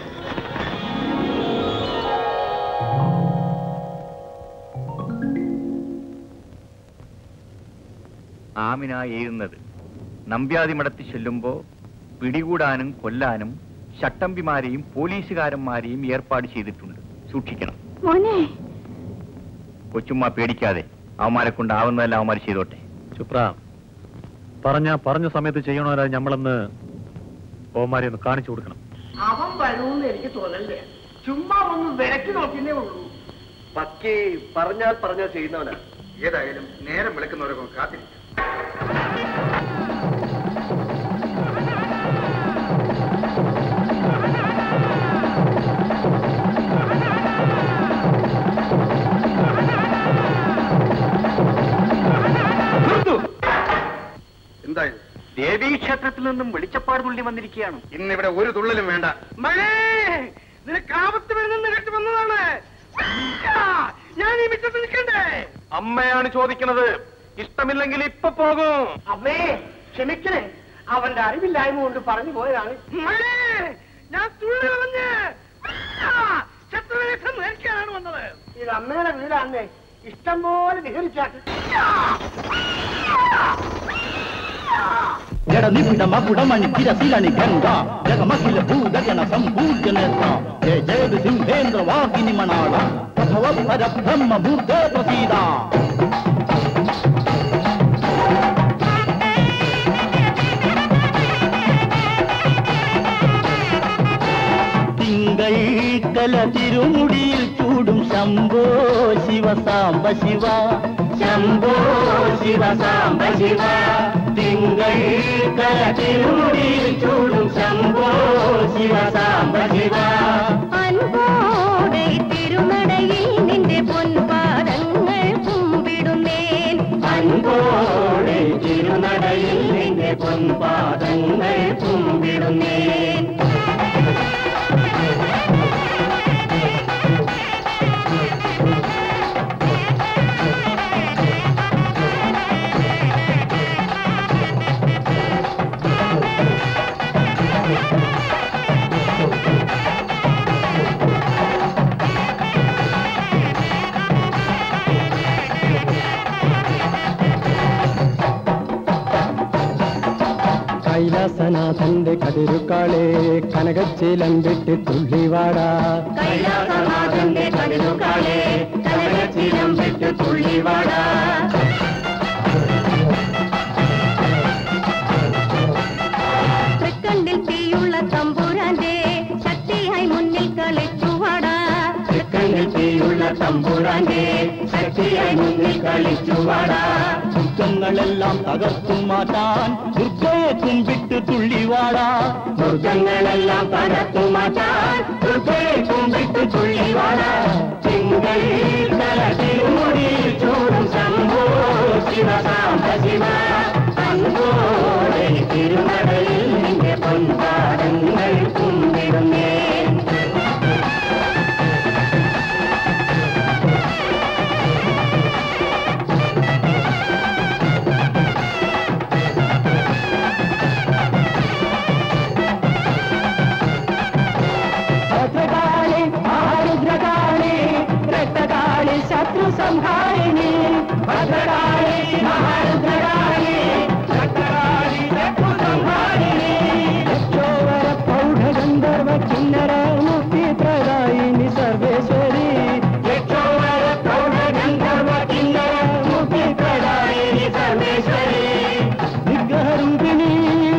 ആമിന എഴുന്നത് നമ്പ്യാതി മടത്തി ചെല്ലുമ്പോ പിടികൂടാനും കൊല്ലാനും ചട്ടമ്പിമാരെയും പോലീസുകാരന്മാരെയും ഏർപ്പാട് ചെയ്തിട്ടുണ്ട് സൂക്ഷിക്കണം മോനെ കൊച്ചുമ്മ പേടിക്കാതെ അവന്മാരെ കൊണ്ട് ആവുന്നതെല്ലാം അവന്മാർ ചെയ്തോട്ടെ ചുപ്ര പറഞ്ഞ പറഞ്ഞ സമയത്ത് ചെയ്യണവരാ നമ്മളൊന്ന് ഓമാരെ ഒന്ന് കാണിച്ചു കൊടുക്കണം അവൻ വരൂന്ന് എനിക്ക് തോന്നണ്ടേ ചുമ്മാ ഒന്ന് വിലക്കി നോക്കിയേ ഉള്ളൂ പക്കി പറഞ്ഞാൽ പറഞ്ഞാൽ ചെയ്യുന്നവനാ ഏതായാലും നേരം വിളിക്കുന്നവരൊക്കെ കാത്തിരിക്കും ക്ഷേത്രത്തിൽ നിന്നും വെളിച്ചപ്പാട് തുള്ളി വന്നിരിക്കുകയാണ് ഇന്നിവിടെ ഒരു തുള്ളലും വേണ്ട മഴേ നിനക്ക് ആപത്ത് വരുന്നെന്ന് കേട്ട് വന്നതാണ് ആ, ഞാൻ ഈ മിറ്റത്ത് നിൽക്കണ്ടേ അമ്മയാണ് ചോദിക്കുന്നത് ഇഷ്ടമില്ലെങ്കിൽ ഇപ്പൊ പോകും അമ്മേ ക്ഷമിക്കണേ അവന്റെ അറിവില്ലായ്മ കൊണ്ട് പറഞ്ഞു പോയതാണ് മഴേ ഞാൻ തുള്ളി കളഞ്ഞ് ആ, ശത്രുവേഷം നേരിക്കാനാണ് വന്നത് ഇത് അമ്മയുടെ വീടാണ് ഇഷ്ടം പോലെ വിഹരിച്ചാട്ട് జడనిపిడ మకుడమణి చిరశిలని గంగ జగమఖిల భూగగన సంపూజనేత జయ జయ సింహేంద్ర వాగిని మణాళ ప్రథవ పర బ్రహ్మ భూతే ప్రసీద തിങ്കൾ കല തിരുമുടിയിൽ ചൂടും ശംഭോ ശിവ സാംബ ശിവ ശംഭോ ശിവ സാംബ ശിവ തിങ്കൾ കല തിരുമുടിയിൽ ചൂടും ശംഭോ ശിവ സാംബ ശിവ അൻപോടെ തിരുനടയിൽ നിന്റെ പൊൻപാദങ്ങൾ കുമ്പിടുന്നേൻ അൻപോടെ തിരുനടയിൽ നിന്റെ പൊൻപാദങ്ങൾ കുമ്പിടുന്നേൻ കൈലാസനാഥന്റെ കതിരുക്കാളെ കനകച്ചിലമ്പിട്ട് തുള്ളിവാടാ കൈലാസനാഥന്റെ കടിലുകാളെ കനകച്ചിലം പെട്ട് തുള്ളിവാടാ തൃക്കണ്ണിൽ തീയുള്ള തമ്പുരാന്റെ ശക്തിയായി മുന്നിൽ കളിച്ചുവാടാ കണ്ണിൽ തീയുള്ള തമ്പുരാന്റെ ശക്തിയായി മുന്നിൽ കളിച്ചുവാടാ ദുർഗങ്ങളെല്ലാം തകർത്തു മാറ്റാൻ ദുർഗയെ കുമ്പിട്ട് തുള്ളിവാടാ ദുർഗങ്ങളെല്ലാം തകർത്തു മാറ്റാൻ ദുർഗയെ കുമ്പിട്ട് തുള്ളിവാടാ തിങ്കൾ തല തിരുമുടിയിൽ ചൂടും ശംഭോ ശിവ സാംബ ശിവ അൻപോടെ തിരുനടയിൽ നിന്റെ പൊൻപാടങ്ങൾ കുമ്പിടുന്നേ ഭദ്രകാളി മഹാരുദ്രകാളി രക്തകാളി ശത്രു സംഹാരിണി ഭദ്രകാളി മഹാരുദ്രകാളി രക്തകാളി ശത്രു സംഹാരിണി യക്ഷോവര പ്രൗഢ ഗന്ധർവ കിന്നര മുക്തി പ്രദായിനി സർവേശ്വരി യക്ഷോവര പ്രൗഢ ഗന്ധർവ കിന്നര മുക്തി പ്രദായിനി സർവേശ്വരി നിഗ്രഹരൂപിണി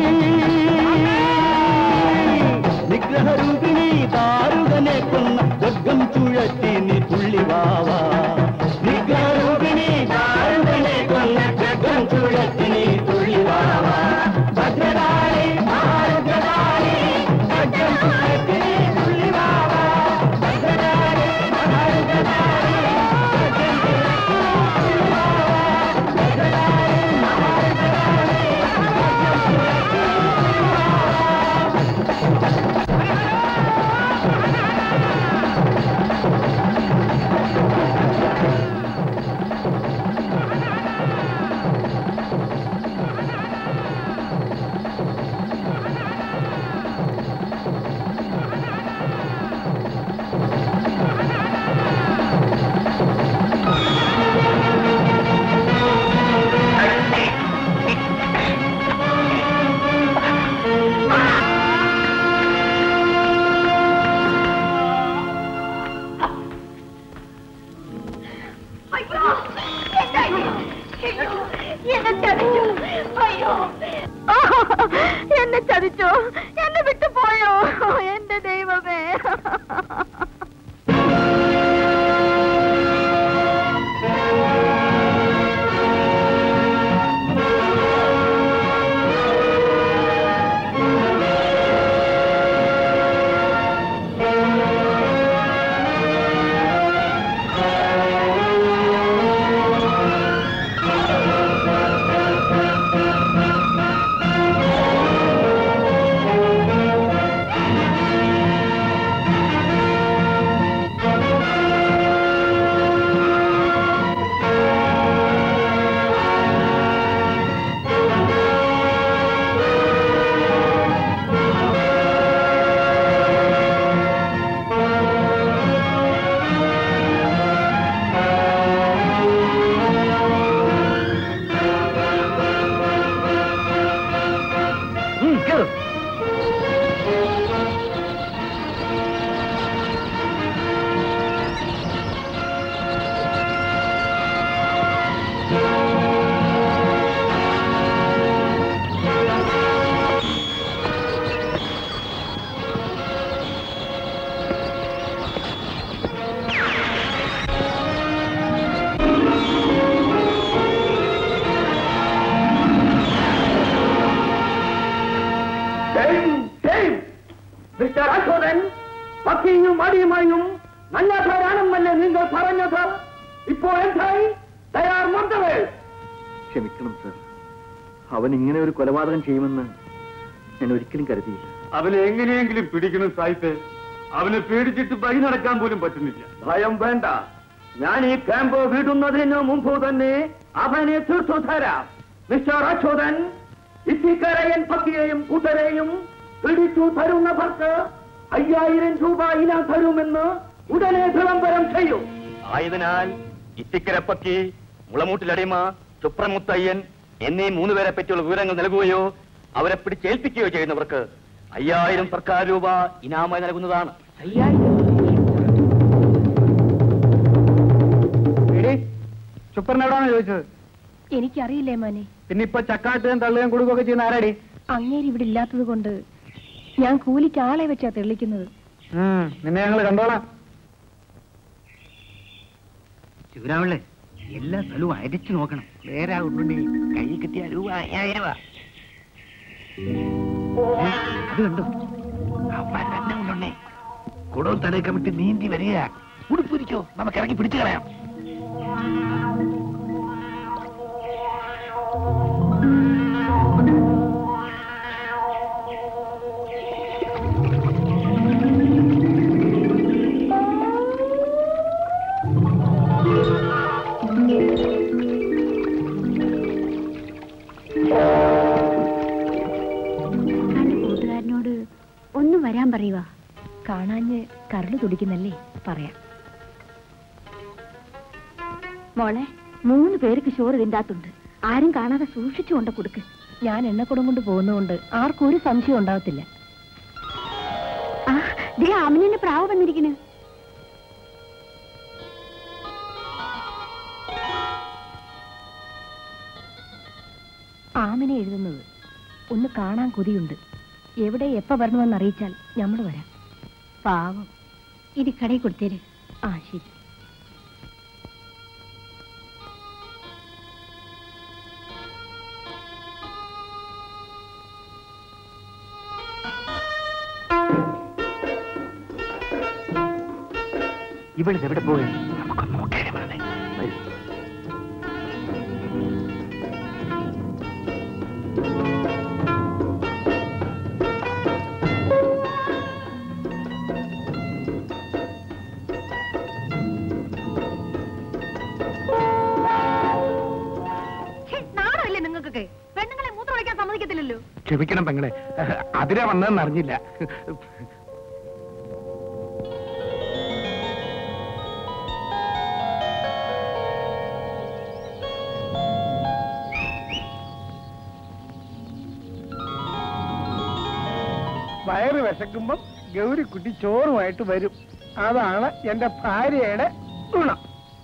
നിഗ്രഹരൂപിണി താരുകനെ കൊന്ന ദുർഗം ചുഴറ്റി നീ തുള്ളിവാവാ നിഗ്രഹരൂപിണി താരുകനെ കൊന്ന ദുർഗം ചുഴറ്റി നീ തുള്ളിവാവാ ഭദ്രകാളി മഹാരുദ്രകാളി ദുർഗം ചുഴറ്റി നീ തുള്ളിവാവാ ഭദ്രകാളി മഹാരുദ്രകാളി ദുർഗം ചുഴറ്റി നീ തുള്ളിവാവാ ഭദ്രകാളി മഹാരുദ്രകാളി ദുർഗം ചുഴറ്റി അയ്യോ എന്തായി? അയ്യോ, എന്നെ ചതിച്ചു അയ്യോ ആ, എന്നെ ചതിച്ചു എന്നെ വിട്ടു പോയോ എന്റെ ദൈവമേ ആ നിൽക്കൂ മിസ്റ്റർ അശോകൻ പക്കിയും അടിയുമായും നല്ലവരാണെന്നല്ലേ നിങ്ങൾ പറഞ്ഞത് ഇപ്പോൾ എന്തായി തയ്യാർ മന്ത്രവേ ക്ഷമിക്കണം സർ അവൻ ഇങ്ങനെ ഒരു കൊലപാതകം ചെയ്യുമെന്ന് ഞാൻ ഒരിക്കലും കരുതിയില്ല അവനെ എങ്ങനെയെങ്കിലും പിടിക്കണം സായിപ്പേ അവനെ പേടിച്ചിട്ട് വഴി നടക്കാൻ പോലും പറ്റുന്നില്ല ഭയം വേണ്ട ഞാൻ ഈ ക്യാമ്പ് വിടുന്നതിന് മുമ്പ് തന്നെ അവനെ തീർത്തു തരാം മിസ്റ്റർ അച്യുതൻ ഇത്തിക്കരയൻ പക്കിയെയും കൂട്ടരെയും പിടിച്ചു തരുന്നവർക്ക് അയ്യായിരം രൂപ ഇനം തരുമെന്ന് ഉടനെ വിളംബരം ചെയ്യും ആയതിനാൽ ഇത്തിക്കരപ്പക്കി മുളമൂട്ടിലടിമ സുപ്രമുത്തയ്യൻ എന്നീ മൂന്ന് പേരെ പറ്റിയുള്ള വിവരങ്ങൾ നൽകുകയോ അവരെ പിടിച്ചേൽപ്പിക്കുകയോ ചെയ്യുന്നവർക്ക് അയ്യായിരം സർക്കാർ രൂപ ഇനാമായി നൽകുന്നതാണ് ചുപ്പറിനെവിടാണ് ചോദിച്ചത് എനിക്കറിയില്ലേ മോനെ പിന്നെ ഇപ്പൊ ചക്കാട്ടുകയും തള്ളുകയും കൊടുക്കുകയൊക്കെ ചെയ്യുന്ന ആരാടി അങ്ങേര് ഇവിടെ ഇല്ലാത്തത് കൊണ്ട് ഞാൻ കൂലിക്ക് ആളെ വെച്ചാ തെളിക്കുന്നത് ഉം, നിന്നെ ഞങ്ങൾ കണ്ടോളാം ശിവരാമല്ലേ എല്ലാ സ്ഥലവും അരിച്ചു നോക്കണം വേറെ ഉണ്ടെങ്കിൽ കൈ കിട്ടിയ രൂപ അയ്യായിരം രൂപ ഏ, അത് കണ്ടോ അവന്മാർ തന്നെ കൊണ്ടുണ്ടേ കുടവും തലയൊക്കെ വിട്ട് നീന്തി വരിക ഉടുപ്പിരിക്കോ നമുക്ക് ഇറങ്ങി പിടിച്ചു കളയാം തന്റെ കൂട്ടുകാരനോട് ഒന്ന് വരാൻ പറയുക കാണാഞ്ഞ് കരള് തുടിക്കുന്നല്ലേ പറയാം മോളെ മൂന്ന് പേർക്ക് ചോറ് ഇതിൻ്റകത്തുണ്ട് ആരും കാണാതെ സൂക്ഷിച്ചു കൊണ്ട് കൊടുക്ക് ഞാൻ എണ്ണക്കുടം കൊണ്ട് പോകുന്നതുകൊണ്ട് ആർക്കും ഒരു സംശയം ഉണ്ടാവത്തില്ല ആ ദേ അമിനെ പ്രാവ് വന്നിരിക്കുന്നു ആമിനെ എഴുതുന്നത് ഒന്ന് കാണാൻ കൊതിയുണ്ട് എവിടെ എപ്പ വരണമെന്ന് അറിയിച്ചാൽ നമ്മൾ വരാം പാവം ഇത് കടയിൽ കൊടുത്തേര് ആ ശരി ഇവളിത് എവിടെ പോയി നമുക്കൊന്ന് നോക്കേണ്ടി പറഞ്ഞേ നാണമല്ലേ നിങ്ങൾക്കൊക്കെ പെണ്ണുങ്ങളെ മൂത്രം ഒഴിക്കാൻ സമ്മതിക്കത്തില്ലല്ലോ ക്ഷമിക്കണം പെങ്ങളെ അതിരെ വന്നതെന്ന് അറിഞ്ഞില്ല വയറ് വിശക്കുമ്പം ഗൗരിക്കുട്ടി ചോറുമായിട്ട് വരും അതാണ് എന്റെ ഭാര്യയുടെ ഗുണം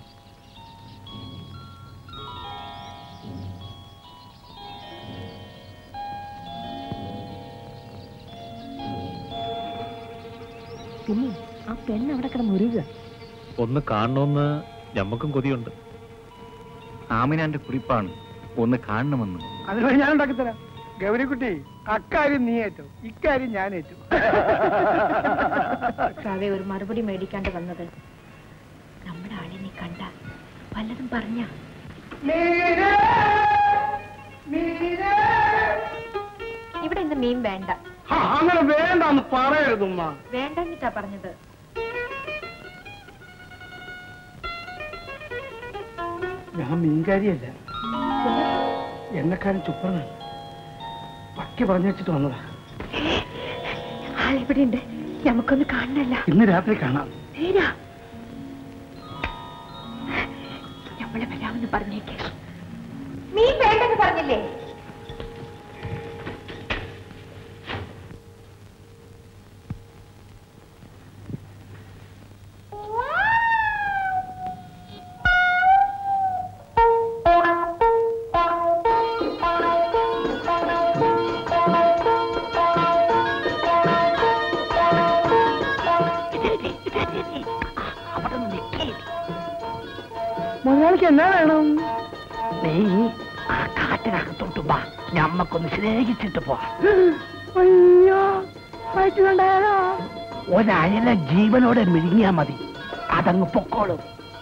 പിന്നെ ആ പെണ്ണ് അവിടെ കിടന്ന് ഉരുക ഒന്ന് കാണണമെന്ന് ഞമ്മക്കും കൊതിയുണ്ട് ആമിനാന്റെ കുറിപ്പാണ് ഒന്ന് കാണണമെന്ന് അതിന് ഞാൻ ഉണ്ടാക്കിത്തരാം ഗൗരിക്കുട്ടി അക്കാര്യം നീ ഏറ്റു ഇക്കാര്യം ഞാൻ ഏറ്റു സാവേ ഒരു മറുപടി മേടിക്കാണ്ട് വന്നത് നമ്മുടെ ആളെ നീ കണ്ട വല്ലതും പറഞ്ഞ ഇവിടെ ഇന്ന് മീൻ വേണ്ട ആ, അങ്ങനെ വേണ്ടെന്ന് പറയരുതുമ്മ വേണ്ടെന്നിട്ടാ പറഞ്ഞത് ഞാൻ മീൻകാരിയല്ല എന്നെക്കാരും ചുപ്പറനാണ് പക്കി പറഞ്ഞു വെച്ചിട്ട് വന്നതാ ആളിവിടെ ഉണ്ട് നമുക്കൊന്ന് കാണണല്ല ഇന്ന് രാത്രി കാണാം നേരാ നമ്മളെ വരാമെന്ന് പറഞ്ഞേക്ക് മീൻ വേണ്ടെന്ന് പറഞ്ഞില്ലേ മുതലാളിക്ക് എന്നാ വേണം നീ ആ കാട്ടിനകത്തോട്ട് വാ ഞമ്മക്കൊന്ന് സ്നേഹിച്ചിട്ട് പോ അയ്യോ വയറ്റിലുണ്ടായാലോ ഒരയല ജീവനോടെ മിഴുങ്ങിയാ മതി അതങ്ങ് പൊക്കോളും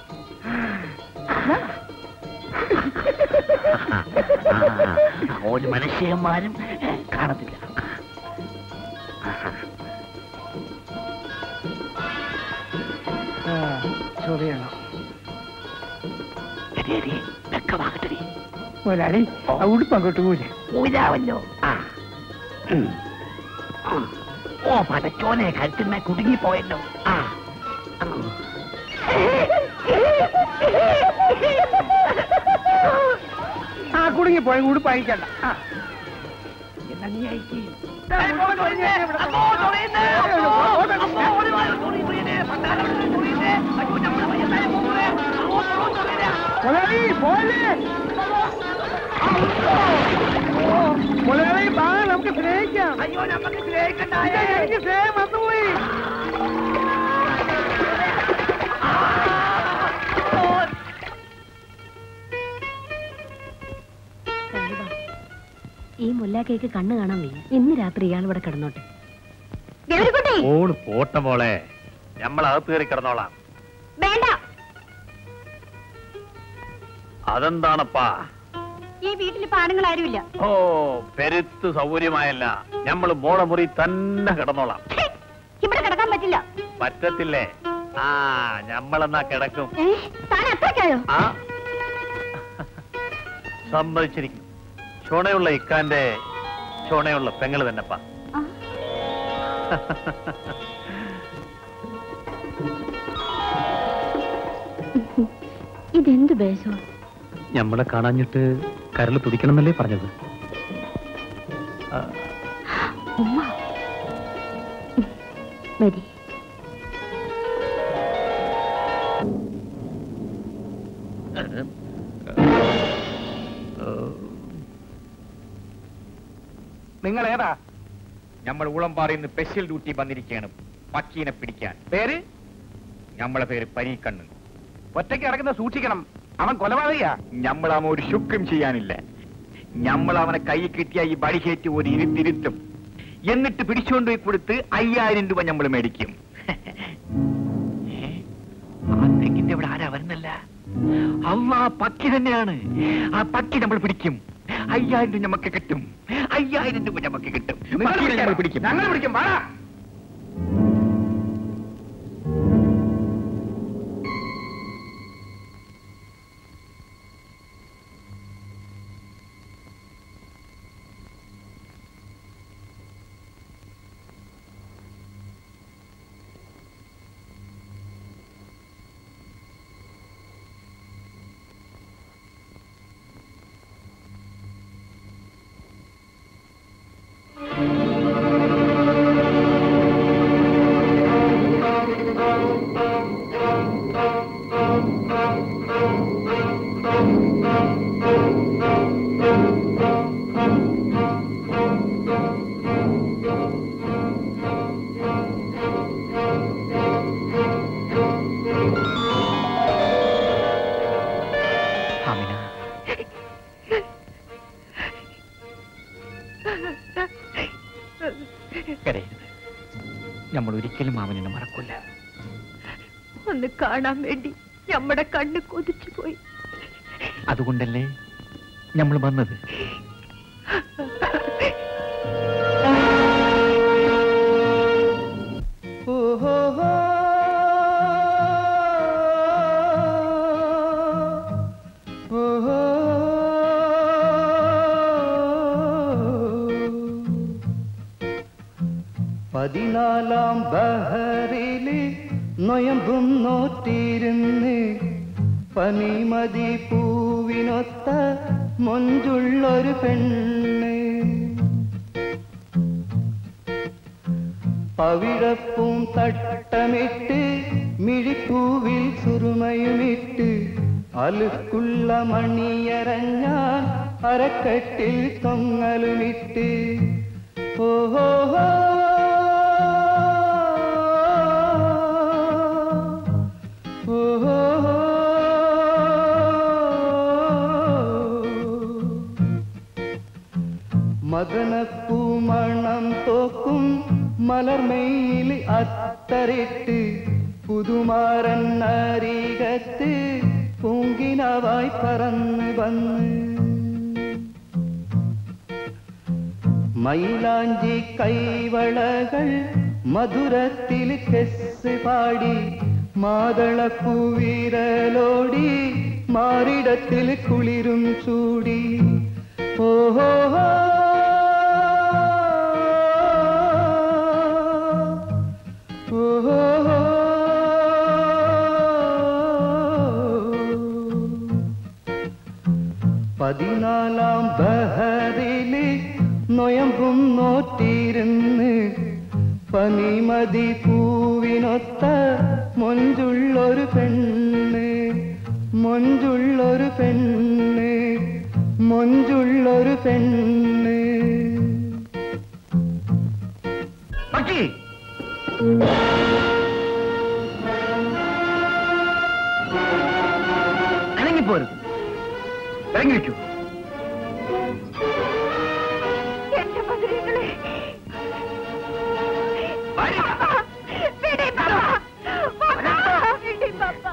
ആ, ഒരു മനുഷ്യന്മാരും ഏ, കാണത്തില്ല ചൊറിയണം എടി, എടി, വെക്കമാകട്ടെടി. മുതലാളി ആ ഉടുപ്പ് അങ്ങോട്ട് പോലെ ഊരാവല്ലോ ആ ഉം. ആ. ഓ പടച്ചോനെ കഴുത്തിന്മേ കുടുങ്ങിപ്പോയല്ലോ ആ ആ കുടുങ്ങി പോയ ഉടുപ്പ് അയക്കണ്ട ആ എന്നാ നീ അയക്ക്. മുതലാളി പോലെ മുതലാളി വാ നമുക്ക് സ്നേഹിക്കാം അയ്യോ നമുക്ക് സ്നേഹിക്കണ്ട എനിക്ക് സ്നേഹം വന്നുപോയി ഈ മുല്ലാക്കേക്ക് കണ്ണ് കാണാൻ വയ്യ ഇന്ന് രാത്രി ഇയാൾ ഇവിടെ കിടന്നോട്ടെ ഗൗരിക്കുട്ടി ഓള് പോട്ട മോളെ നമ്മൾ അകത്ത് കയറി കിടന്നോളാം വേണ്ട അതെന്താണപ്പാ ഈ വീട്ടിൽ ഇപ്പൊ ആണുങ്ങൾ ആരുമില്ല ഓ പെരുത്ത് സൗകര്യമായല്ല നമ്മൾ മോളെ മുറി തന്നെ കിടന്നോളാം ഇവിടെ കിടക്കാൻ പറ്റില്ല പറ്റത്തില്ലേ ആ ഞമ്മളെന്നാ കിടക്കും ഏ, താൻ അത്രയ്ക്കായോ ആ സമ്മതിച്ചിരിക്കും ചുണയുള്ള ഇക്കാന്റെ ചുണയുള്ള പെങ്ങള് തന്നെപ്പാ ഇതെന്ത് ബേസോ ഞമ്മളെ കാണാഞ്ഞിട്ട് കരൾ തുടിക്കണമെന്നല്ലേ പറഞ്ഞത് ഉമ്മ വരി നിങ്ങൾ ഏതാ നമ്മൾ ഉളമ്പാറിന്ന് സ്പെഷ്യൽ ഡ്യൂട്ടി വന്നിരിക്കുകയാണ് പക്കീനെ പിടിക്കാൻ പേര് നമ്മളെ പേര് പരീക്കണ്ണ് ഒറ്റയ്ക്ക് ഇറങ്ങുന്ന സൂക്ഷിക്കണം അവൻ കൊലപാതകയാ ഞമ്മളാമ ഒരു ശുക്കം ചെയ്യാനില്ല ഞമ്മൾ അവനെ കൈ കിട്ടിയ ഈ ബടികേറ്റ് ഒരു ഇരുത്തിരുത്തും എന്നിട്ട് പിടിച്ചുകൊണ്ട് പോയി കൊടുത്ത് അയ്യായിരം രൂപ നമ്മൾ മേടിക്കും ഏ? ആ തെങ്ങിന്റെ ഇവിടെ ആരാ വരുന്നല്ല അമ്മ പക്കി തന്നെയാണ് ആ പക്കി നമ്മൾ പിടിക്കും അയ്യായിരം രൂപ നമുക്ക് കിട്ടും അയ്യായിരം രൂപ നമുക്ക് കിട്ടും പക്കീനെ നമ്മൾ പിടിക്കും ഞങ്ങൾ പിടിക്കും വാടാ ആമിന കരയരുത് നമ്മൾ ഒരിക്കലും മാമനെ മറക്കില്ല ഒന്ന് കാണാൻ വേണ്ടി നമ്മുടെ കണ്ണ് കൊതിച്ചു പോയി അതുകൊണ്ടല്ലേ നമ്മൾ വന്നത് പതിനാലാം ബഹറില് നൊയമ്പും നോറ്റിരുന്ന് പനിമതി പൂവിനൊത്ത മൊഞ്ചുള്ളൊരു പെണ്ണ് പവിഴപ്പൂം തട്ടമിട്ട് മിഴിപ്പൂവിൽ സുറുമയുമിട്ട് അലുക്കുള്ള മണിയരഞ്ഞാൻ അരക്കെട്ടിൽ തൊങ്ങലുമിട്ട് ഓഹോ ഓഹോ മലർമയിൽ അത്തറിട്ട് പുതുമാരൻ അരികത്ത് പൂങ്കിനവായി പറന്ന് വന്ന് മൈലാഞ്ചി കൈവളകൾ മധുരത്തിൽ കെസ് പാടി മാതളപ്പൂവിരലോടി മാറിടത്തിൽ കുളിരും ചൂടി ഓഹോ പതിനാലാം ബഹറില് നൊയമ്പും നോറ്റിരുന്ന് പനിമതി പൂവിനൊത്ത മൊഞ്ചുള്ളൊരു പെണ്ണ് മൊഞ്ചുള്ളൊരു പെണ്ണ് മൊഞ്ചുള്ളൊരു പെണ്ണ് പക്കി അനങ്ങിപ്പോരുത് ഇറങ്ങി വെക്കൂ എന്റെ മധുരങ്ങളെ വിടി പാപ്പ. പാപ്പ. വിടി പാപ്പ.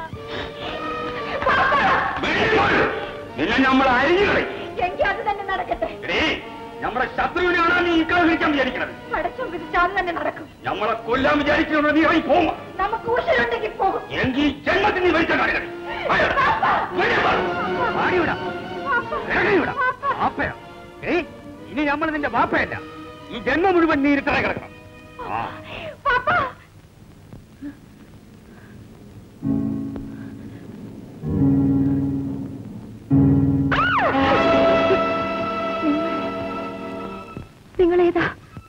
നിന്നെ നമ്മൾ അരിഞ്ഞുകളെ എങ്കിൽ അത് തന്നെ നടക്കട്ടെ നമ്മുടെ ശത്രുവിനാണ് നീ ഇക്കളിക്കാൻ വിചാരിക്കുന്നത് പടച്ചം വിധിച്ചാൽ അത് തന്നെ നടക്കും നമ്മളെ കൊല്ലാൻ വിചാരിക്കുന്നത് നീ ഇറങ്ങി പോകും നമുക്ക് ഊഷലുണ്ടെങ്കിൽ പോകും എങ്കിൽ ജന്മത്തിൽ നീ വലിച്ച കാണിക്കണം ഏയ് ഇനി നമ്മൾ നിന്റെ ബാപ്പയല്ല ഈ ജന്മം മുഴുവൻ നീ ഇരുത്തറ കിടക്കണം ആ നിങ്ങളേതാ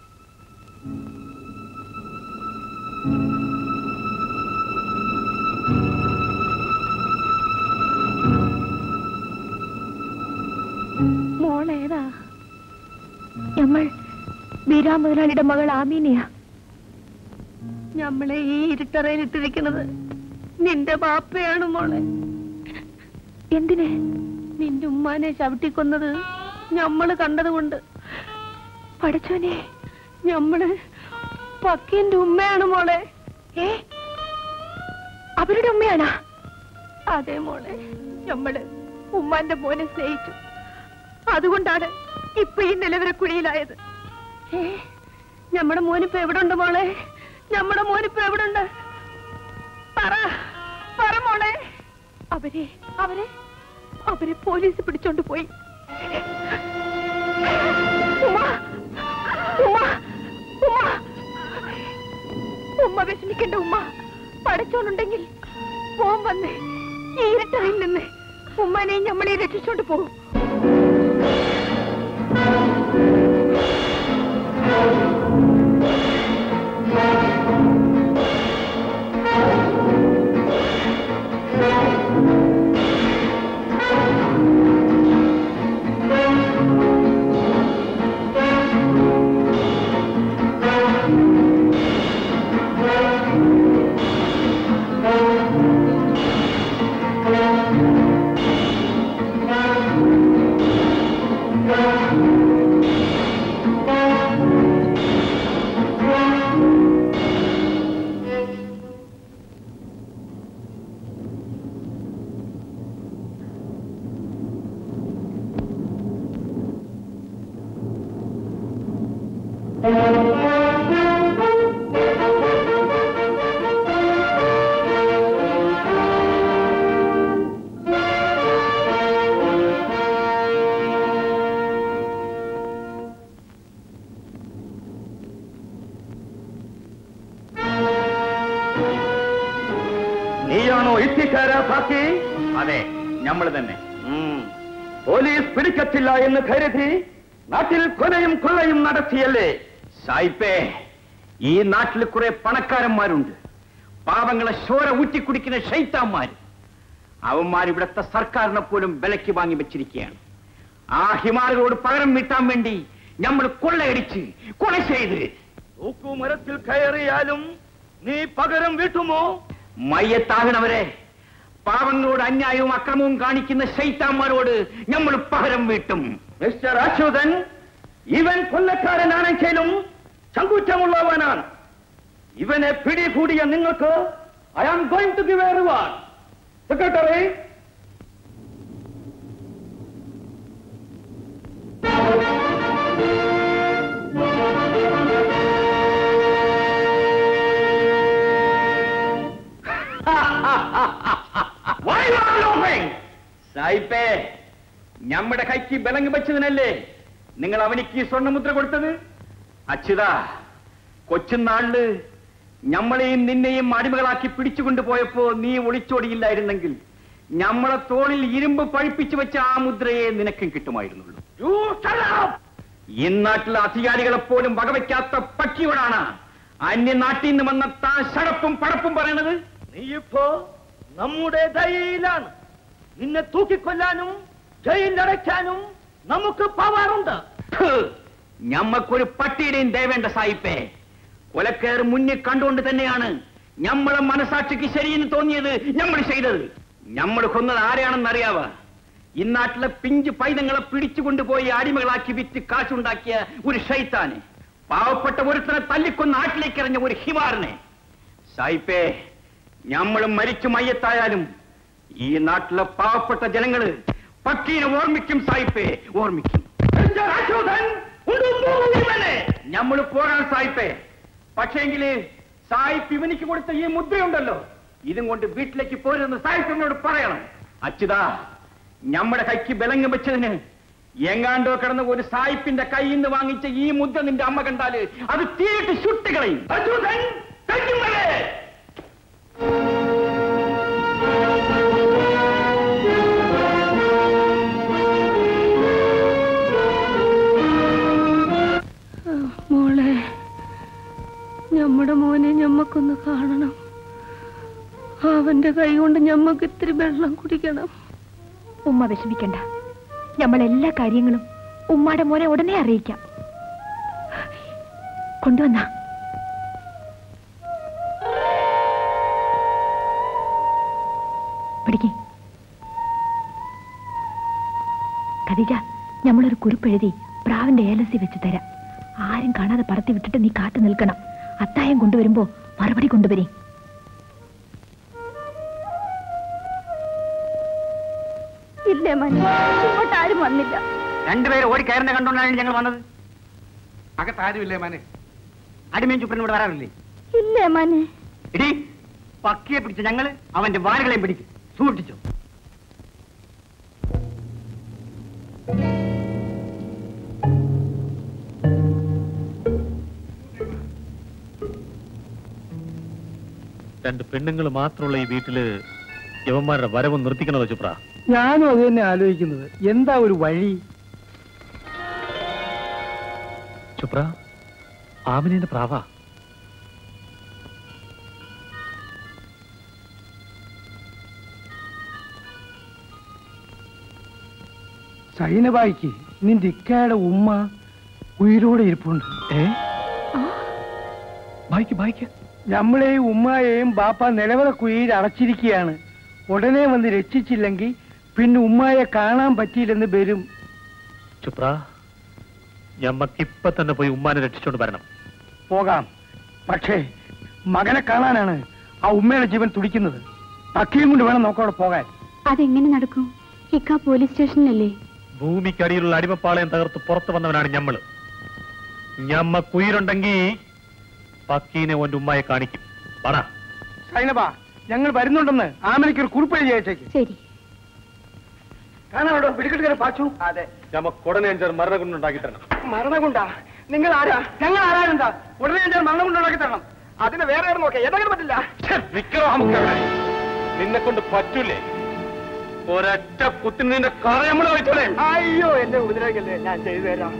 മോളേതാ നമ്മൾ ബീരാ മുതലാളിയുടെ മകൾ ആമീനയാ നമ്മളെ ഈ ഇരുട്ടറയിൽ ഇട്ടിരിക്കുന്നത് നിന്റെ ബാപ്പയാണ് മോളെ എന്തിന് നിന്റെ ഉമ്മാനെ ചവിട്ടിക്കൊന്നത് ഞമ്മള് കണ്ടതുകൊണ്ട് പഠിച്ചോനെ ഞമ്മള് പക്കീന്റെ ഉമ്മയാണ് മോളെ ഏ അവരുടെ ഉമ്മയാണാ അതെ മോളെ ഞമ്മള് ഉമ്മാന്റെ മോനെ സ്നേഹിച്ചു അതുകൊണ്ടാണ് ഇപ്പൊ ഈ നിലവരക്കുഴിയിലായത് ഏ നമ്മുടെ മോനിപ്പോ എവിടെ ഉണ്ട് മോളെ നമ്മുടെ മോനിപ്പോ എവിടെ ഉണ്ട് പറ പറ മോളെ അവരെ അവരെ അവരെ പോലീസ് പിടിച്ചോണ്ട് പോയി ഉമ്മ ഉമ്മ ഉമ്മ ഉമ്മ വിഷമിക്കണ്ട ഉമ്മ പഠിച്ചോളുണ്ടെങ്കിൽ പോം വന്ന് ഈ ഇരുട്ടറിൽ നിന്ന് ഉമ്മനെ നമ്മളെ രക്ഷിച്ചോണ്ട് പോകും നീയാണോ ഇത്തിക്കാര സാക്ഷി അതെ നമ്മൾ തന്നെ പോലീസ് പിടിക്കത്തില്ല എന്ന് കരുതി നാട്ടിൽ കൊലയും കൊള്ളയും നടത്തിയല്ലേ സായിപ്പേ ഈ നാട്ടിൽ കുറെ പണക്കാരന്മാരുണ്ട് പാവങ്ങളെ ശോര ഊറ്റിക്കുടിക്കുന്ന ഷൈത്താന്മാർ അവന്മാർ ഇവിടുത്തെ സർക്കാരിനെ പോലും വിലയ്ക്ക് വാങ്ങി വെച്ചിരിക്കുകയാണ് ആ ഹിമാലയോട് പകരം വീട്ടാൻ വേണ്ടി നമ്മൾ കൊള്ളയടിച്ച് കൊല ചെയ്ത് തൂക്കുമരത്തിൽ കയറിയാലും നീ പകരം വീട്ടുമോ മയ്യത്താകണവരെ പാവങ്ങളോട് അന്യായവും അക്രമവും കാണിക്കുന്ന ശൈത്താന്മാരോട് നമ്മൾ പകരം വീട്ടും മിസ്റ്റർ അച്യുതൻ ഇവൻ കൊല്ലക്കാരനാണെങ്കിലും ചങ്കൂറ്റമുള്ളവനാണ് ഇവനെ പിടികൂടിയ നിങ്ങൾക്ക് I am going to give a reward secretary സായിപ്പേ നമ്മുടെ കൈക്ക് ബലങ്ങ് വെച്ചതിനല്ലേ നിങ്ങൾ അവനിക്ക് ഈ സ്വർണ്ണമുദ്ര കൊടുത്തത് അച്യുതാ കൊച്ചുനാളില് ഞമ്മളെയും നിന്നെയും അടിമകളാക്കി പിടിച്ചുകൊണ്ടുപോയപ്പോ നീ ഒളിച്ചോടിയില്ലായിരുന്നെങ്കിൽ ഞമ്മളെ തോളിൽ ഇരുമ്പ് പഴിപ്പിച്ചു വെച്ച ആ മുദ്രയെ നിനക്കും കിട്ടുമായിരുന്നുള്ളൂ ഈ നാട്ടിലെ അധികാരികളെ പോലും വകവയ്ക്കാത്ത പക്ഷിയോടാണ് അന്യനാട്ടിൽ നിന്ന് വന്ന താ ശടപ്പും പടപ്പും പറയണത് നീയിപ്പോ നമ്മുടെ ദയയിലാണ് നിന്നെ തൂക്കിക്കൊല്ലാനും ജയിലിലടയ്ക്കാനും നമുക്ക് പവറുണ്ട് ഞമ്മക്കൊരു പട്ടിയുടെയും ദയവേണ്ട സായിപ്പേ കൊലക്കേർ മുന്നിൽ കണ്ടുകൊണ്ട് തന്നെയാണ് ഞമ്മളെ മനസാക്ഷിക്ക് ശരിയെന്ന് തോന്നിയത് നമ്മൾ ചെയ്തത് നമ്മൾ കൊന്നത് ആരെയാണെന്ന് അറിയാവ ഇന്നാട്ടിലെ പിഞ്ചു പൈതങ്ങളെ പിടിച്ചുകൊണ്ടുപോയി അടിമകളാക്കി വിറ്റ് കാശുണ്ടാക്കിയ ഒരു ഷൈത്താന് പാവപ്പെട്ട ഒരുത്തനെ തല്ലിക്കൊന്ന് നാട്ടിലേക്ക് എറിഞ്ഞ ഒരു ഹിമാറിനെ സായിപ്പേ ഞമ്മളും മരിച്ചു മയ്യത്തായാലും ഈ നാട്ടിലെ പാവപ്പെട്ട ജനങ്ങള് പക്കീനെ ഓർമ്മിക്കും സായിപ്പേ ഓർമ്മിക്കും നമ്മൾ പോകാൻ സായിപ്പേ പക്ഷേങ്കില് സായിപ്പ് ഇവനിക്ക് കൊടുത്ത ഈ മുദ്രയുണ്ടല്ലോ ഇതും കൊണ്ട് വീട്ടിലേക്ക് പോരുന്ന സായിപ്പിനോട് പറയണം അച്യുതാ നമ്മുടെ കൈക്ക് ബലങ്ങ് വെച്ചതിന് എങ്ങാണ്ടോ കിടന്ന ഒരു സായിപ്പിന്റെ കയ്യിൽ നിന്ന് വാങ്ങിച്ച ഈ മുദ്ര നിന്റെ അമ്മ കണ്ടാല് അത് തീയിട്ട് ചുട്ടുകളയും അച്യുതൻ തെറ്റുമല്ലേ മോളെ നമ്മുടെ മോനെ ഞമ്മക്കൊന്ന് കാണണം അവന്റെ കൈ കൊണ്ട് ഞമ്മക്ക് ഇത്തിരി വെള്ളം കുടിക്കണം ഉമ്മ വിഷമിക്കണ്ട നമ്മൾ എല്ലാ കാര്യങ്ങളും ഉമ്മയുടെ മോനെ ഉടനെ അറിയിക്കാം കൊണ്ടുവന്ന പിടിക്കേ ഖദീജ നമ്മളൊരു കുറിപ്പ് എഴുതി പ്രാവിന്റെ ഏലസി വെച്ച് തരാം ആരും കാണാതെ പറത്തി വിട്ടിട്ട് നീ കാത്തു നിൽക്കണം അത്തായം കൊണ്ടുവരുമ്പോ മറുപടി കൊണ്ടുവരേ ഇല്ലേ മനെ ഇങ്ങോട്ട് ആരും വന്നില്ല രണ്ടുപേരും ഓടി കയറുന്ന കണ്ടുകൊണ്ടാണ് ഞങ്ങൾ വന്നത് അകത്താരുമില്ലേ മാനെ അടിമയും ചുപ്പനും ഇവിടെ വരാറില്ലേ ഇല്ലേ മനെ ഇടി പക്കിയെ പിടിച്ച ഞങ്ങള് അവന്റെ വാലുകളെയും പിടിക്കും സൂക്ഷിച്ചു രണ്ട് പെണ്ണുങ്ങൾ മാത്രമുള്ള ഈ വീട്ടില് യവന്മാരുടെ വരവ് നിർത്തിക്കണല്ലോ ചുപ്ര ഞാനും അത് തന്നെ ആലോചിക്കുന്നത് എന്താ ഒരു വഴി ചുപ്ര ആമിനെ പ്രാവ സൈനബായിക്ക് നിന്റെ ഇക്കയുടെ ഉമ്മ ഉയിരോടെ ഇരിപ്പുണ്ട് ഏ ബായിക്ക് ബായിക്ക് നമ്മളെയും ഉമ്മായെയും ബാപ്പ നിലവറ കുഴിയിൽ അടച്ചിരിക്കുകയാണ് ഉടനെ വന്ന് രക്ഷിച്ചില്ലെങ്കിൽ പിന്നെ ഉമ്മായെ കാണാൻ പറ്റിയില്ലെന്ന് വരും ചുപ്ര ഞമ്മക്കിപ്പൊ തന്നെ പോയി ഉമ്മാനെ രക്ഷിച്ചോണ്ട് വരണം പോകാം പക്ഷേ മകനെ കാണാനാണ് ആ ഉമ്മയുടെ ജീവൻ തുടിക്കുന്നത് അക്കിയും കൊണ്ട് വേണം നമുക്കവിടെ പോകാൻ അതെങ്ങനെ നടക്കും ഇക്ക പോലീസ് സ്റ്റേഷനിലല്ലേ ഭൂമിക്കടിയിലുള്ള അടിമപ്പാളയം തകർത്ത് പുറത്തു വന്നവനാണ് ഞമ്മള് ഞമ്മ കുയിരുണ്ടെങ്കി പക്കീനെ ഓന്റെ ഉമ്മായെ കാണിക്കും പറ സൈനബ ഞങ്ങൾ വരുന്നുണ്ടെന്ന് ആമനയ്ക്ക് ഒരു കുറിപ്പ് എഴുതി അയച്ചേക്ക് ശരി കാണാനോടോ പിടിക്കെട്ടുകാരെ പാച്ചു അതെ ഞമ്മക്ക് ഉടനെ അഞ്ചാറ് മരണകുണ്ടുണ്ടാക്കി തരണം മരണകൊണ്ടാ നിങ്ങൾ ആരാ ഞങ്ങൾ ആരാണെന്താ ഉടനെ ഞാൻ മരണം ഉണ്ടാക്കി തരണം അതിന് വേറെ ആരും നോക്കാം ഏതെങ്കിലും പറ്റില്ല വിക്രമക്കവിടെ നിന്നെ കൊണ്ട് പറ്റൂലേ ഒരൊറ്റ കുത്തിന് നിന്റെ കറയമ്മള് വെച്ചോളേ അയ്യോ എന്നെ ഉപദ്രവിക്കല്ലേ ഞാൻ ചെയ്തു തരാം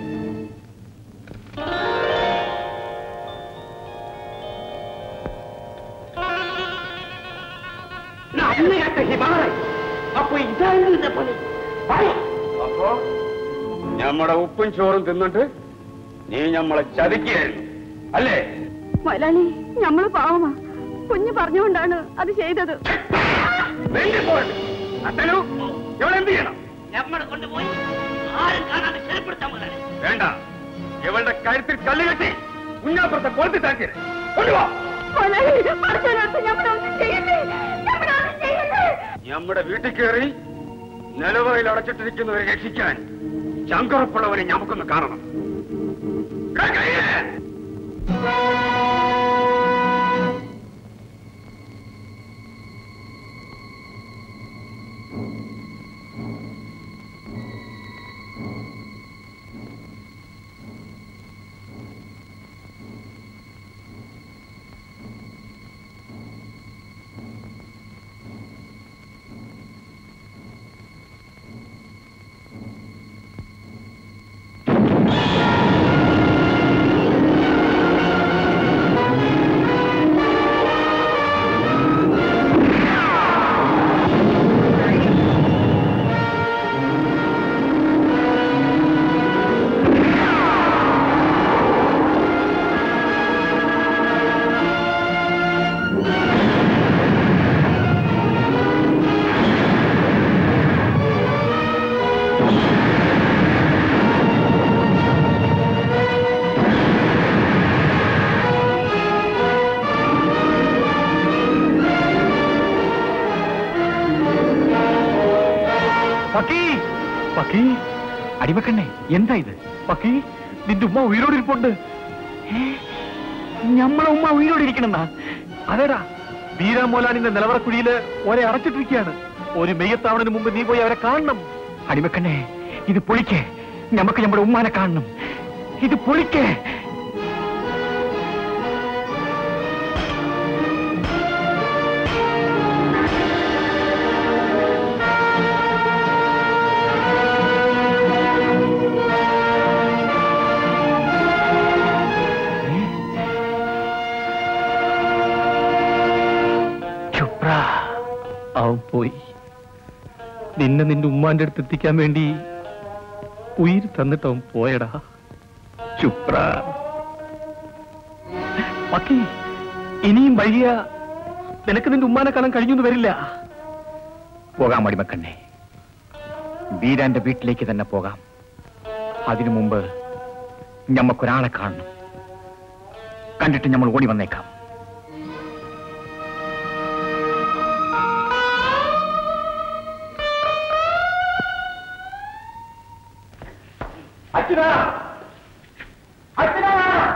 അപ്പൊ ഇതായിരുന്നു പണി അപ്പോ ഞമ്മടെ ഉപ്പും ചോറും തിന്നിട്ട് നീ ഞമ്മളെ ചതിക്കുകയായിരുന്നു അല്ലേ മൊലാളി ഞമ്മള് പാവമാ കുഞ്ഞു പറഞ്ഞുകൊണ്ടാണ് അത് ചെയ്തത് അത്തനു ഇവളെന്ത് ചെയ്യണം നമ്മൾ കൊണ്ടുപോയി ആരും കാണാതെ ശരിപ്പെടുത്താൻ മുതലാളി വേണ്ട ഇവളുടെ കഴുത്തിൽ കല്ല് കെട്ടി കുഞ്ഞാപ്പുറത്തെ കൊളുത്തി താക്കിയത് കൊണ്ടുവാ നമ്മുടെ വീട്ടിൽ കയറി നിലവറയിൽ അടച്ചിട്ടിരിക്കുന്നവരെ രക്ഷിക്കാൻ ശങ്കറപ്പുള്ളവരെ നമുക്കൊന്ന് കാണണം ഇടാ കയ്യില്. പക്കി പക്കി അടിമക്കണ്ണേ എന്താ ഇത് പക്കി നിന്റെ ഉമ്മ ഉയിരോടിരിപ്പുണ്ട് ഏ? ഞമ്മളെ ഉമ്മ ഉയിരോടിരിക്കണെന്നാ അതേടാ വീരാമോലാനിന്റെ നിലവറക്കുഴിയില് ഓരെ അടച്ചിട്ടിരിക്കുകയാണ് ഒരു മെയ്യത്താവണന് മുമ്പ് നീ പോയി അവരെ കാണണം അടിമക്കണ്ണേ ഇത് പൊളിക്കേ നമുക്ക് നമ്മുടെ ഉമ്മാനെ കാണണം ഇത് പൊളിക്കേ ചുപ്ര അവൻ പോയി നിന്നെ നിന്റെ ഉമ്മാന്റെ അടുത്ത് എത്തിക്കാൻ വേണ്ടി ഉയിർ തന്നിട്ട് അവൻ പോയടാ ചുപ്ര പക്കി ഇനിയും വഴിയ നിനക്ക് നിന്റെ ഉമ്മാനെ കാണാൻ കഴിഞ്ഞൊന്നും വരില്ല പോകാം അടിമക്കണ്ണേ വീരാന്റെ വീട്ടിലേക്ക് തന്നെ പോകാം അതിനു മുമ്പ് ഞമ്മക്കൊരാളെ കാണണം കണ്ടിട്ട് നമ്മൾ ഓടി വന്നേക്കാം അച്ഛനാ അച്ഛനാ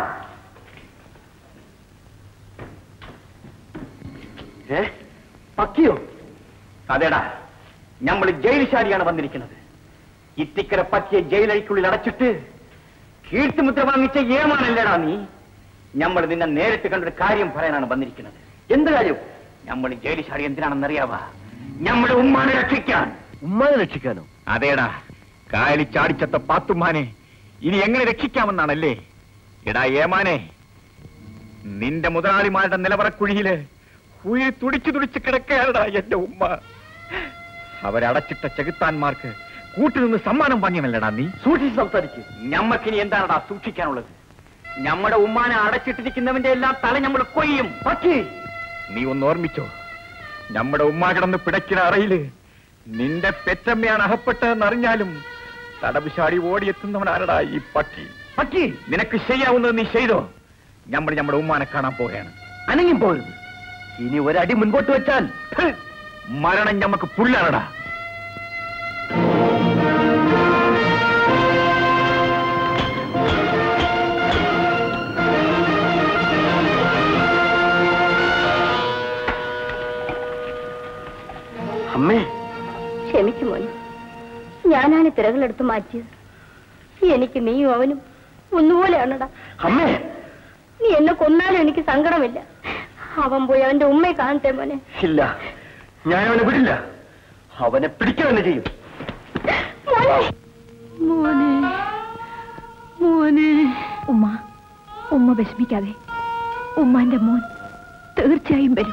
ഏ പക്കിയോ അതേടാ നമ്മൾ ജയിൽശാലിയാണ് വന്നിരിക്കുന്നത് ഇത്തിക്കര പറ്റിയ ജയിലഴിക്കുള്ളിൽ അടച്ചിട്ട് കീർത്തിമുദ്ര വാങ്ങിച്ച ഏമാനല്ലേടാ നീ നമ്മൾ നിന്നെ നേരിട്ട് കണ്ടൊരു കാര്യം പറയാനാണ് വന്നിരിക്കുന്നത് എന്ത് കാര്യം നമ്മൾ ജയിൽശാലി എന്തിനാണെന്നറിയാവാ നമ്മുടെ ഉമ്മാനെ രക്ഷിക്കാൻ ഉമ്മാനെ രക്ഷിക്കാനോ അതേടാ കായലി ചാടിച്ചത്ത പാത്തുമ്മാനെ ഇനി എങ്ങനെ രക്ഷിക്കാമെന്നാണല്ലേ എടാ ഏമാനെ നിന്റെ മുതലാളിമാരുടെ നിലവറക്കുഴിയില് ഉയിർ തുടിച്ചു തുടിച്ച് കിടക്കുകയാണടാ എന്റെ ഉമ്മ അവരടച്ചിട്ട ചെകുത്താന്മാർക്ക് കൂട്ടുനിന്ന് സമ്മാനം വാങ്ങിയനല്ലടാ നീ സൂക്ഷിച്ച് സംസാരിക്കും ഞമ്മക്കിനി എന്താണടാ സൂക്ഷിക്കാനുള്ളത് നമ്മുടെ ഉമ്മാനെ അടച്ചിട്ടിരിക്കുന്നവന്റെ എല്ലാം തല നമ്മൾ കൊയ്യും പക്കി നീ ഒന്ന് ഓർമ്മിച്ചോ നമ്മുടെ ഉമ്മ കിടന്ന് പിടയ്ക്കുന്ന അറയില് നിന്റെ പെറ്റമ്മയാണ് അകപ്പെട്ടതെന്ന് അറിഞ്ഞാലും തടവുശാടി ഓടിയെത്തുന്നവനാരടാ ഈ പട്ടി പട്ടി നിനക്ക് ചെയ്യാവുന്നത് നീ ചെയ്തോ നമ്മൾ നമ്മുടെ ഉമ്മാനെ കാണാൻ പോവുകയാണ് അനങ്ങി പോരുത് ഇനി ഒരടി മുൻപോട്ട് വെച്ചാൽ ഹ്, മരണം ഞമ്മക്ക് പുല്ലാണടാ അമ്മേ ക്ഷമിക്കും മോനെ ഞാനാണ് തിരകളെടുത്ത് മാറ്റിയത് എനിക്ക് നീയും അവനും ഒന്നുപോലെയാണടാ അമ്മേ നീ എന്നെ കൊന്നാലും എനിക്ക് സങ്കടമില്ല അവൻ പോയി അവന്റെ ഉമ്മയെ കാണട്ടെ മോനെ ഇല്ല ഞാൻ അവനെ വിടില്ല അവനെ പിടിക്കുക തന്നെ ചെയ്യും മോനെ മോനെ ഉമ്മ ഉമ്മ വിഷമിക്കാതെ ഉമ്മാന്റെ മോൻ തീർച്ചയായും വരും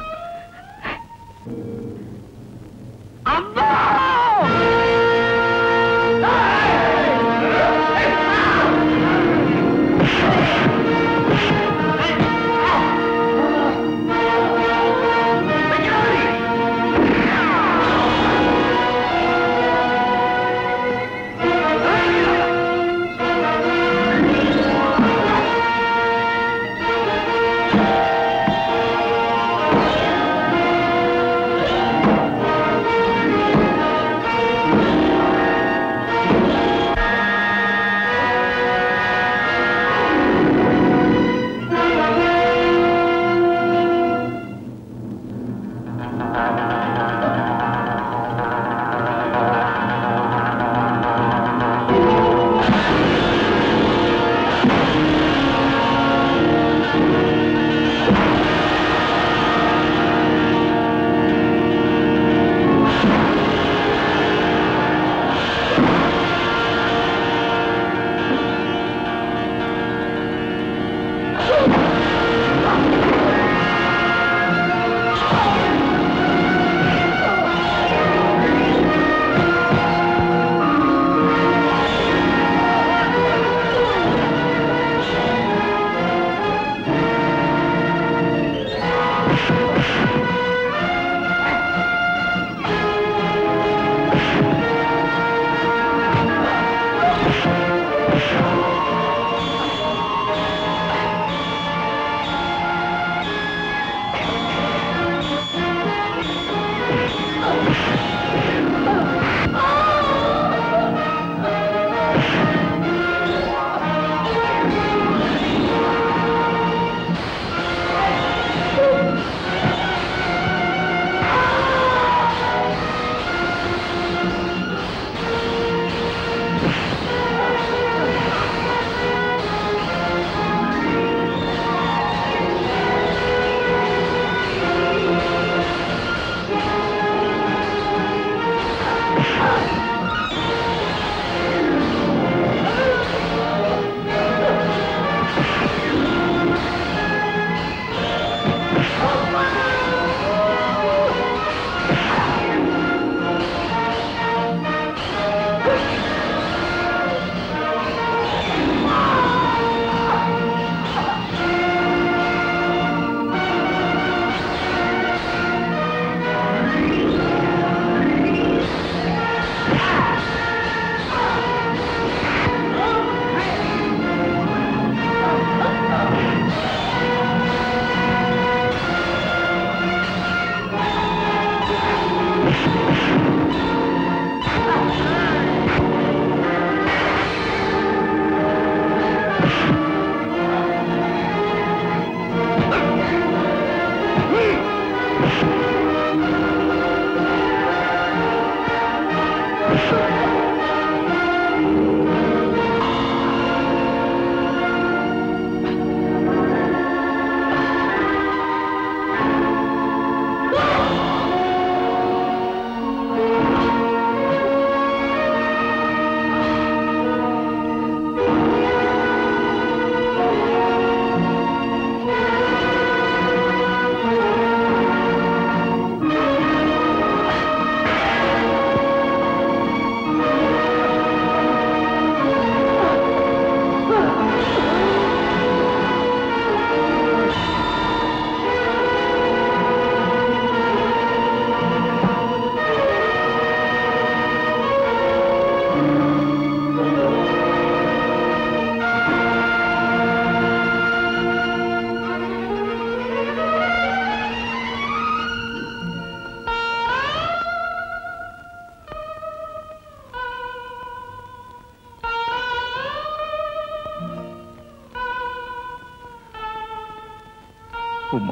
ഉമ്മ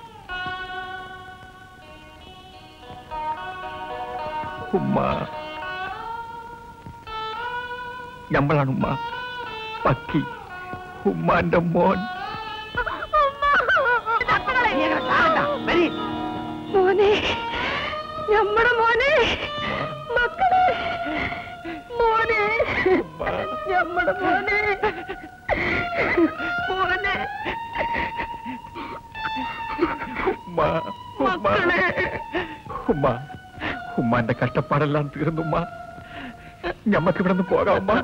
ഉമ്മ ഞമ്മളാണ് ഉമ്മ പക്കി ഉമ്മാന്റെ മോൻ മോനെ നമ്മുടെ മോനെ മക്കളെ മോനെ നമ്മുടെ മോനെ മോനെ ഉമ്മ ഉമ്മ ഉമ്മ ഉമ്മാന്റെ കഷ്ടപ്പാടെല്ലാം തീർന്നു ഉമ്മ ഞമ്മക്ക് ഇവിടെ നിന്ന് പോകാം ഉമ്മ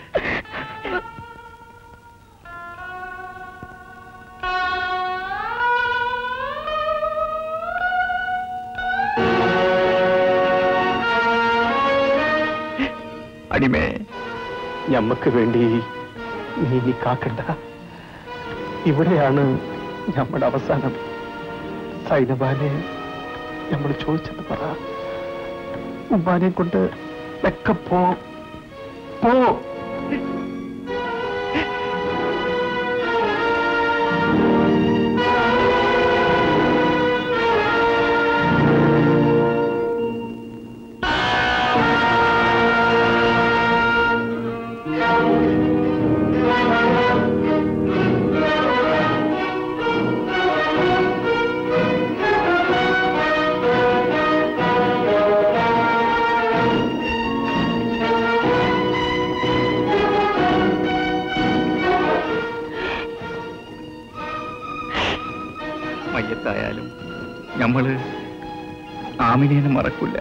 അടിമേ ഞമ്മക്ക് വേണ്ടി നീ ഇനി കാക്കണ്ട ഇവിടെയാണ് നമ്മുടെ അവസാനം സൈനബാനെ നമ്മൾ ചോദിച്ചത് പറ ഉമ്മാനെ കൊണ്ട് ഒക്കെ പോ പോ മയ്യത്തായാലും ഞമ്മള് ആമിനേനെ മറക്കില്ല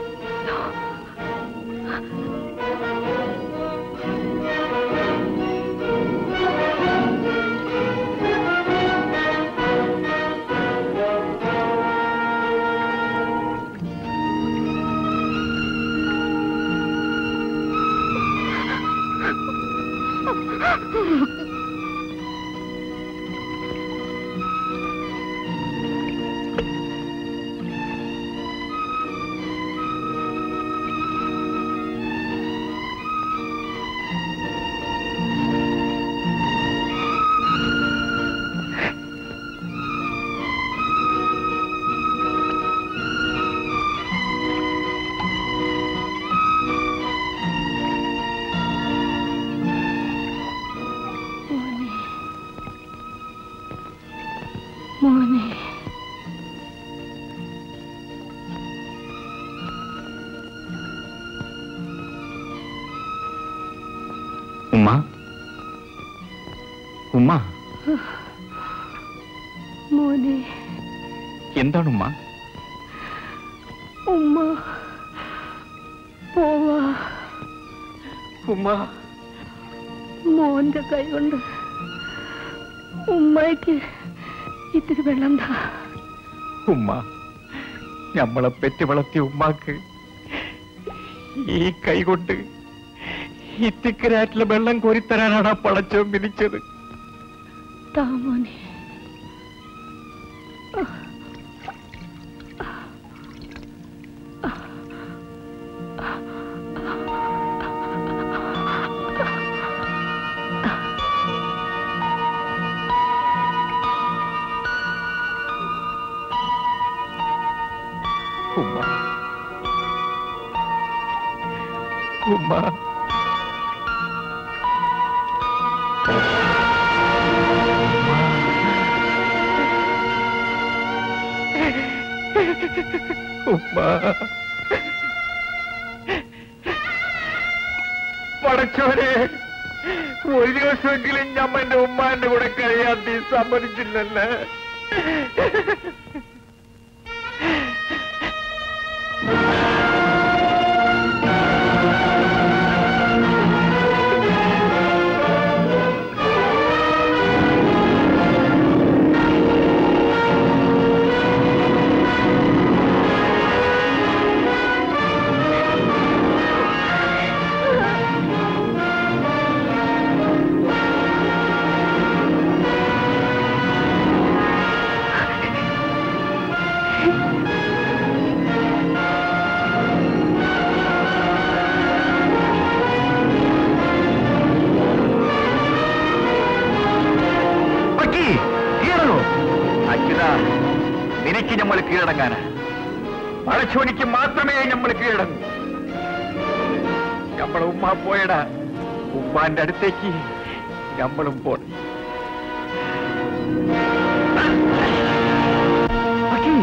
മോനെ ഉമ്മ ഉമ്മ മോനെ എന്താണ് ഉമ്മ ഉമ്മ പോവാ ഉമ്മ മോന്റെ കൈ കൊണ്ട് ഉമ്മയ്ക്ക് ഇത്തിരി വെള്ളം താ ഉമ്മ ഞമ്മളെ പെറ്റ് വളർത്തിയ ഉമ്മാക്ക് ഈ കൈ കൊണ്ട് ഇത്തിക്കരാറ്റിലെ വെള്ളം കോരിത്തരാനാണ് ആ പളച്ചവും വിധിച്ചത് താ മോനെ ഉമ്മ ഉമ്മ ഉമ്മ പടച്ചോനെ ഒരു ദിവസമെങ്കിലും ഞമ്മന്റെ ഉമ്മാന്റെ കൂടെ കഴിയാൻ നീ സമ്മതിച്ചില്ലല്ലേ പക്കി കീഴടങ്ങോ അച്യുത നിനക്ക് നമ്മൾ കീഴടങ്ങാനാ പഴച്ചോനിക്ക് മാത്രമേ നമ്മൾ കീഴടങ്ങൂ നമ്മളെ ഉമ്മ പോയടാ ഉമ്മാന്റെ അടുത്തേക്ക് നമ്മളും പോണം പക്കി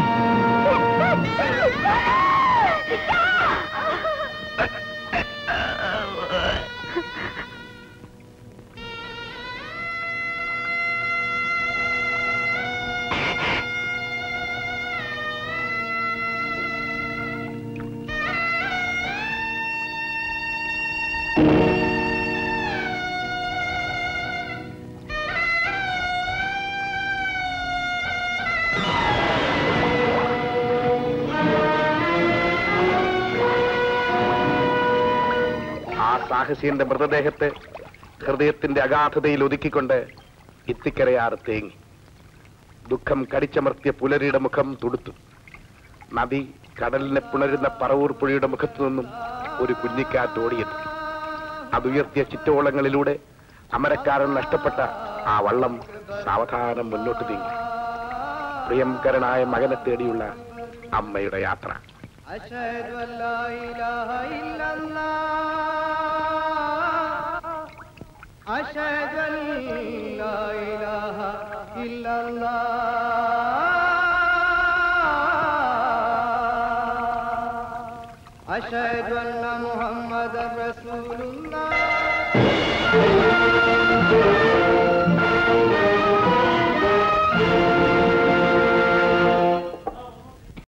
ആ സാഹസികന്റെ മൃതദേഹത്തെ ഹൃദയത്തിന്റെ അഗാധതയിൽ ഒതുക്കിക്കൊണ്ട് ഇത്തിക്കരയാറ് തേങ്ങി ദുഃഖം കടിച്ചമർത്തിയ പുലരിയുടെ മുഖം തുടുത്തു നദി കടലിനെ പുണരുന്ന പറവൂർ പുഴയുടെ മുഖത്തു നിന്നും ഒരു കുഞ്ഞിക്കാറ്റ് ഓടിയെത്തി അതുയർത്തിയ ചിറ്റോളങ്ങളിലൂടെ അമരക്കാരൻ നഷ്ടപ്പെട്ട ആ വള്ളം സാവധാനം മുന്നോട്ട് നീങ്ങി പ്രിയംകരനായ മകനെ തേടിയുള്ള അമ്മയുടെ യാത്ര أشهد أن لا إله إلا الله أشهد أن لا إله إلا الله أشهد أن محمد رسول الله